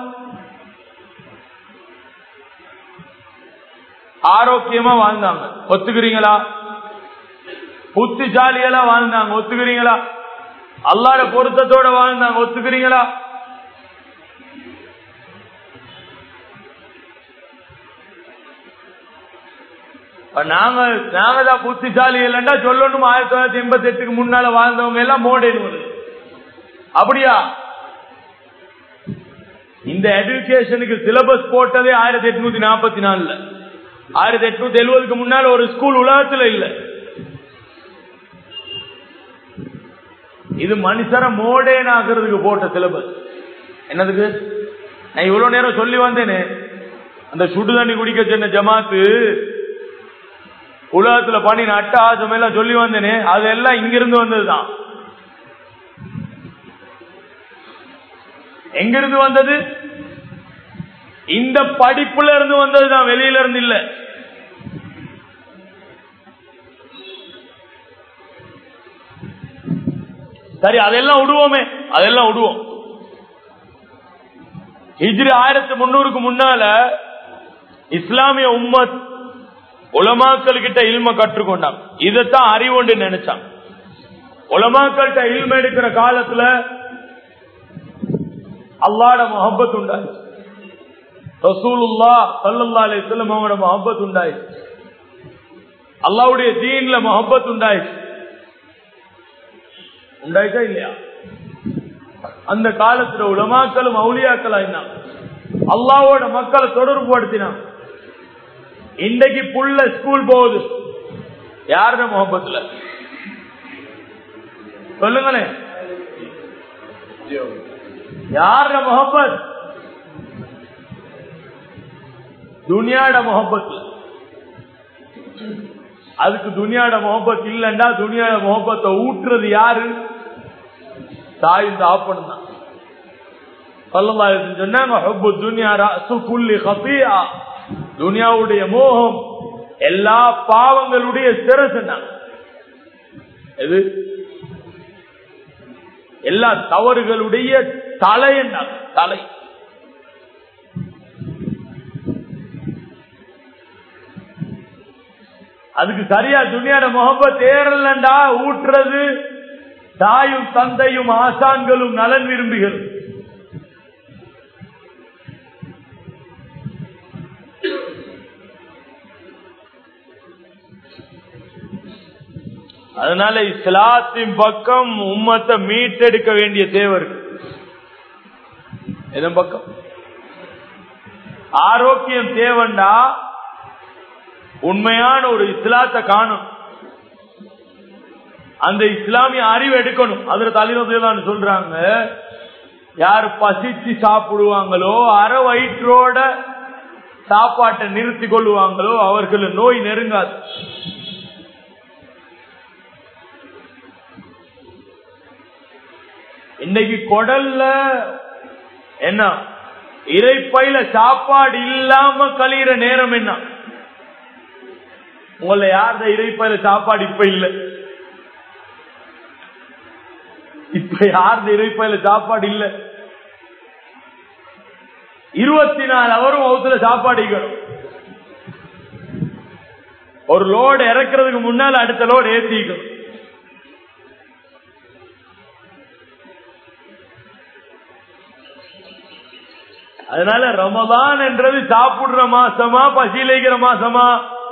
ஆரோக்கியமா வாழ்ந்தாங்க ஒத்துக்கிறீங்களா புத்திசாலியெல்லாம் வாழ்ந்தாங்க ஒத்துக்கிறீங்களா அல்லாட பொருத்தத்தோட வாழ்ந்தாங்க ஒத்துக்கிறீங்களா இப்ப நாங்க நாங்க தான் புத்திசாலி இல்லைன்னா சொல்லணும் ஆயிரத்தி தொள்ளாயிரத்தி எண்பத்தி எட்டுக்கு முன்னால வாழ்ந்தவங்க எல்லாம் மோடேன் அப்படியா இந்த எஜுகேஷனுக்கு சிலபஸ் போட்டதே ஆயிரத்தி எட்நூத்தி நாற்பத்தி நாலுல ஆயிரத்தி எட்நூத்தி எழுபதுக்கு முன்னால ஒரு ஸ்கூல் உலகத்துல இல்ல இது மனுஷர மோடேன் ஆகிறதுக்கு போட்ட சிலபஸ் என்னதுக்கு நான் இவ்வளவு நேரம் சொல்லி வந்தேனே அந்த சுடு தண்ணி குடிக்க சொன்ன ஜமாத்து உலகத்துல பண்ணி அட்டகாசம் எல்லாம் சொல்லி வந்தேனே அதெல்லாம் இங்கிருந்து வந்ததுதான் எங்கிருந்து வந்தது இந்த படிப்புல இருந்து வந்ததுதான் வெளியில இருந்து இல்ல சரி அதெல்லாம் விடுவோமே அதெல்லாம் விடுவோம் ஹிஜ்ரி ஆயிரத்தி முன்னூறுக்கு முன்னால இஸ்லாமிய உம்மத் உலமாக்கள் கிட்ட இல்ம கற்றுக்கொண்டான் இதைத்தான் அறிவுண்டு நினைச்சான் உலமாக்கள்கிட்ட இல்ம எடுக்கிற காலத்துல அல்லாட முகப்பத் உண்டாச்சு ரசூலுல்லா சல்லல்லா அலிஸ்லம் அவங்களோட முகப்பத் உண்டாயிச்சு அல்லாவுடைய தீன்ல முகப்பத் உண்டாயிச்சு உண்டாயிச்சா இல்லையா அந்த காலத்துல உலமாக்களும் அவுளியாக்களா இருந்தாங்க அல்லாவோட மக்களை தொடர்பு படுத்தினான் இன்றைக்கு புள்ள ஸ்கூல் போகுது யாருட முகப்பத்துல சொல்லுங்களேன் யாருட முகப்பத் துனியாட முகப்பத்துல அதுக்கு துனியாட முகப்பத் இல்லண்டா துனியாட முகப்பத்தை ஊற்றுறது யாரு தாயும் தாப்பனும் தான் சொன்னாங்க துனியாவுடைய மோகம் எல்லா பாவங்களுடைய சிறசு எது எல்லா தவறுகளுடைய தலை என்ன தலை அதுக்கு சரியா துணியாட முகப்பத் ஏறலண்டா ஊற்றுறது தாயும் தந்தையும் ஆசான்களும் நலன் விரும்பிகள் அதனால இஸ்லாத்தின் பக்கம் உம்மத்தை மீட்டெடுக்க வேண்டிய தேவை இருக்கு எதன் பக்கம் ஆரோக்கியம் தேவண்டா உண்மையான ஒரு இஸ்லாத்தை காணும் அந்த இஸ்லாமிய அறிவு எடுக்கணும் அதுல தலைவதான் சொல்றாங்க யார் பசிச்சு சாப்பிடுவாங்களோ அற வயிற்றோட சாப்பாட்டை நிறுத்தி கொள்ளுவாங்களோ அவர்கள் நோய் நெருங்காது இன்னைக்கு கொடல்ல என்ன இறைப்பையில சாப்பாடு இல்லாம கழியிற நேரம் என்ன உங்களை யார்த இறைப்பையில சாப்பாடு இப்ப இல்ல இப்ப யார்த இறைப்பையில சாப்பாடு இல்ல இருபத்தி நாலு அவரும் வகுத்துல சாப்பாடு ஒரு லோடு இறக்குறதுக்கு முன்னால் அடுத்த லோடு ஏற்றிக்கணும் அதனால ரமதான் என்றது சாப்பிடுற மாசமா பசியிலைக்கிற மாசமா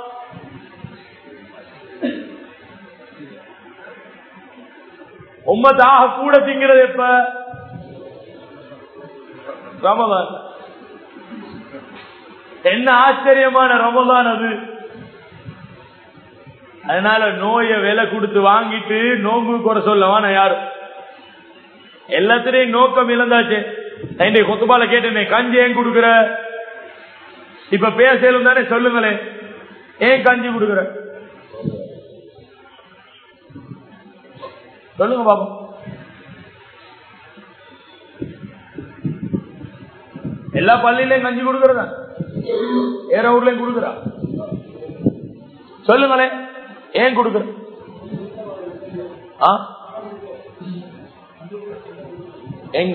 உம்மத்தாக கூட திங்கிறது எப்ப ரமதான் என்ன ஆச்சரியமான ரமதான் அது அதனால நோய விலை கொடுத்து வாங்கிட்டு நோம்பு குறை சொல்லவான யாரும் எல்லாத்திலையும் நோக்கம் இழந்தாச்சு என்னை கொத்துபால கேட்டேனே கஞ்சி ஏன் கொடுக்குற இப்ப பேசலும் தானே சொல்லுங்களேன் ஏன் கஞ்சி கொடுக்குற சொல்லுங்க பாபா எல்லா பள்ளியிலையும் கஞ்சி கொடுக்கறதா வேற ஊர்லயும் கொடுக்குறா சொல்லுங்களேன் ஏன் கொடுக்குற ஆ எங்க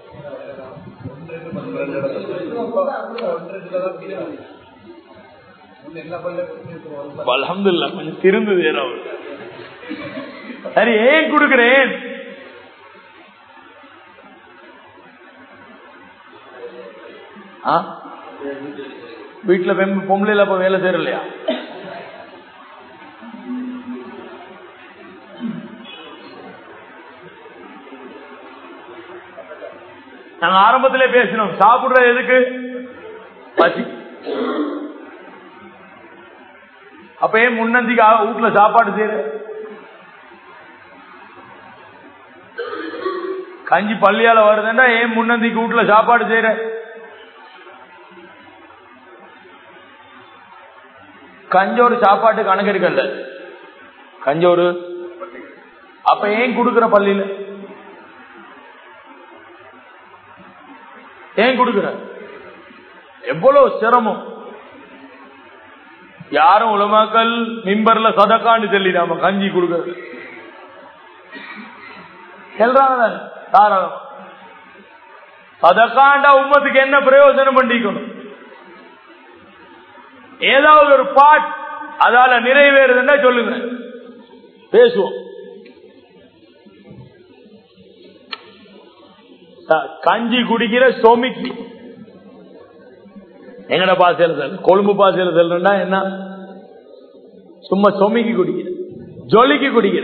அலமதுல்லா கொஞ்சம் திருந்தது ஏறாவது சரி ஏன் கொடுக்கிறேன் வீட்டுல பொம்பளைல அப்ப வேலை செய்யலையா நாங்க ஆரம்பத்திலே பேசினோம் சாப்பிடுற எதுக்கு பசி அப்ப ஏன் முன்னந்திக்கு வீட்டுல சாப்பாடு செய்யற கஞ்சி பள்ளியால வருதுன்னா ஏன் முன்னந்திக்கு வீட்டுல சாப்பாடு செய்யற கஞ்சோறு சாப்பாட்டு கணக்கு எடுக்கல கஞ்சோறு அப்ப ஏன் கொடுக்கிற பள்ளியில ஏன் கொடுக்கிற எவ்வளவு சிரமம் யாரும் உலமாக்கள் மிம்பர்ல சதக்கான்னு சொல்லி நாம கஞ்சி கொடுக்கறது சொல்றாங்க தாராளம் சதக்காண்டா உம்மத்துக்கு என்ன பிரயோஜனம் பண்ணிக்கணும் ஏதாவது ஒரு பாட் அதால நிறைவேறுதுன்னா சொல்லுங்க பேசுவோம் கஞ்சி குடிக்கிற சோமிக்கு எங்கட பாசையில செல் கொழும்பு பாசையில செல்றா என்ன சும்மா சொமிக்கு குடிக்கிற ஜொலிக்கு குடிக்கிற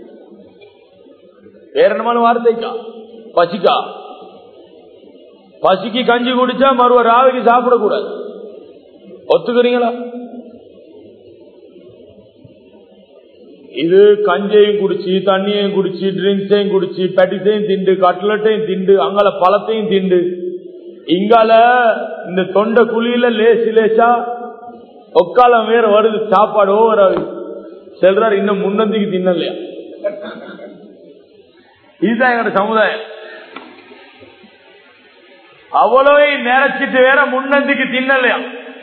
வேற என்னமான வார்த்தைக்கா பசிக்கா பசிக்கு கஞ்சி குடிச்சா மறுவ ராவிக்கு சாப்பிடக்கூடாது ஒத்துக்கிறீங்களா இது கஞ்சையும் குடிச்சு தண்ணியையும் குடிச்சு ட்ரிங்க்ஸையும் குடிச்சு பெட்டிஸையும் திண்டு கட்லட்டையும் திண்டு அங்கால பழத்தையும் திண்டு இங்கால இந்த தொண்டை குழியில லேசி லேசா ஒக்காலம் வேற வருது சாப்பாடு ஓவர் ஆகுது செல்றாரு இன்னும் முன்னந்திக்கு தின்னலையா இதுதான் எங்களோட சமுதாயம் அவ்வளவு நிறைச்சிட்டு வேற முன்னந்திக்கு தின்னலையா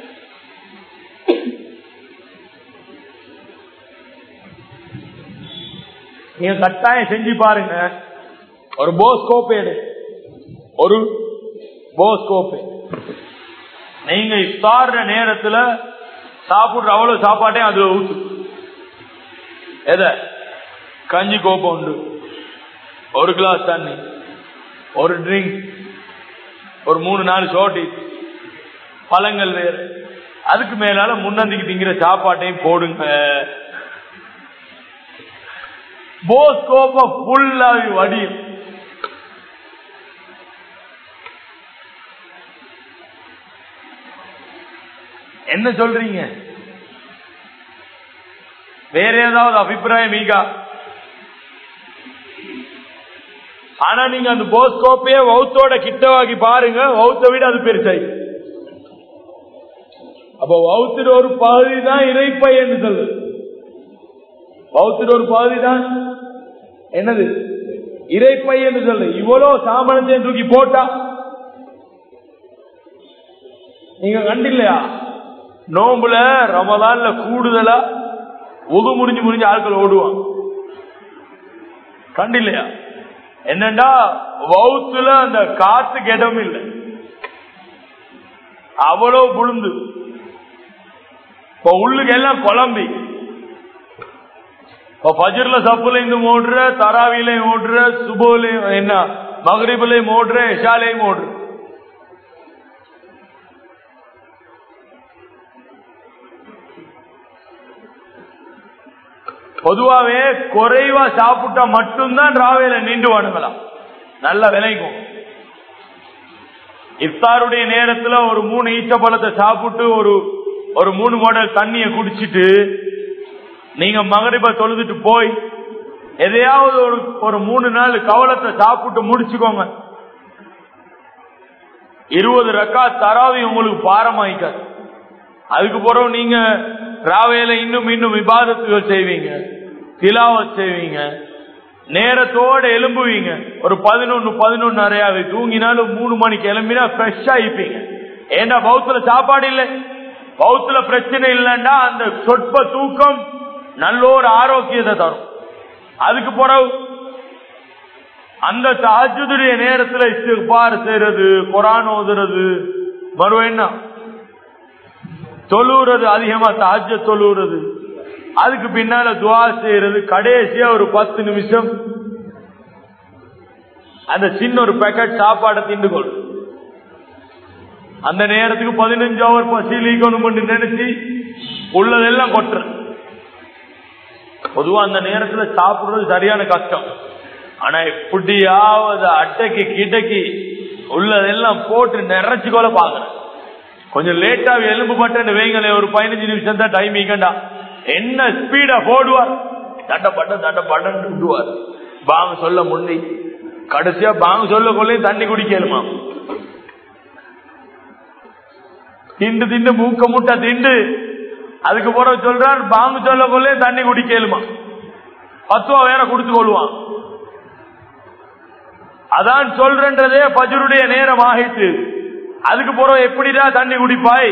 நீங்க கட்டாயம் செஞ்சு பாருங்க ஒரு போஸ்கோப் எடு ஒரு போஸ்கோப் நீங்க இஃப்தார் நேரத்துல சாப்பிடுற அவ்வளவு சாப்பாட்டையும் அதுல ஊத்து எத கஞ்சி கோப்பம் உண்டு ஒரு கிளாஸ் தண்ணி ஒரு ட்ரிங்க் ஒரு மூணு நாலு சோட்டி பழங்கள் வேறு அதுக்கு மேலால முன்னந்திக்கு திங்கிற சாப்பாட்டையும் போடுங்க போஸ்கோப்ப ஃபுல்லாவி வடியும் என்ன சொல்றீங்க வேற ஏதாவது அபிப்பிராயம் ஈகா ஆனா நீங்க அந்த போஸ்கோப்பையே வௌத்தோட கிட்டவாக்கி பாருங்க வௌத்த விட அது பெருசாய் அப்ப வௌத்திர ஒரு பகுதி தான் இறைப்பை என்று சொல்லு வௌத்திர ஒரு பகுதி தான் என்னது இறைப்பை என்று சொல்லு இவ்வளவு சாமனத்தையும் தூக்கி போட்டா நீங்க கண்டில்லையா நோம்புல ரமலான்ல கூடுதலா உது முடிஞ்சு முடிஞ்சு ஆட்கள் ஓடுவான் கண்டில்லையா என்னண்டா வவுத்துல அந்த காத்துக்கு இடம் இல்லை அவ்வளவு புழுந்து இப்ப உள்ளுக்கு எல்லாம் குழம்பி இப்ப பஜர்ல சப்புலையும் ஓடுற தராவிலையும் ஓடுற சுபோலையும் என்ன மகரிபிலையும் ஓடுற இஷாலையும் ஓடுற பொதுவாவே குறைவா சாப்பிட்டா மட்டும்தான் ராவையில நீண்டு வாணுங்களாம் நல்ல விலைக்கும் இஃப்தாருடைய நேரத்துல ஒரு மூணு ஈச்ச பழத்தை சாப்பிட்டு ஒரு ஒரு மூணு மாடல் தண்ணிய குடிச்சிட்டு நீங்க மகரிப தொழுதுட்டு போய் எதையாவது ஒரு ஒரு மூணு நாள் கவலத்தை சாப்பிட்டு முடிச்சுக்கோங்க இருபது ரக்கா தராவி உங்களுக்கு பாரமாயிக்காது அதுக்கு பிறகு நீங்க ராவையில இன்னும் இன்னும் விவாதத்துகள் செய்வீங்க திலாவத் செய்வீங்க நேரத்தோட எலும்புவீங்க ஒரு பதினொன்னு பதினொன்னு நிறையாவே தூங்கினாலும் மூணு மணிக்கு எலும்பினா ஃப்ரெஷ்ஷா இருப்பீங்க ஏன்னா பௌத்துல சாப்பாடு இல்லை பௌத்துல பிரச்சனை இல்லைன்னா அந்த சொற்ப தூக்கம் நல்ல ஒரு ஆரோக்கியத்தை தரும் அதுக்கு பிறகு அந்த தாஜுடைய நேரத்துல இஸ்திஃபார் செய்யறது குரான் ஓதுறது மறுவ என்ன தொழுறது அதிகமா தாஜ தொழுறது அதுக்கு பின்னால துவா செய்யறது கடைசியா ஒரு பத்து நிமிஷம் அந்த சின்ன ஒரு பேக்கெட் சாப்பாடை திண்டு கொள் அந்த நேரத்துக்கு பதினஞ்சு அவர் பசிலிக்கணும் நினைச்சு உள்ளதெல்லாம் கொட்டுற பொதுவா அந்த நேரத்துல சாப்பிடுறது சரியான கஷ்டம் ஆனா எப்படியாவது அட்டைக்கு கிட்டக்கு உள்ளதெல்லாம் போட்டு நிறைச்சு கொள்ள பாக்குறேன் கொஞ்சம் லேட்டா எலும்பு பட்டு வைங்களே ஒரு பதினஞ்சு நிமிஷம் தான் டைம் இங்கண்டா என்ன ஸ்பீடா போடுவார் தட்டப்பட்ட தட்டப்பட்டு விடுவார் பாங்க சொல்ல முன்னி கடைசியா பாங்க சொல்ல கொள்ளே தண்ணி குடிக்கலுமா திண்டு திண்டு மூக்க முட்டை திண்டு அதுக்கு பிறகு சொல்றார் பாம்பு சொல்ல கொள்ளே தண்ணி குடிக்கலுமா பத்துவா வேற கொடுத்து கொள்வான் அதான் சொல்றன்றதே பஜருடைய நேரம் ஆகிட்டு அதுக்கு பிறகு எப்படிடா தண்ணி குடிப்பாய்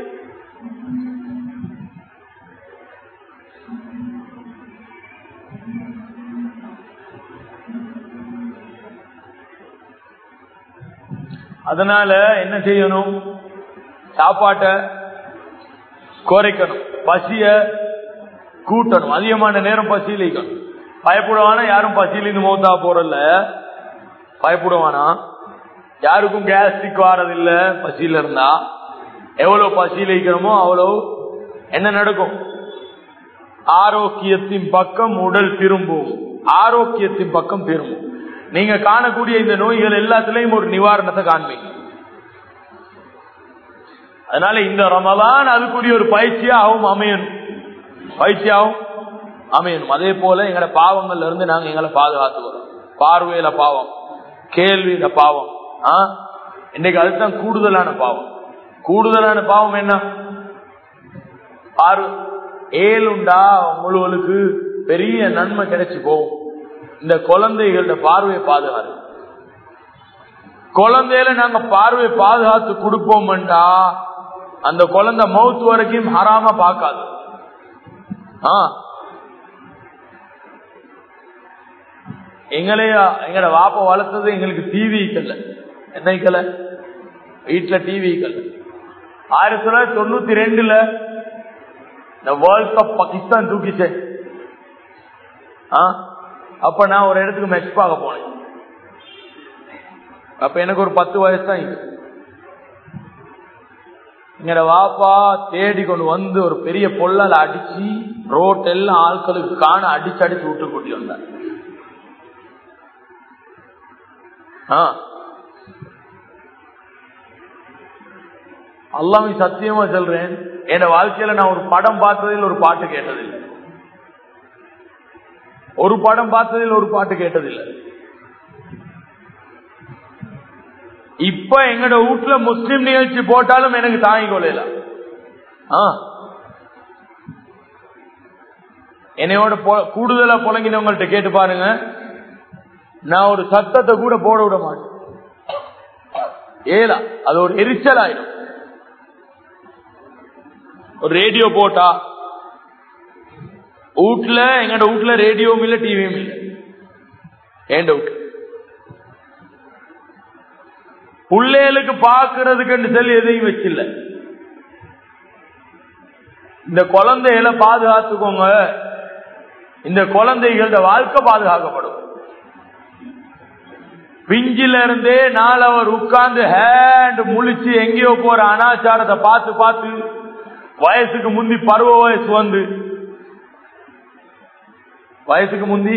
அதனால என்ன செய்யணும் சாப்பாட்டை குறைக்கணும் பசிய கூட்டணும் அதிகமான நேரம் பசியிலிக்கணும் பயப்படுவானா யாரும் பசியிலிருந்து மௌத்தா போறல பயப்படுவானா யாருக்கும் கேஸ்ட்ரிக் வாரதில்ல பசியில இருந்தா எவ்வளவு பசியில இருக்கிறோமோ அவ்வளவு என்ன நடக்கும் ஆரோக்கியத்தின் பக்கம் உடல் திரும்பும் ஆரோக்கியத்தின் பக்கம் திரும்பும் நீங்க காணக்கூடிய இந்த நோய்கள் எல்லாத்திலையும் ஒரு நிவாரணத்தை காண்பீங்க அதனால இந்த ரமதான் அதுக்குரிய ஒரு பயிற்சியாகவும் அமையணும் பயிற்சியாகவும் அமையணும் அதே போல எங்கட பாவங்கள்ல இருந்து நாங்க எங்களை பாதுகாத்துக்கிறோம் பார்வையில பாவம் கேள்வியில பாவம் ஆஹ் இன்னைக்கு அதுதான் கூடுதலான பாவம் கூடுதலான பாவம் என்ன ஆறு ஏழுண்டா முழுவலுக்கு பெரிய நன்மை கிடைச்சு போகும் இந்த குழந்தைகளோட பார்வையை பாதுகாரு குழந்தையில நாங்க பார்வையை பாதுகாத்து கொடுப்போம்டா அந்த குழந்தை மவுத் வரைக்கும் ஹராம பார்க்காது ஆ எங்களையா எங்கட வாப்ப வளர்த்தது எங்களுக்கு டிவி கல்ல என்ன கல வீட்டுல டிவி கல்ல ஆயிரத்தி தொள்ளாயிரத்தி தொண்ணூத்தி ரெண்டுல இந்த வேர்ல்ட் கப் பாகிஸ்தான் தூக்கிச்சேன் அப்ப நான் ஒரு இடத்துக்கு மெச் பார்க்க போனேன் அப்ப எனக்கு ஒரு பத்து வயசு தான் எங்கட வாப்பா தேடி கொண்டு வந்து ஒரு பெரிய பொல்லால அடிச்சு ரோட் எல்லாம் ஆட்களுக்கு காண அடிச்சு அடிச்சு விட்டு கூட்டி வந்தார் அல்லாமே சத்தியமா சொல்றேன் என் வாழ்க்கையில நான் ஒரு படம் பார்த்ததில் ஒரு பாட்டு கேட்டதில்லை ஒரு படம் பார்த்ததில் ஒரு பாட்டு கேட்டதில்லை இப்ப எங்கட வீட்டுல முஸ்லிம் நிகழ்ச்சி போட்டாலும் எனக்கு தாங்கி கொள்ளலாம் என்னையோட கூடுதலா புழங்கினவங்கள்ட்ட கேட்டு பாருங்க நான் ஒரு சத்தத்தை கூட போட விட மாட்டேன் ஏலா அது ஒரு எரிச்சல் ஆயிடும் ஒரு ரேடியோ போட்டா வீட்டுல எங்கட வீட்டுல ரேடியோவும் இல்ல டிவியும் இல்ல ஏண்ட வீட்டு பிள்ளைகளுக்கு பாக்குறதுக்கு சொல்லி எதையும் வச்சில்ல இந்த குழந்தைகளை பாதுகாத்துக்கோங்க இந்த குழந்தைகளோட வாழ்க்கை பாதுகாக்கப்படும் பிஞ்சில இருந்தே நாள் அவர் உட்கார்ந்து ஹேண்ட் முழிச்சு எங்கேயோ போற அனாச்சாரத்தை பார்த்து பார்த்து வயசுக்கு முந்தி பருவ வயசு வந்து வயசுக்கு முந்தி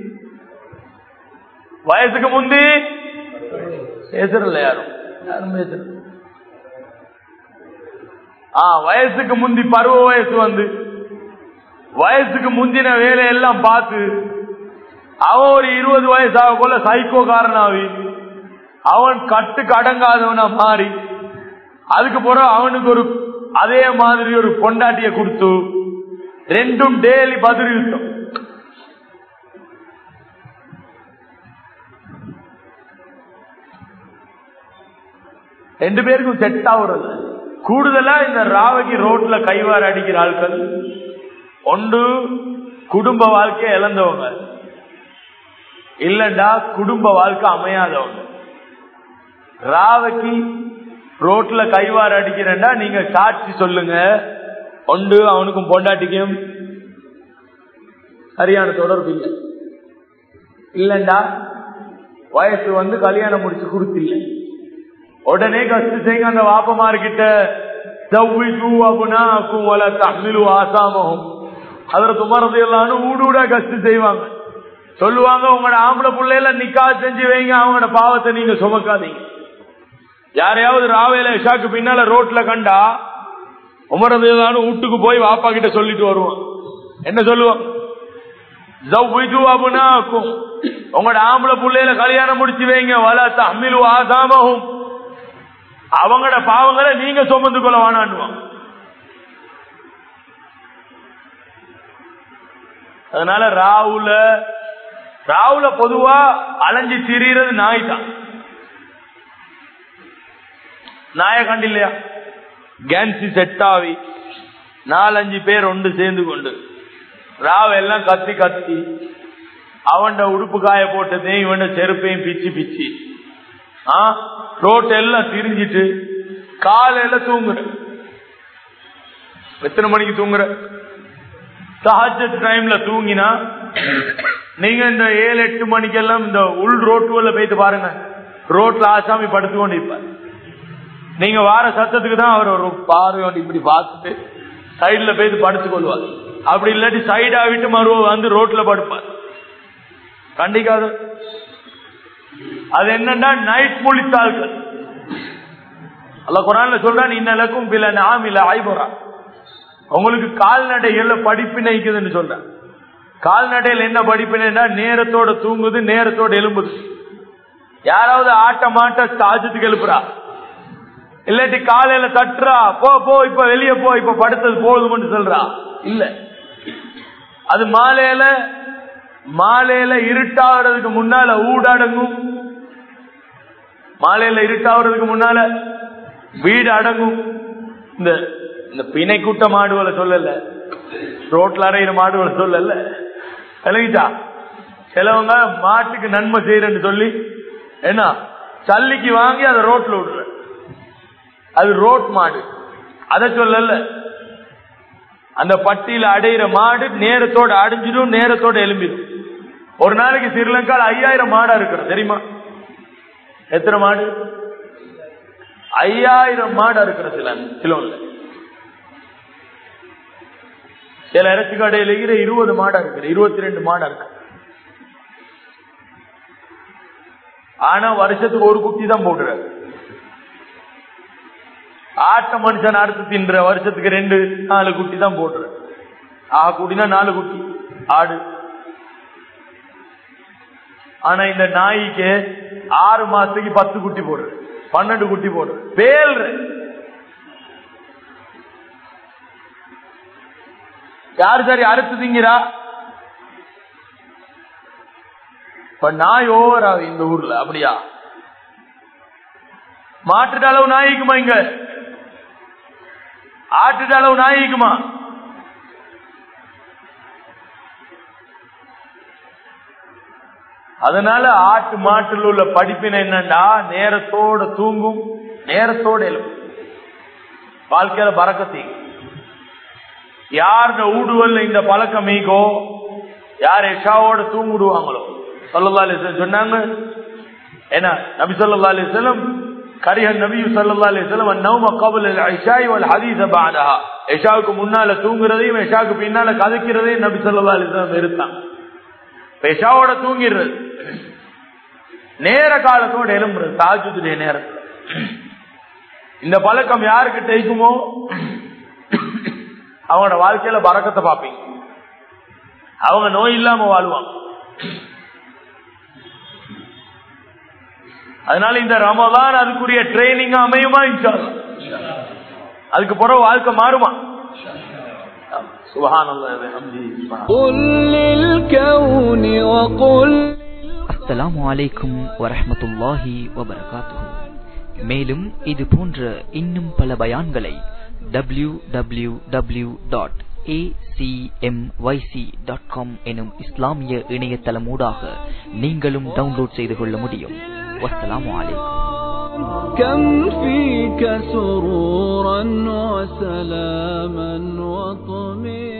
வயசுக்கு முந்தி பேசுறல யாரும் யாரும் பேசுறது ஆ வயசுக்கு முந்தி பருவ வயசு வந்து வயசுக்கு முந்தின வேலையெல்லாம் பார்த்து அவன் ஒரு இருபது வயசு ஆக போல சைக்கோ காரனாவி அவன் கட்டுக்கு அடங்காதவனா மாறி அதுக்கு பிறகு அவனுக்கு ஒரு அதே மாதிரி ஒரு பொண்டாட்டிய கொடுத்து ரெண்டும் டெய்லி பதில் யுத்தம் ரெண்டு பேருக்கும் செட் ஆகுறது கூடுதலா இந்த ராவகி ரோட்ல கைவாறு அடிக்கிற ஆட்கள் ஒன்று குடும்ப வாழ்க்கையை இழந்தவங்க இல்லண்டா குடும்ப வாழ்க்கை அமையாதவங்க ராவகி ரோட்ல கைவாறு அடிக்கிறேன்டா நீங்க சாட்சி சொல்லுங்க ஒன்று அவனுக்கும் பொண்டாட்டிக்கும் சரியான தொடர்பு இல்லை இல்லண்டா வயசு வந்து கல்யாணம் முடிச்சு கொடுத்தில்லை உடனே கஷ்ட செய்யுங்க அந்த வாப்பமார்கிட்ட ஆசாமகும் அதுல துமரது எல்லாரும் ஊடு ஊடா கஷ்டம் செய்வாங்க சொல்லுவாங்க உங்களோட ஆம்பளை பிள்ளைல நிக்கா செஞ்சு வைங்க அவங்களோட பாவத்தை நீங்க சுமக்காதீங்க யாரையாவது ராவையில இஷாக்கு பின்னால ரோட்ல கண்டா உமரது வீட்டுக்கு போய் வாப்பா கிட்ட சொல்லிட்டு வருவான் என்ன சொல்லுவான் உங்களோட ஆம்பளை பிள்ளையில கல்யாணம் முடிச்சு வைங்க வள தமிழ் ஆசாமகும் அவங்களோட பாவங்களை நீங்க சுமந்து கொள்ள வேணாண்டுவான் அதனால ராவுல ராவுல பொதுவா அலைஞ்சு திரியறது நாய் தான் நாய கண்டில்லையா கேன்சி செட் ஆகி நாலஞ்சு பேர் ஒன்று சேர்ந்து கொண்டு ராவ எல்லாம் கத்தி கத்தி அவன் உடுப்பு காய போட்டதையும் இவன் செருப்பையும் பிச்சு பிச்சு ஆ ரோட் எல்லாம் திரிஞ்சிட்டு காலையில தூங்குற எத்தனை மணிக்கு தூங்குற சஹஜத் டைம்ல தூங்கினா நீங்க இந்த ஏழு எட்டு மணிக்கெல்லாம் இந்த உள் ரோட்டுல போயிட்டு பாருங்க ரோட்ல ஆசாமி படுத்து கொண்டு இப்ப நீங்க வார சத்தத்துக்கு தான் அவர் ஒரு பார்வை இப்படி பார்த்துட்டு சைட்ல போயிட்டு படுத்து கொள்வார் அப்படி இல்லாட்டி சைடா விட்டு மறுவ வந்து ரோட்ல படுப்பார் கண்டிக்காத அது என்னன்னா நைட் முழித்தாள்கள் அல்ல குரான்ல சொல்றான் இன்னலக்கும் பில நாம் இல்ல ஆய்புறா உங்களுக்கு கால்நடைகள்ல படிப்பினைக்குதுன்னு சொல்றேன் கால்நடையில் என்ன படிப்பினைன்னா நேரத்தோட தூங்குது நேரத்தோட எலும்புது யாராவது ஆட்ட மாட்ட தாஜத்துக்கு எழுப்புறா இல்லாட்டி காலையில தட்டுறா போ போ இப்ப வெளியே போ இப்ப படுத்தது போதும்னு சொல்றா இல்ல அது மாலையில
மாலையில இருட்டாகிறதுக்கு முன்னால ஊடடங்கும் மாலையில இருட்டாகிறதுக்கு முன்னால வீடு அடங்கும் இந்த இந்த பிணை கூட்ட மாடுகளை சொல்லல ரோட்ல அறையிற மாடுகளை சொல்லல விளங்கிட்டா சிலவங்க மாட்டுக்கு நன்மை செய்யறேன்னு சொல்லி என்ன சல்லிக்கு வாங்கி அதை ரோட்ல விடுற அது ரோட் மாடு அதை சொல்லல அந்த பட்டியல அடையிற மாடு நேரத்தோட அடைஞ்சிடும் நேரத்தோட எலும்பிடும் ஒரு நாளைக்கு ஸ்ரீலங்கால ஐயாயிரம் மாடா இருக்கிறது தெரியுமா எத்தனை மாடு ஐயாயிரம் மாடா இருக்கிற சில சிலோன்ல சில இறச்சி கடையில இருக்கிற இருபது மாடா இருக்கு இருபத்தி ரெண்டு மாடா இருக்கு ஆனா வருஷத்துக்கு ஒரு குட்டி தான் போடுறாரு ஆட்ட மனுஷன் அறுத்து தின்ற வருஷத்துக்கு ரெண்டு நாலு குட்டி தான் போடுற ஆ குட்டினா நாலு குட்டி ஆடு ஆனா இந்த நாய்க்கு ஆறு மாசத்துக்கு பத்து குட்டி போடுற பன்னெண்டு குட்டி போடுற பேல்ற யாரு சரி அறுத்து திங்கிறா இப்ப நாய் ஓவர் ஆகுது இந்த ஊர்ல அப்படியா மாட்டுட்ட அளவு நாய்க்குமா இங்க ஆட்டுட்ட அளவு நாய்க்குமா அதனால ஆட்டு மாட்டில் உள்ள படிப்பினை என்னண்டா நேரத்தோட தூங்கும் நேரத்தோட எழும் வாழ்க்கையில பறக்கத்தி யார் ஊடுவல்ல இந்த பழக்கம் மீகோ யார் எஷாவோட தூங்கிடுவாங்களோ சொல்லல்லா அலிஸ்லம் சொன்னாங்க என்ன நபி சொல்லா அலிஸ்லம் கரிஹ நபி சொல்லா அலிஸ்லம் நவம கபுல் ஐஷாய் வல் ஹதீஸ பாதஹா எஷாவுக்கு முன்னால தூங்குறதையும் எஷாவுக்கு பின்னால கதைக்கிறதையும் நபி சொல்லா அலிஸ்லம் இருந்தாங்க பெஷாவோட தூங்கிடுறது நேர காலத்தோட எழும்புறது தாஜுடைய நேரத்தில் இந்த பழக்கம் யாருக்கு தைக்குமோ அவங்களோட வாழ்க்கையில பறக்கத்தை பார்ப்பீங்க அவங்க நோய் இல்லாம வாழ்வாங்க அதனால இந்த ரமதான் அதுக்குரிய ட்ரைனிங் அமையுமா இன்ஷால்லா அதுக்கு பிறகு வாழ்க்கை மாறுமா சுபஹான்
قل للكون وقل
அஸ்ஸலாமு அலைக்கும் வரஹ்மத்துல்லாஹி வபரகாத்துஹு மேலும் இது போன்ற இன்னும் பல பயான்களை W W W dot dot com எனும் இஸ்லாமிய இணையதளமூடாக நீங்களும் டவுன்லோட் செய்து கொள்ள முடியும் வஸ்ஸலாமு அலைக்கும்
كم فيك سرورا وسلاما وطمئنا